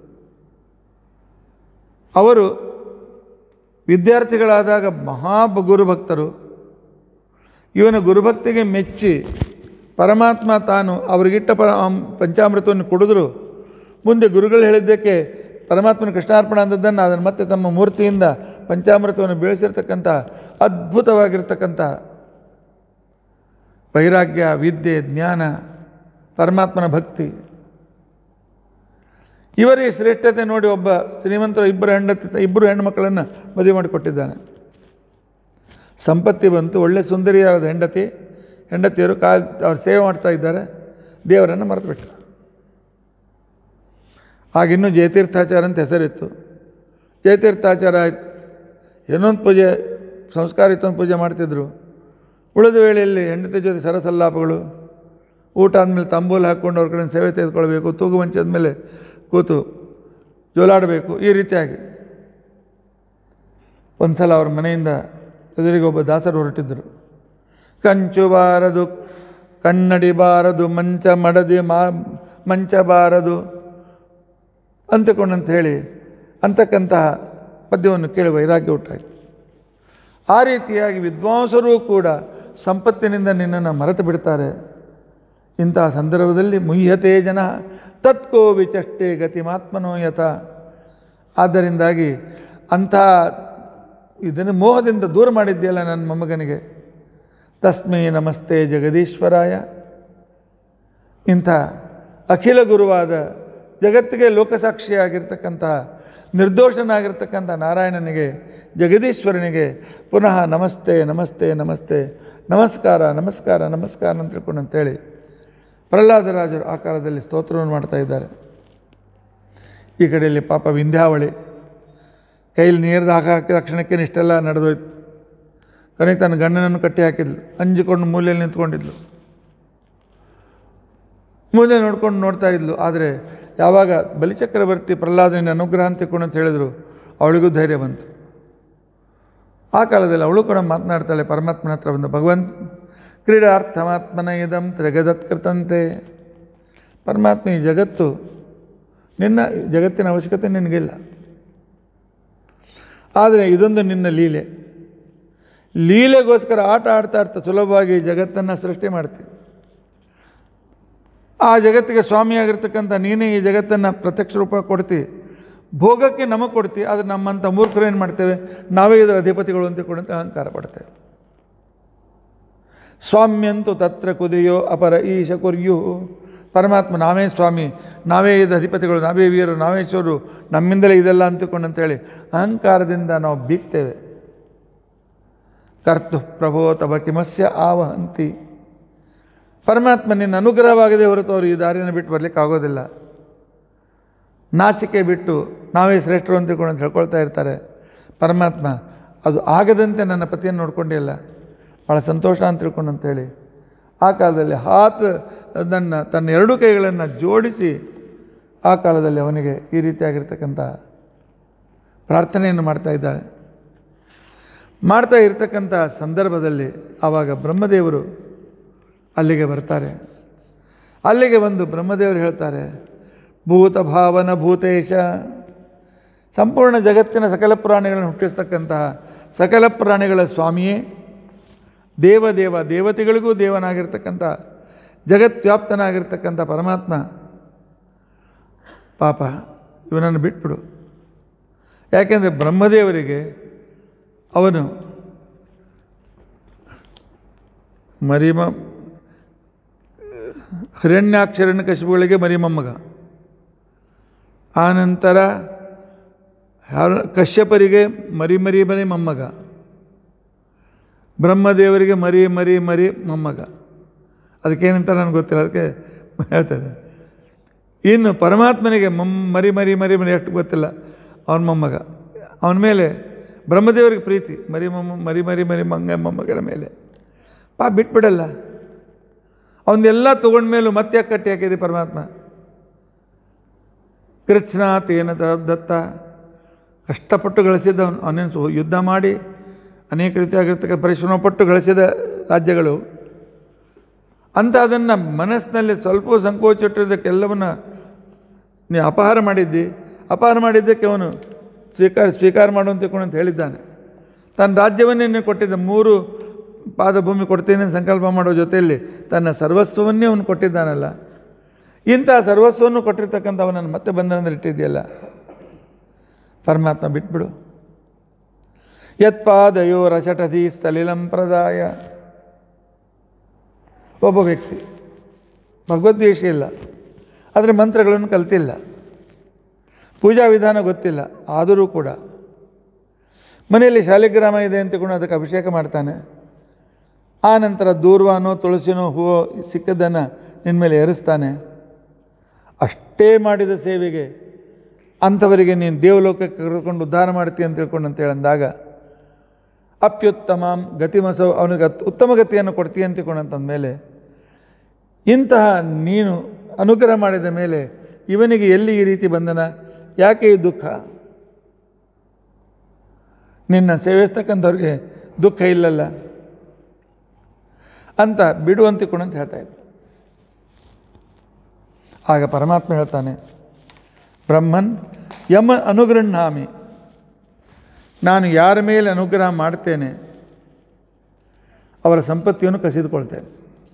ಅವರು ವಿದ್ಯಾರ್ಥಿಗಳಾದಾಗ ಮಹಾ ಗುರುಭಕ್ತರು ಇವನ ಗುರುಭಕ್ತಿಗೆ ಮೆಚ್ಚಿ ಪರಮಾತ್ಮ ತಾನು ಅವರಿಗಿಟ್ಟ ಪ ಪಂಚಾಮೃತವನ್ನು ಕುಡಿದ್ರು ಮುಂದೆ ಗುರುಗಳು ಹೇಳಿದ್ದಕ್ಕೆ ಪರಮಾತ್ಮನ ಕೃಷ್ಣಾರ್ಪಣ ಅಂದದ್ದನ್ನು ಅದನ್ನು ಮತ್ತೆ ತಮ್ಮ ಮೂರ್ತಿಯಿಂದ ಪಂಚಾಮೃತವನ್ನು ಬೆಳೆಸಿರ್ತಕ್ಕಂಥ ಅದ್ಭುತವಾಗಿರ್ತಕ್ಕಂಥ ವೈರಾಗ್ಯ ವಿದ್ಯೆ ಜ್ಞಾನ ಪರಮಾತ್ಮನ ಭಕ್ತಿ ಇವರ ಈ ಶ್ರೇಷ್ಠತೆ ನೋಡಿ ಒಬ್ಬ ಶ್ರೀಮಂತರ ಇಬ್ಬರು ಹೆಂಡತಿ ಇಬ್ಬರು ಹೆಣ್ಣುಮಕ್ಕಳನ್ನು ಮದುವೆ ಮಾಡಿಕೊಟ್ಟಿದ್ದಾನೆ ಸಂಪತ್ತಿ ಬಂತು ಒಳ್ಳೆ ಸುಂದರಿಯಾದ ಹೆಂಡತಿ ಹೆಂಡತಿಯರು ಕಾ ಅವ್ರು ಸೇವೆ ಮಾಡ್ತಾ ಇದ್ದಾರೆ ದೇವರನ್ನು ಮರೆತುಬಿಟ್ಟ ಆಗಿನ್ನೂ ಜಯತೀರ್ಥಾಚಾರ ಅಂತ ಹೆಸರಿತ್ತು ಜಯತೀರ್ಥಾಚಾರ ಆಯ್ತು ಏನೊಂದು ಪೂಜೆ ಸಂಸ್ಕಾರ ಇತ್ತೊಂದು ಪೂಜೆ ಮಾಡ್ತಿದ್ರು ಉಳಿದ ವೇಳೆಯಲ್ಲಿ ಹೆಂಡತಿ ಜೊತೆ ಸರಸಲ್ಲಾಪಗಳು ಊಟ ಆದಮೇಲೆ ತಂಬೂಲು ಹಾಕ್ಕೊಂಡು ಅವ್ರ ಕಡೆ ಸೇವೆ ತೆಗೆದುಕೊಳ್ಬೇಕು ತೂಗು ಮಂಚದ ಮೇಲೆ ಕೂತು ಜೋಲಾಡಬೇಕು ಈ ರೀತಿಯಾಗಿ ಒಂದು ಸಲ ಅವ್ರ ಮನೆಯಿಂದ ಎದುರಿಗೆ ಒಬ್ಬ ದಾಸರು ಹೊರಟಿದ್ದರು ಕಂಚು ಬಾರದು ಕನ್ನಡಿ ಬಾರದು ಮಂಚ ಮಡದಿ ಮಾ ಮಂಚ ಬಾರದು ಅಂತಕೊಂಡಂತ ಹೇಳಿ ಅಂತಕ್ಕಂತಹ ಪದ್ಯವನ್ನು ಕೇಳಿ ವೈರಾಗ್ಯ ಉಂಟಾಯಿತು ಆ ರೀತಿಯಾಗಿ ವಿದ್ವಾಂಸರೂ ಕೂಡ ಸಂಪತ್ತಿನಿಂದ ನಿನ್ನನ್ನು ಮರೆತು ಬಿಡ್ತಾರೆ ಇಂತಹ ಸಂದರ್ಭದಲ್ಲಿ ಮುಹ್ಯತೆ ಜನ ತತ್ಕೋ ವಿಚಷ್ಟೇ ಗತಿಮಾತ್ಮನೋ ಯಥ ಆದ್ದರಿಂದಾಗಿ ಅಂಥ ಇದನ್ನು ಮೋಹದಿಂದ ದೂರ ಮಾಡಿದ್ಯಲ್ಲ ನನ್ನ ಮೊಮ್ಮಗನಿಗೆ ತಸ್ಮೈ ನಮಸ್ತೆ ಜಗದೀಶ್ವರಾಯ ಇಂಥ ಅಖಿಲ ಗುರುವಾದ ಜಗತ್ತಿಗೆ ಲೋಕಸಾಕ್ಷಿಯಾಗಿರ್ತಕ್ಕಂಥ ನಿರ್ದೋಷನಾಗಿರ್ತಕ್ಕಂಥ ನಾರಾಯಣನಿಗೆ ಜಗದೀಶ್ವರನಿಗೆ ಪುನಃ ನಮಸ್ತೆ ನಮಸ್ತೆ ನಮಸ್ತೆ ನಮಸ್ಕಾರ ನಮಸ್ಕಾರ ನಮಸ್ಕಾರ ಅಂತ ತಿಳ್ಕೊಂಡು ಅಂತೇಳಿ ಪ್ರಹ್ಲಾದರಾಜರು ಆ ಕಾಲದಲ್ಲಿ ಸ್ತೋತ್ರವನ್ನು ಮಾಡ್ತಾ ಇದ್ದಾರೆ ಈ ಕಡೆಯಲ್ಲಿ ಪಾಪ ವಿಂಧ್ಯಾವಳಿ ಕೈಯಲ್ಲಿ ನೀರು ಹಾಕಿದ ತಕ್ಷಣಕ್ಕೆ ಇಷ್ಟೆಲ್ಲ ನಡೆದೋಯ್ತು ಕಣಿಗೆ ತನ್ನ ಗಂಡನನ್ನು ಕಟ್ಟಿ ಹಾಕಿದ್ಲು ಅಂಜಿಕೊಂಡು ಮೂಲೆಯಲ್ಲಿ ನಿಂತ್ಕೊಂಡಿದ್ಲು ಮುಂದೆ ನೋಡ್ಕೊಂಡು ನೋಡ್ತಾ ಇದ್ಲು ಆದರೆ ಯಾವಾಗ ಬಲಿಚಕ್ರವರ್ತಿ ಪ್ರಹ್ಲಾದನಿಂದ ಅನುಗ್ರಹ ಅಂತ ತಿಳ್ಕೊಂಡು ಅಂತ ಹೇಳಿದ್ರು ಅವಳಿಗೂ ಧೈರ್ಯ ಬಂತು ಆ ಕಾಲದಲ್ಲಿ ಅವಳು ಕೂಡ ಮಾತನಾಡ್ತಾಳೆ ಪರಮಾತ್ಮನ ಹತ್ರ ಬಂದು ಭಗವಂತ ಕ್ರೀಡಾರ್ಥಮಾತ್ಮನ ಇದಂ ತ್ರಿಗದತ್ಕೃತಂತೆ ಪರಮಾತ್ಮ ಈ ಜಗತ್ತು ನಿನ್ನ ಜಗತ್ತಿನ ಅವಶ್ಯಕತೆ ನಿನಗಿಲ್ಲ ಆದರೆ ಇದೊಂದು ನಿನ್ನ ಲೀಲೆ ಲೀಲೆಗೋಸ್ಕರ ಆಟ ಆಡ್ತಾ ಆಡ್ತಾ ಸುಲಭವಾಗಿ ಜಗತ್ತನ್ನು ಸೃಷ್ಟಿ ಮಾಡ್ತೀವಿ ಆ ಜಗತ್ತಿಗೆ ಸ್ವಾಮಿಯಾಗಿರ್ತಕ್ಕಂಥ ನೀನೇ ಈ ಜಗತ್ತನ್ನು ಪ್ರತ್ಯಕ್ಷ ರೂಪ ಕೊಡ್ತಿ ಭೋಗಕ್ಕೆ ನಮಗೆ ಕೊಡ್ತಿ ಆದರೆ ನಮ್ಮಂಥ ಮೂರ್ಖರು ಏನು ಮಾಡ್ತೇವೆ ನಾವೇ ಇದರ ಅಧಿಪತಿಗಳು ಅಂತ ಕೊಡಂತ ಅಹಂಕಾರ ಪಡ್ತೇವೆ ಸ್ವಾಮ್ಯಂತು ತತ್ರ ಕುದಿಯೋ ಅಪರ ಈಶ ಕುರ್ಯು ಪರಮಾತ್ಮ ನಾವೇ ಸ್ವಾಮಿ ನಾವೇ ಇದು ಅಧಿಪತಿಗಳು ನಾವೇ ವೀರರು ನಾವೇ ಶೂರು ನಮ್ಮಿಂದಲೇ ಇದೆಲ್ಲ ಅಂತಕೊಂಡು ಅಂತೇಳಿ ಅಹಂಕಾರದಿಂದ ನಾವು ಬೀಗ್ತೇವೆ ಕರ್ತು ಪ್ರಭೋ ತವ ಕಿಮಸ್ಯ ಆವಹಂತಿ ಪರಮಾತ್ಮ ನಿನ್ನ ಅನುಗ್ರಹವಾಗದೆ ಹೊರತು ಅವರು ಈ ದಾರಿಯನ್ನು ಬಿಟ್ಟು ಬರಲಿಕ್ಕೆ ಆಗೋದಿಲ್ಲ ನಾಚಿಕೆ ಬಿಟ್ಟು ನಾವೇ ಶ್ರೇಷ್ಠರು ಅಂತ ತಿಳ್ಕೊಂಡು ಅಂತ ಹೇಳ್ಕೊಳ್ತಾ ಇರ್ತಾರೆ ಪರಮಾತ್ಮ ಅದು ಆಗದಂತೆ ನನ್ನ ಪತಿಯನ್ನು ನೋಡ್ಕೊಂಡಿಲ್ಲ ಭಾಳ ಸಂತೋಷ ಅಂತ ತಿಳ್ಕೊಂಡು ಅಂತೇಳಿ ಆ ಕಾಲದಲ್ಲಿ ಹಾತ್ ನನ್ನ ತನ್ನ ಎರಡೂ ಕೈಗಳನ್ನು ಜೋಡಿಸಿ ಆ ಕಾಲದಲ್ಲಿ ಅವನಿಗೆ ಈ ರೀತಿಯಾಗಿರ್ತಕ್ಕಂಥ ಪ್ರಾರ್ಥನೆಯನ್ನು ಮಾಡ್ತಾ ಇದ್ದಾಳೆ ಮಾಡ್ತಾ ಇರ್ತಕ್ಕಂಥ ಸಂದರ್ಭದಲ್ಲಿ ಆವಾಗ ಬ್ರಹ್ಮದೇವರು ಅಲ್ಲಿಗೆ ಬರ್ತಾರೆ ಅಲ್ಲಿಗೆ ಬಂದು ಬ್ರಹ್ಮದೇವರು ಹೇಳ್ತಾರೆ ಭೂತ ಭಾವನ ಭೂತೇಶ ಸಂಪೂರ್ಣ ಜಗತ್ತಿನ ಸಕಲ ಪ್ರಾಣಿಗಳನ್ನು ಹುಟ್ಟಿಸ್ತಕ್ಕಂತಹ ಸಕಲ ಪ್ರಾಣಿಗಳ ಸ್ವಾಮಿಯೇ ದೇವದೇವ ದೇವತೆಗಳಿಗೂ ದೇವನಾಗಿರ್ತಕ್ಕಂಥ ಜಗತ್ವ್ಯಾಪ್ತನಾಗಿರ್ತಕ್ಕಂಥ ಪರಮಾತ್ಮ ಪಾಪ ಇವನನ್ನು ಬಿಟ್ಬಿಡು ಯಾಕೆಂದರೆ ಬ್ರಹ್ಮದೇವರಿಗೆ ಅವನು ಮರಿಮ ಹಿರಣ್ಯಾಕ್ಷರಣ್ಯ ಕಶಿಪುಗಳಿಗೆ ಮರಿಮಮ್ಮಗ ಆನಂತರ ಯಾರು ಕಶ್ಯಪರಿಗೆ ಮರಿ ಮರಿ ಮರಿ ಮೊಮ್ಮಗ ಬ್ರಹ್ಮದೇವರಿಗೆ ಮರಿ ಮರಿ ಮರಿ ಮೊಮ್ಮಗ ಅದಕ್ಕೇನಂತ ನನಗೆ ಗೊತ್ತಿಲ್ಲ ಅದಕ್ಕೆ ಹೇಳ್ತಾ ಇದ್ದೆ ಇನ್ನು ಪರಮಾತ್ಮನಿಗೆ ಮಮ್ ಮರಿ ಮರಿ ಮರಿ ಮರಿ ಎಷ್ಟು ಗೊತ್ತಿಲ್ಲ ಅವನ ಮೊಮ್ಮಗ ಅವನ ಮೇಲೆ ಬ್ರಹ್ಮದೇವರಿಗೆ ಪ್ರೀತಿ ಮರಿ ಮೊಮ್ಮ ಮರಿ ಮರಿ ಮರಿ ಮಂಗ ಮೊಮ್ಮಗನ ಮೇಲೆ ಪಾ ಬಿಟ್ಬಿಡಲ್ಲ ಅವನ್ನೆಲ್ಲ ತೊಗೊಂಡ್ಮೇಲೂ ಮತ್ತೆ ಯಾಕೆ ಕಟ್ಟಿ ಹಾಕಿದೆ ಪರಮಾತ್ಮ ಕೃತ್ಸ್ನಾಥ್ ಏನದ ದತ್ತ ಕಷ್ಟಪಟ್ಟು ಗಳಿಸಿದ್ದವನು ಅವನೇನು ಸು- ಯುದ್ಧ ಮಾಡಿ ಅನೇಕ ರೀತಿಯಾಗಿರ್ತಕ್ಕ ಪರಿಶ್ರಮ ಪಟ್ಟು ಗಳಿಸಿದ ರಾಜ್ಯಗಳು ಅಂತ ಅದನ್ನು ಮನಸ್ಸಿನಲ್ಲಿ ಸ್ವಲ್ಪ ಸಂಕೋಚ ಇಟ್ಟಿದ್ದಕ್ಕೆಲ್ಲವನ್ನ ನೀ ಅಪಹಾರ ಮಾಡಿದ್ದಿ ಅಪಹಾರ ಮಾಡಿದ್ದಕ್ಕೆ ಅವನು ಸ್ವೀಕಾರ ಸ್ವೀಕಾರ ಮಾಡುವಂತ ಅಂತ ಹೇಳಿದ್ದಾನೆ ತನ್ನ ರಾಜ್ಯವನ್ನೇ ನೀನು ಕೊಟ್ಟಿದ್ದ ಮೂರು ಪಾದಭೂಮಿ ಕೊಡ್ತೇನೆ ಅಂತ ಸಂಕಲ್ಪ ಮಾಡೋ ಜೊತೆಯಲ್ಲಿ ತನ್ನ ಸರ್ವಸ್ವವನ್ನೇ ಅವನು ಕೊಟ್ಟಿದ್ದಾನಲ್ಲ ಇಂಥ ಸರ್ವಸ್ವವನ್ನು ಕೊಟ್ಟಿರ್ತಕ್ಕಂಥ ಅವನನ್ನು ಮತ್ತೆ ಬಂಧನದಲ್ಲಿ ಇಟ್ಟಿದೆಯಲ್ಲ ಪರಮಾತ್ಮ ಬಿಟ್ಬಿಡು ಯತ್ಪಾದಯೋ ರಚಟಧಿ ಸ್ಥಲಿಲಂ ಪ್ರದಾಯ ಒಬ್ಬ ವ್ಯಕ್ತಿ ಭಗವದ್ವೇಷ ಇಲ್ಲ ಆದರೆ ಮಂತ್ರಗಳನ್ನು ಕಲ್ತಿಲ್ಲ ಪೂಜಾ ವಿಧಾನ ಗೊತ್ತಿಲ್ಲ ಆದರೂ ಕೂಡ ಮನೆಯಲ್ಲಿ ಶಾಲಿಗ್ರಾಮ ಇದೆ ಅಂತ ಕೂಡ ಅದಕ್ಕೆ ಅಭಿಷೇಕ ಮಾಡ್ತಾನೆ ಆ ನಂತರ ದೂರ್ವಾನೋ ತುಳಸಿನೋ ಹೂವೋ ಸಿಕ್ಕದ್ದನ್ನು ನಿನ್ನ ಮೇಲೆ ಏರಿಸ್ತಾನೆ ಅಷ್ಟೇ ಮಾಡಿದ ಸೇವೆಗೆ ಅಂಥವರಿಗೆ ನೀನು ದೇವಲೋಕಕ್ಕೆ ಕರೆದುಕೊಂಡು ಉದ್ಧಾರ ಮಾಡ್ತೀಯ ಅಂತ ತಿಳ್ಕೊಂಡು ಅಂತೇಳಿ ಅಂದಾಗ ಅಪ್ಯುತ್ತಮಾಂ ಗತಿಮಸೋ ಅವನಿಗೆ ಅತ್- ಉತ್ತಮ ಗತಿಯನ್ನು ಕೊಡ್ತೀಯ ಅಂತ ತಿಳ್ಕೊಂಡಂತಂದ ಮೇಲೆ ಇಂತಹ ನೀನು ಅನುಗ್ರಹ ಮಾಡಿದ ಮೇಲೆ ಇವನಿಗೆ ಎಲ್ಲಿ ಈ ರೀತಿ ಬಂಧನ ಯಾಕೆ ಈ ದುಃಖ ನಿನ್ನ ಸೇವಿಸ್ತಕ್ಕಂಥವ್ರಿಗೆ ದುಃಖ ಇಲ್ಲಲ್ಲ ಅಂತ ಬಿಡುವಂತೆ ಕೂಡ ಅಂತ ಹೇಳ್ತಾ ಇದ್ದ ಆಗ ಪರಮಾತ್ಮ ಹೇಳ್ತಾನೆ ಬ್ರಹ್ಮನ್ ಯಮ ಅನುಗೃಹಾಮಿ ನಾನು ಯಾರ ಮೇಲೆ ಅನುಗ್ರಹ ಮಾಡ್ತೇನೆ ಅವರ ಸಂಪತ್ತಿಯನ್ನು ಕಸಿದುಕೊಳ್ತೇನೆ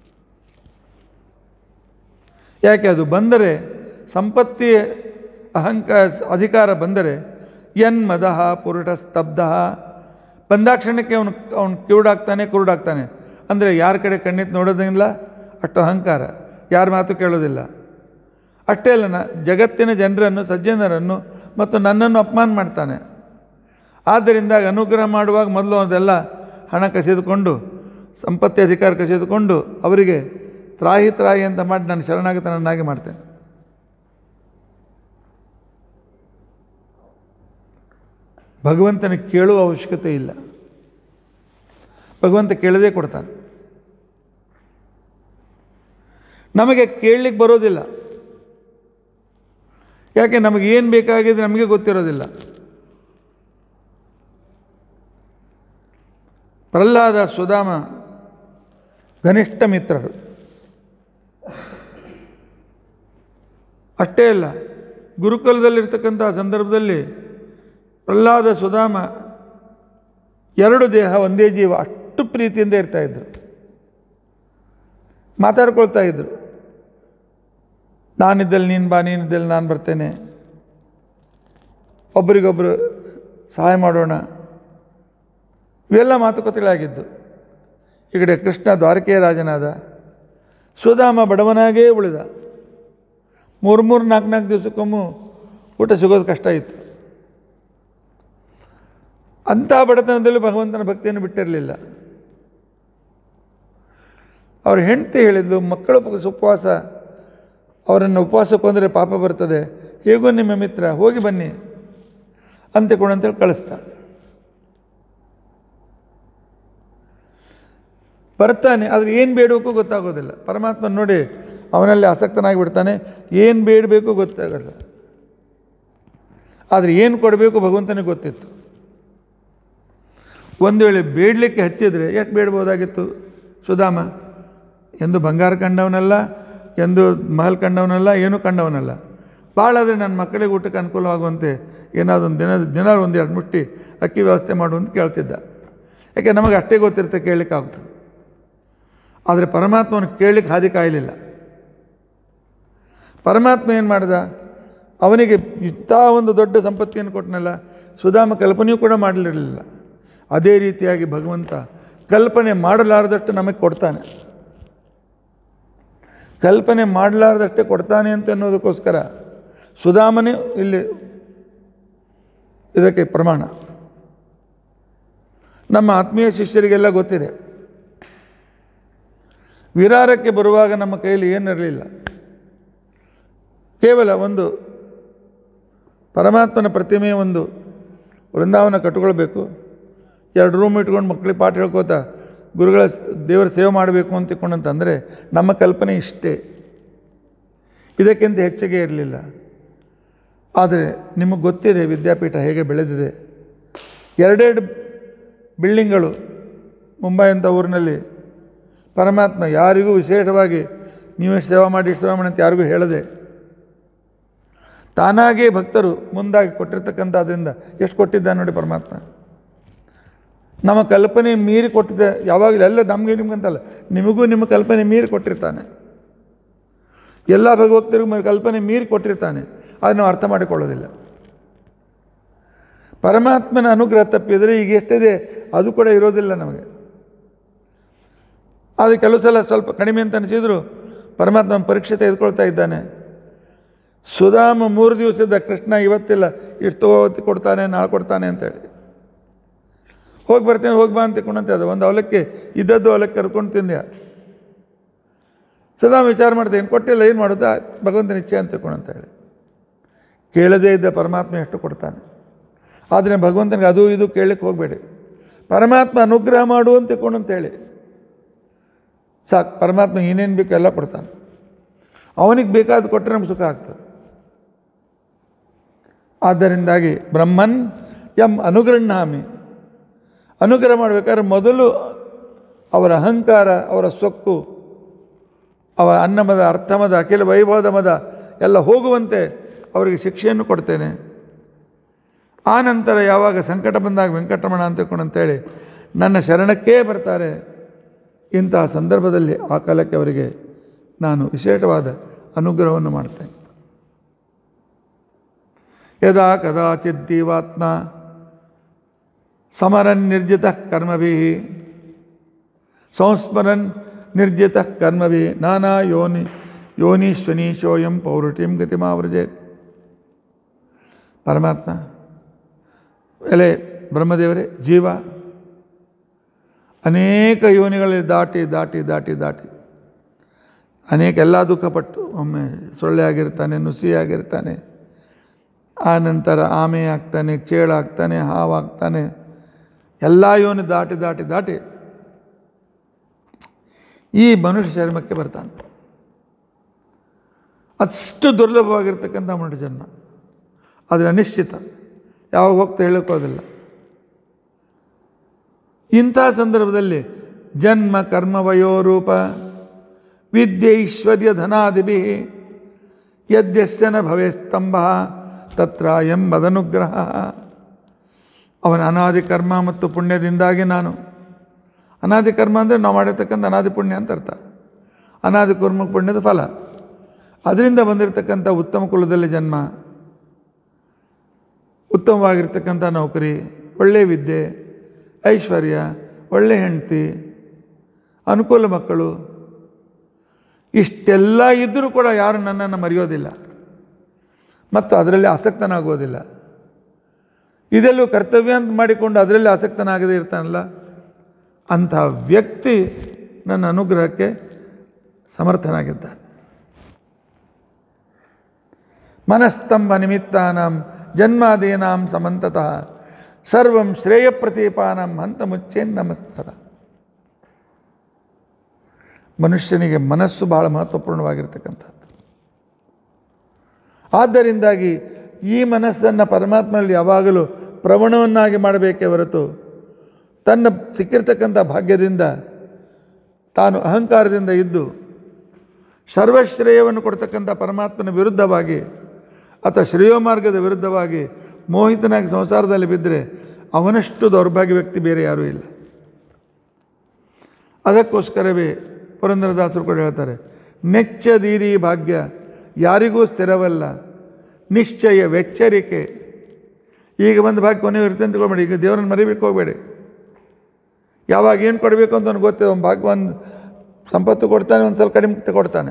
ಯಾಕೆ ಅದು ಬಂದರೆ ಸಂಪತ್ತಿ ಅಹಂಕಾರ ಅಧಿಕಾರ ಬಂದರೆ ಎನ್ ಮದಃ ಪುರುಟ ಸ್ತಬ್ಧ ಬಂದಾಕ್ಷಣಕ್ಕೆ ಅವನು ಅವನು ಕಿವುಡಾಗ್ತಾನೆ ಕುರುಡಾಗ್ತಾನೆ ಅಂದರೆ ಯಾರ ಕಡೆ ಕಣ್ಣೆತ್ತು ನೋಡೋದಿಲ್ಲ ಅಷ್ಟು ಅಹಂಕಾರ ಯಾರ ಮಾತು ಕೇಳೋದಿಲ್ಲ ಅಷ್ಟೇ ಅಲ್ಲ ನ ಜಗತ್ತಿನ ಜನರನ್ನು ಸಜ್ಜನರನ್ನು ಮತ್ತು ನನ್ನನ್ನು ಅಪಮಾನ ಮಾಡ್ತಾನೆ ಆದ್ದರಿಂದ ಅನುಗ್ರಹ ಮಾಡುವಾಗ ಮೊದಲು ಅದೆಲ್ಲ ಹಣ ಕಸಿದುಕೊಂಡು ಸಂಪತ್ತಿ ಅಧಿಕಾರ ಕಸಿದುಕೊಂಡು ಅವರಿಗೆ ತ್ರಾಹಿ ತ್ರಾಹಿ ಅಂತ ಮಾಡಿ ನಾನು ಶರಣಾಗತನನ್ನಾಗಿ ಮಾಡ್ತೇನೆ ಭಗವಂತನ ಕೇಳುವ ಅವಶ್ಯಕತೆ ಇಲ್ಲ ಭಗವಂತ ಕೇಳದೇ ಕೊಡ್ತಾನೆ ನಮಗೆ ಕೇಳಲಿಕ್ಕೆ ಬರೋದಿಲ್ಲ ಯಾಕೆ ನಮಗೆ ಏನು ಬೇಕಾಗಿದೆ ನಮಗೆ ಗೊತ್ತಿರೋದಿಲ್ಲ ಪ್ರಹ್ಲಾದ ಸುಧಾಮ ಘನಿಷ್ಠ ಮಿತ್ರರು ಅಷ್ಟೇ ಅಲ್ಲ ಗುರುಕುಲದಲ್ಲಿರ್ತಕ್ಕಂಥ ಸಂದರ್ಭದಲ್ಲಿ ಪ್ರಹ್ಲಾದ ಸುಧಾಮ ಎರಡು ದೇಹ ಒಂದೇ ಜೀವ ಅಷ್ಟು ಪ್ರೀತಿಯಿಂದ ಇರ್ತಾಯಿದ್ರು ಮಾತಾಡ್ಕೊಳ್ತಾ ಇದ್ರು ನಾನಿದ್ದಲ್ಲಿ ನೀನು ಬಾ ನೀನಿದ್ದಲ್ಲಿ ನಾನು ಬರ್ತೇನೆ ಒಬ್ಬರಿಗೊಬ್ಬರು ಸಹಾಯ ಮಾಡೋಣ ಇವೆಲ್ಲ ಮಾತುಕತೆಗಳಾಗಿದ್ದು ಈ ಕಡೆ ಕೃಷ್ಣ ದ್ವಾರಕೆಯ ರಾಜನಾದ ಸುಧಾಮ ಬಡವನಾಗೇ ಉಳಿದ ಮೂರು ಮೂರು ನಾಲ್ಕು ನಾಲ್ಕು ದಿವಸಕ್ಕೊಮ್ಮು ಊಟ ಸಿಗೋದು ಕಷ್ಟ ಇತ್ತು ಅಂಥ ಬಡತನದಲ್ಲಿ ಭಗವಂತನ ಭಕ್ತಿಯನ್ನು ಬಿಟ್ಟಿರಲಿಲ್ಲ ಅವ್ರ ಹೆಂಡತಿ ಹೇಳಿದ್ದು ಮಕ್ಕಳು ಉಪ- ಉಪವಾಸ ಅವರನ್ನು ಉಪವಾಸಕ್ಕೆ ಹೋದರೆ ಪಾಪ ಬರ್ತದೆ ಹೇಗೋ ನಿಮ್ಮ ಮಿತ್ರ ಹೋಗಿ ಬನ್ನಿ ಅಂತ್ಯಕೊಡು ಅಂತೇಳಿ ಕಳಿಸ್ತಾ ಬರ್ತಾನೆ ಆದರೆ ಏನು ಬೇಡಬೇಕು ಗೊತ್ತಾಗೋದಿಲ್ಲ ಪರಮಾತ್ಮ ನೋಡಿ ಅವನಲ್ಲಿ ಆಸಕ್ತನಾಗಿ ಬಿಡ್ತಾನೆ ಏನು ಬೇಡಬೇಕು ಗೊತ್ತಾಗಲ್ಲ ಆದರೆ ಏನು ಕೊಡಬೇಕು ಭಗವಂತನಿಗೆ ಗೊತ್ತಿತ್ತು ಒಂದು ವೇಳೆ ಬೇಡಲಿಕ್ಕೆ ಹಚ್ಚಿದರೆ ಎಷ್ಟು ಬೇಡ್ಬೋದಾಗಿತ್ತು ಸುಧಾಮ ಎಂದು ಬಂಗಾರ ಕಂಡವನಲ್ಲ ಎಂದು ಮಹಲ್ ಕಂಡವನಲ್ಲ ಏನೂ ಕಂಡವನಲ್ಲ ಭಾಳ ಆದರೆ ನನ್ನ ಮಕ್ಕಳಿಗೆ ಊಟಕ್ಕೆ ಅನುಕೂಲವಾಗುವಂತೆ ಏನಾದರೂ ಒಂದು ದಿನ ದಿನ ಒಂದು ಎರಡು ಮುಷ್ಟಿ ಅಕ್ಕಿ ವ್ಯವಸ್ಥೆ ಮಾಡು ಅಂತ ಕೇಳ್ತಿದ್ದ ಯಾಕೆ ನಮಗೆ ಅಷ್ಟೇ ಗೊತ್ತಿರುತ್ತೆ ಕೇಳಲಿಕ್ಕೆ ಆಗ್ತದೆ ಆದರೆ ಪರಮಾತ್ಮನ ಕೇಳಲಿಕ್ಕೆ ಹಾದಿ ಕಾಯಲಿಲ್ಲ ಪರಮಾತ್ಮ ಏನು ಮಾಡಿದ ಅವನಿಗೆ ಇಂಥ ಒಂದು ದೊಡ್ಡ ಸಂಪತ್ತಿಯನ್ನು ಕೊಟ್ಟನಲ್ಲ ಸುಧಾಮ ಕಲ್ಪನೆಯೂ ಕೂಡ ಮಾಡಲಿರಲಿಲ್ಲ ಅದೇ ರೀತಿಯಾಗಿ ಭಗವಂತ ಕಲ್ಪನೆ ಮಾಡಲಾರದಷ್ಟು ನಮಗೆ ಕೊಡ್ತಾನೆ ಕಲ್ಪನೆ ಮಾಡಲಾರ್ದಷ್ಟೇ ಕೊಡ್ತಾನೆ ಅಂತ ಅನ್ನೋದಕ್ಕೋಸ್ಕರ ಸುಧಾಮನೇ ಇಲ್ಲಿ ಇದಕ್ಕೆ ಪ್ರಮಾಣ ನಮ್ಮ ಆತ್ಮೀಯ ಶಿಷ್ಯರಿಗೆಲ್ಲ ಗೊತ್ತಿದೆ ವಿರಾರಕ್ಕೆ ಬರುವಾಗ ನಮ್ಮ ಕೈಯಲ್ಲಿ ಏನಿರಲಿಲ್ಲ ಕೇವಲ ಒಂದು ಪರಮಾತ್ಮನ ಪ್ರತಿಮೆ ಒಂದು ವೃಂದಾವನ ಕಟ್ಕೊಳ್ಬೇಕು ಎರಡು ರೂಮ್ ಇಟ್ಕೊಂಡು ಮಕ್ಕಳಿಗೆ ಪಾಠ ಹೇಳ್ಕೋತಾ ಗುರುಗಳ ಸ್- ದೇವರ ಸೇವೆ ಮಾಡಬೇಕು ಅಂತ ತಿಳ್ಕೊಂಡಂತಂದರೆ ನಮ್ಮ ಕಲ್ಪನೆ ಇಷ್ಟೇ ಇದಕ್ಕಿಂತ ಹೆಚ್ಚಿಗೆ ಇರಲಿಲ್ಲ ಆದರೆ ನಿಮಗೆ ಗೊತ್ತಿದೆ ವಿದ್ಯಾಪೀಠ ಹೇಗೆ ಬೆಳೆದಿದೆ ಎರಡೆರಡು ಬಿಲ್ಡಿಂಗ್ಗಳು ಮುಂಬೈ ಅಂತ ಊರಿನಲ್ಲಿ ಪರಮಾತ್ಮ ಯಾರಿಗೂ ವಿಶೇಷವಾಗಿ ನೀವು ಸೇವಾ ಮಾಡಿ ಇಷ್ಟು ಸೇವಾ ಮಾಡಿ ಅಂತ ಯಾರಿಗೂ ಹೇಳದೆ ತಾನಾಗೇ ಭಕ್ತರು ಮುಂದಾಗಿ ಕೊಟ್ಟಿರ್ತಕ್ಕಂಥದ್ರಿಂದ ಎಷ್ಟು ಕೊಟ್ಟಿದ್ದಾನೆ ನೋಡಿ ಪರಮಾತ್ಮ ನಮ್ಮ ಕಲ್ಪನೆ ಮೀರಿ ಕೊಟ್ಟಿದ್ದೆ ಯಾವಾಗಲೂ ಎಲ್ಲ ನಮಗೆ ನಿಮ್ಗಂತಲ್ಲ ನಿಮಗೂ ನಿಮ್ಮ ಕಲ್ಪನೆ ಮೀರಿ ಕೊಟ್ಟಿರ್ತಾನೆ ಎಲ್ಲ ಭಗವಕ್ತರಿಗೂ ಮ- ಕಲ್ಪನೆ ಮೀರಿ ಕೊಟ್ಟಿರ್ತಾನೆ ಅದನ್ನು ನಾವು ಅರ್ಥ ಮಾಡಿಕೊಳ್ಳೋದಿಲ್ಲ ಪರಮಾತ್ಮನ ಅನುಗ್ರಹ ತಪ್ಪಿದರೆ ಈಗ ಎಷ್ಟಿದೆ ಅದು ಕೂಡ ಇರೋದಿಲ್ಲ ನಮಗೆ ಆದರೆ ಕೆಲವು ಸಲ ಸ್ವಲ್ಪ ಕಡಿಮೆ ಅಂತ ಅನಿಸಿದ್ರು ಪರಮಾತ್ಮ ಪರೀಕ್ಷೆ ತೆಗೆದುಕೊಳ್ತಾ ಇದ್ದಾನೆ ಸುಧಾಮ ಮೂರು ದಿವಸದ ಕೃಷ್ಣ ಇವತ್ತಿಲ್ಲ ಇಷ್ಟು ತಗೋ ಕೊಡ್ತಾನೆ ನಾಳೆ ಕೊಡ್ತಾನೆ ಅಂತೇಳಿ ಹೋಗಿ ಬರ್ತೇನೆ ಹೋಗಿ ಬಾ ಅಂತ ತಿಳ್ಕೊಂಡಂತೆ ಅದು ಒಂದು ಅವಲಕ್ಕಿ ಇದ್ದದ್ದು ಅವಲಕ್ಕಿ ಕರ್ಕೊಂಡು ತಿಂದ್ಯ ಸದಾ ವಿಚಾರ ಮಾಡ್ದೆ ಏನು ಕೊಟ್ಟಿಲ್ಲ ಏನು ಮಾಡೋದು ಆ ಭಗವಂತನ ಇಚ್ಛೆ ಅಂತ ತಿಳ್ಕೊಂಡು ಹೇಳಿ ಕೇಳದೇ ಇದ್ದ ಪರಮಾತ್ಮ ಎಷ್ಟು ಕೊಡ್ತಾನೆ ಆದರೆ ಭಗವಂತನಿಗೆ ಅದು ಇದು ಕೇಳಕ್ಕೆ ಹೋಗಬೇಡಿ ಪರಮಾತ್ಮ ಅನುಗ್ರಹ ಮಾಡು ಅಂತ ತಿಳ್ಕೊಂಡು ಅಂತೇಳಿ ಸಾಕು ಪರಮಾತ್ಮ ಏನೇನು ಬೇಕು ಎಲ್ಲ ಕೊಡ್ತಾನೆ ಅವನಿಗೆ ಬೇಕಾದ ಕೊಟ್ಟರೆ ನಮ್ಗೆ ಸುಖ ಆಗ್ತದೆ ಆದ್ದರಿಂದಾಗಿ ಬ್ರಹ್ಮನ್ ಎಂ ಅನುಗೃಹಾಮಿ ಅನುಗ್ರಹ ಮಾಡಬೇಕಾದ್ರೆ ಮೊದಲು ಅವರ ಅಹಂಕಾರ ಅವರ ಸೊಕ್ಕು ಅವ ಅನ್ನಮದ ಅರ್ಥಮದ ಅಖಿಲ ವೈಭವದ ಮದ ಎಲ್ಲ ಹೋಗುವಂತೆ ಅವರಿಗೆ ಶಿಕ್ಷೆಯನ್ನು ಕೊಡ್ತೇನೆ ಆ ನಂತರ ಯಾವಾಗ ಸಂಕಟ ಬಂದಾಗ ವೆಂಕಟರಮಣ ಅಂತ ತಿಳ್ಕೊಂಡು ಅಂತೇಳಿ ನನ್ನ ಶರಣಕ್ಕೇ ಬರ್ತಾರೆ ಇಂತಹ ಸಂದರ್ಭದಲ್ಲಿ ಆ ಕಾಲಕ್ಕೆ ಅವರಿಗೆ ನಾನು ವಿಶೇಷವಾದ ಅನುಗ್ರಹವನ್ನು ಮಾಡ್ತೇನೆ ಯದಾ ಕದಾಚಿತ್ ಜೀವಾತ್ಮ ಸಮರನ್ ನಿರ್ಜಿತ ಕರ್ಮಭಿ ಸಂಸ್ಮರನ್ ನಿರ್ಜಿತ ಕರ್ಮಭಿ ನಾನಾ ಯೋನಿ ಯೋನೀಶ್ವನೀಶೋಯಂ ಪೌರುಟಿಂ ಗತಿಮಾವೃಜೇತ್ ಪರಮಾತ್ಮ ಎಲೆ ಬ್ರಹ್ಮದೇವರೇ ಜೀವ ಅನೇಕ ಯೋನಿಗಳಲ್ಲಿ ದಾಟಿ ದಾಟಿ ದಾಟಿ ದಾಟಿ ಅನೇಕ ಎಲ್ಲ ದುಃಖಪಟ್ಟು ಒಮ್ಮೆ ಸೊಳ್ಳೆ ಆಗಿರ್ತಾನೆ ನುಸಿ ಆಗಿರ್ತಾನೆ ಆ ನಂತರ ಆಮೆ ಆಗ್ತಾನೆ ಚೇಳಾಗ್ತಾನೆ ಹಾವಾಗ್ತಾನೆ ಎಲ್ಲ ಯೋನಿ ದಾಟಿ ದಾಟಿ ದಾಟಿ ಈ ಮನುಷ್ಯ ಚರ್ಮಕ್ಕೆ ಬರ್ತಾನೆ ಅಷ್ಟು ದುರ್ಲಭವಾಗಿರ್ತಕ್ಕಂಥ ಮನುಷ್ಯ ಜನ್ಮ ಆದರೆ ಅನಿಶ್ಚಿತ ಯಾವಾಗ ಹೋಗ್ತಾ ಹೇಳೋಕ್ಕೋದಿಲ್ಲ ಇಂಥ ಸಂದರ್ಭದಲ್ಲಿ ಜನ್ಮ ಕರ್ಮ ವಯೋರೂಪ ವಿದ್ಯೆ ಐಶ್ವರ್ಯ ಧನಾದಿಭಿ ಯದ್ಯಸ್ಯನ ಭವೇ ಸ್ತಂಭ ತತ್ರ ಎಂಬದನುಗ್ರಹ ಅವನ ಅನಾದಿ ಕರ್ಮ ಮತ್ತು ಪುಣ್ಯದಿಂದಾಗಿ ನಾನು ಅನಾದಿ ಕರ್ಮ ಅಂದರೆ ನಾವು ಮಾಡಿರ್ತಕ್ಕಂಥ ಅನಾದಿ ಪುಣ್ಯ ಅಂತ ಅರ್ಥ ಅನಾದಿ ಕರ್ಮ ಪುಣ್ಯದ ಫಲ ಅದರಿಂದ ಬಂದಿರತಕ್ಕಂಥ ಉತ್ತಮ ಕುಲದಲ್ಲಿ ಜನ್ಮ ಉತ್ತಮವಾಗಿರ್ತಕ್ಕಂಥ ನೌಕರಿ ಒಳ್ಳೆಯ ವಿದ್ಯೆ ಐಶ್ವರ್ಯ ಒಳ್ಳೆಯ ಹೆಂಡತಿ ಅನುಕೂಲ ಮಕ್ಕಳು ಇಷ್ಟೆಲ್ಲ ಇದ್ದರೂ ಕೂಡ ಯಾರು ನನ್ನನ್ನು ಮರೆಯೋದಿಲ್ಲ ಮತ್ತು ಅದರಲ್ಲಿ ಆಸಕ್ತನಾಗೋದಿಲ್ಲ ಇದೆಲ್ಲೂ ಕರ್ತವ್ಯ ಅಂತ ಮಾಡಿಕೊಂಡು ಅದರಲ್ಲಿ ಆಸಕ್ತನಾಗದೇ ಇರ್ತಾನಲ್ಲ ಅಂಥ ವ್ಯಕ್ತಿ ನನ್ನ ಅನುಗ್ರಹಕ್ಕೆ ಸಮರ್ಥನಾಗಿದ್ದಾನೆ ಮನಸ್ತಂಭ ನಿಮಿತ್ತಾನಾಂ ಜನ್ಮಾದೀನಾಂ ಸಮಂತತಃ ಸರ್ವಂ ಶ್ರೇಯ ಪ್ರತೀಪಾನಂ ಹಂತ ಮುಚ್ಚೇನ್ ನಮಸ್ಕಾರ ಮನುಷ್ಯನಿಗೆ ಮನಸ್ಸು ಬಹಳ ಮಹತ್ವಪೂರ್ಣವಾಗಿರ್ತಕ್ಕಂಥದ್ದು ಆದ್ದರಿಂದಾಗಿ ಈ ಮನಸ್ಸನ್ನು ಪರಮಾತ್ಮನಲ್ಲಿ ಯಾವಾಗಲೂ ಪ್ರವಣವನ್ನಾಗಿ ಮಾಡಬೇಕೇ ಹೊರತು ತನ್ನ ಸಿಕ್ಕಿರ್ತಕ್ಕಂಥ ಭಾಗ್ಯದಿಂದ ತಾನು ಅಹಂಕಾರದಿಂದ ಇದ್ದು ಸರ್ವಶ್ರೇಯವನ್ನು ಕೊಡ್ತಕ್ಕಂಥ ಪರಮಾತ್ಮನ ವಿರುದ್ಧವಾಗಿ ಅಥವಾ ಶ್ರೇಯೋಮಾರ್ಗದ ವಿರುದ್ಧವಾಗಿ ಮೋಹಿತನಾಗಿ ಸಂಸಾರದಲ್ಲಿ ಬಿದ್ದರೆ ಅವನಷ್ಟು ದೌರ್ಭಾಗ್ಯ ವ್ಯಕ್ತಿ ಬೇರೆ ಯಾರೂ ಇಲ್ಲ ಅದಕ್ಕೋಸ್ಕರವೇ ಪುರಂದರದಾಸರು ಕೂಡ ಹೇಳ್ತಾರೆ ನೆಚ್ಚದೀರಿ ಭಾಗ್ಯ ಯಾರಿಗೂ ಸ್ಥಿರವಲ್ಲ ನಿಶ್ಚಯ ವೆಚ್ಚರಿಕೆ ಈಗ ಒಂದು ಭಾಗ್ಯ ಕೊನೆ ಇರುತ್ತೆ ಅಂತ ತಿಳ್ಕೊಬೇಡಿ ಈಗ ದೇವರನ್ನು ಮರಿಬೇಕು ಹೋಗಬೇಡಿ ಯಾವಾಗ ಏನು ಕೊಡಬೇಕು ಅಂತ ಅವ್ನಿಗೆ ಗೊತ್ತಿದೆ ಒಂದು ಭಾಗ್ಯ ಒಂದು ಸಂಪತ್ತು ಕೊಡ್ತಾನೆ ಒಂದು ಸ್ವಲ್ಪ ಕಡಿಮೆ ಕೊಡ್ತಾನೆ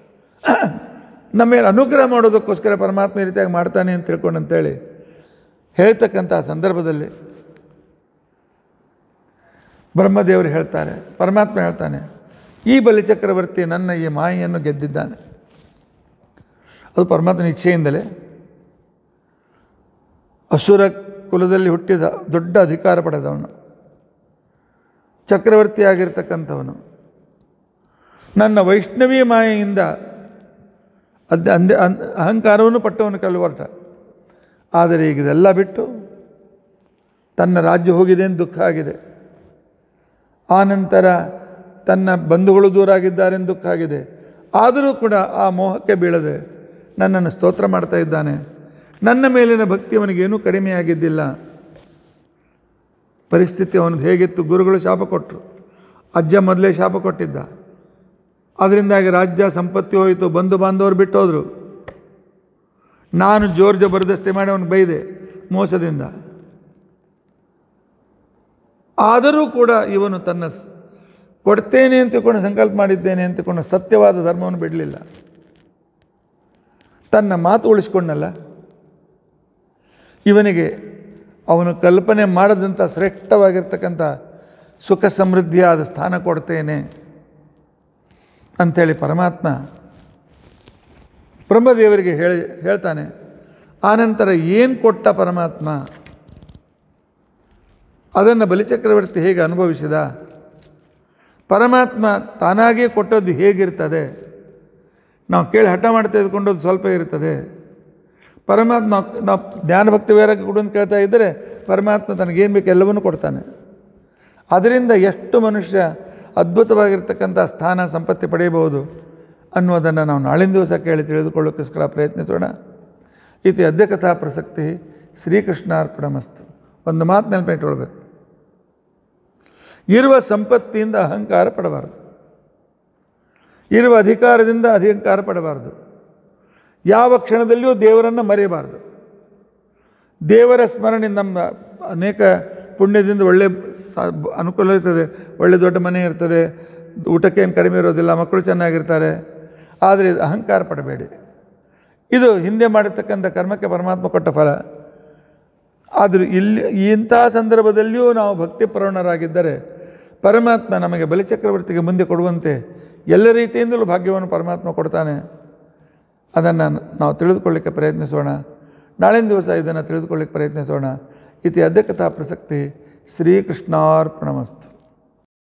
ನಮ್ಮ ಮೇಲೆ ಅನುಗ್ರಹ ಮಾಡೋದಕ್ಕೋಸ್ಕರ ಪರಮಾತ್ಮ ಈ ರೀತಿಯಾಗಿ ಮಾಡ್ತಾನೆ ಅಂತ ತಿಳ್ಕೊಂಡು ಅಂತೇಳಿ ಹೇಳ್ತಕ್ಕಂಥ ಸಂದರ್ಭದಲ್ಲಿ ಬ್ರಹ್ಮದೇವರು ಹೇಳ್ತಾರೆ ಪರಮಾತ್ಮ ಹೇಳ್ತಾನೆ ಈ ಬಲಿಚಕ್ರವರ್ತಿ ನನ್ನ ಈ ಮಾಯೆಯನ್ನು ಗೆದ್ದಿದ್ದಾನೆ ಅದು ಪರಮಾತ್ಮನ ಇಚ್ಛೆಯಿಂದಲೇ ಅಸುರ ಕುಲದಲ್ಲಿ ಹುಟ್ಟಿದ ದೊಡ್ಡ ಅಧಿಕಾರ ಪಡೆದವನು ಚಕ್ರವರ್ತಿಯಾಗಿರ್ತಕ್ಕಂಥವನು ನನ್ನ ವೈಷ್ಣವಿ ಮಾಯೆಯಿಂದ ಅದ್ ಅಂದೆ ಅನ್ ಅಹಂಕಾರವನ್ನು ಪಟ್ಟವನು ಕೆಲವರ್ಟ ಆದರೆ ಈಗ ಇದೆಲ್ಲ ಬಿಟ್ಟು ತನ್ನ ರಾಜ್ಯ ಹೋಗಿದೆ ಅಂತ ದುಃಖ ಆಗಿದೆ ಆನಂತರ ತನ್ನ ಬಂಧುಗಳು ದೂರ ಆಗಿದ್ದಾರೆ ಎಂದು ದುಃಖ ಆಗಿದೆ ಆದರೂ ಕೂಡ ಆ ಮೋಹಕ್ಕೆ ಬೀಳದೆ ನನ್ನನ್ನು ಸ್ತೋತ್ರ ಮಾಡ್ತಾ ಇದ್ದಾನೆ ನನ್ನ ಮೇಲಿನ ಭಕ್ತಿ ಅವನಿಗೇನೂ ಕಡಿಮೆಯಾಗಿದ್ದಿಲ್ಲ ಪರಿಸ್ಥಿತಿ ಅವನದು ಹೇಗಿತ್ತು ಗುರುಗಳು ಶಾಪ ಕೊಟ್ಟರು ಅಜ್ಜ ಮೊದಲೇ ಶಾಪ ಕೊಟ್ಟಿದ್ದ ಅದರಿಂದಾಗಿ ರಾಜ್ಯ ಸಂಪತ್ತಿ ಹೋಯಿತು ಬಂಧು ಬಾಂಧವರು ಬಿಟ್ಟೋದ್ರು ನಾನು ಜೋರ್ ಜಬರ್ದಸ್ತಿ ಮಾಡಿ ಅವನು ಬೈದೆ ಮೋಸದಿಂದ ಆದರೂ ಕೂಡ ಇವನು ತನ್ನ ಸ್- ಕೊಡ್ತೇನೆ ಅಂತಕೊಂಡು ಸಂಕಲ್ಪ ಮಾಡಿದ್ದೇನೆ ಅಂತಕೊಂಡು ಸತ್ಯವಾದ ಧರ್ಮವನ್ನು ಬಿಡಲಿಲ್ಲ ತನ್ನ ಮಾತು ಉಳಿಸ್ಕೊಂಡಲ್ಲ ಇವನಿಗೆ ಅವನು ಕಲ್ಪನೆ ಮಾಡದಂಥ ಶ್ರೇಷ್ಠವಾಗಿರ್ತಕ್ಕಂಥ ಸುಖ ಸಮೃದ್ಧಿಯಾದ ಸ್ಥಾನ ಕೊಡ್ತೇನೆ ಅಂಥೇಳಿ ಪರಮಾತ್ಮ ಬ್ರಹ್ಮದೇವರಿಗೆ ಹೇಳಿ ಹೇಳ್ತಾನೆ ಆನಂತರ ಏನು ಕೊಟ್ಟ ಪರಮಾತ್ಮ ಅದನ್ನು ಬಲಿಚಕ್ರವರ್ತಿ ಹೇಗೆ ಅನುಭವಿಸಿದ ಪರಮಾತ್ಮ ತಾನಾಗಿಯೇ ಕೊಟ್ಟದ್ದು ಹೇಗಿರ್ತದೆ ನಾವು ಕೇಳಿ ಹಠ ಮಾಡಿ ತೆಗೆದುಕೊಂಡದ್ದು ಸ್ವಲ್ಪ ಇರ್ತದೆ ಪರಮಾತ್ಮ ನಾವು- ನಾವು ಜ್ಞಾನ ಭಕ್ತಿ ವೈರಾಗ್ಯ ಕೊಡು ಅಂತ ಕೇಳ್ತಾ ಇದ್ದರೆ ಪರಮಾತ್ಮ ತನಗೇನು ಬೇಕು ಎಲ್ಲವನ್ನೂ ಕೊಡ್ತಾನೆ ಅದರಿಂದ ಎಷ್ಟು ಮನುಷ್ಯ ಅದ್ಭುತವಾಗಿರ್ತಕ್ಕಂಥ ಸ್ಥಾನ ಸಂಪತ್ತಿ ಪಡೆಯಬಹುದು ಅನ್ನೋದನ್ನು ನಾವು ನಾಳಿನ ದಿವಸ ಕೇಳಿ ತಿಳಿದುಕೊಳ್ಳೋಕ್ಕೋಸ್ಕರ ಪ್ರಯತ್ನಿಸೋಣ ಇತಿ ಅದ್ಯ ಕಥಾ ಪ್ರಸಕ್ತಿ ಶ್ರೀಕೃಷ್ಣಾರ್ಪಣಮಸ್ತು ಒಂದು ಮಾತು ನೆನಪಿಟ್ಕೊಳ್ಬೇಕು ಇರುವ ಸಂಪತ್ತಿಯಿಂದ ಅಹಂಕಾರ ಪಡಬಾರದು ಇರುವ ಅಧಿಕಾರದಿಂದ ಅಧಿಕಾರ ಪಡಬಾರದು ಯಾವ ಕ್ಷಣದಲ್ಲಿಯೂ ದೇವರನ್ನು ಮರೆಯಬಾರದು ದೇವರ ಸ್ಮರಣೆ ನಮ್ಮ ಅನೇಕ ಪುಣ್ಯದಿಂದ ಒಳ್ಳೆ ಸ- ಅನುಕೂಲ ಇರ್ತದೆ ಒಳ್ಳೆ ದೊಡ್ಡ ಮನೆ ಇರ್ತದೆ ಊಟಕ್ಕೇನು ಕಡಿಮೆ ಇರೋದಿಲ್ಲ ಮಕ್ಕಳು ಚೆನ್ನಾಗಿರ್ತಾರೆ ಆದರೆ ಇದು ಅಹಂಕಾರ ಪಡಬೇಡಿ ಇದು ಹಿಂದೆ ಮಾಡಿರ್ತಕ್ಕಂಥ ಕರ್ಮಕ್ಕೆ ಪರಮಾತ್ಮ ಕೊಟ್ಟ ಫಲ ಆದರೂ ಇಲ್ಲಿ ಇಂತಹ ಸಂದರ್ಭದಲ್ಲಿಯೂ ನಾವು ಭಕ್ತಿಪರವಣರಾಗಿದ್ದರೆ ಪರಮಾತ್ಮ ನಮಗೆ ಬಲಿಚಕ್ರವರ್ತಿಗೆ ಮುಂದೆ ಕೊಡುವಂತೆ ಎಲ್ಲ ರೀತಿಯಿಂದಲೂ ಭಾಗ್ಯವನ್ನು ಪರಮಾತ್ಮ ಕೊಡ್ತಾನೆ ಅದನ್ನು ನಾವು ತಿಳಿದುಕೊಳ್ಳಿಕ್ಕೆ ಪ್ರಯತ್ನಿಸೋಣ ನಾಳಿನ ದಿವಸ ಇದನ್ನು ತಿಳಿದುಕೊಳ್ಳಿಕ್ಕೆ ಪ್ರಯತ್ನಿಸೋಣ ಇತಿ ಅದ್ಯ ಕಥಾ ಪ್ರಸಕ್ತಿ ಶ್ರೀಕೃಷ್ಣಾರ್ಪಣಮಸ್ತು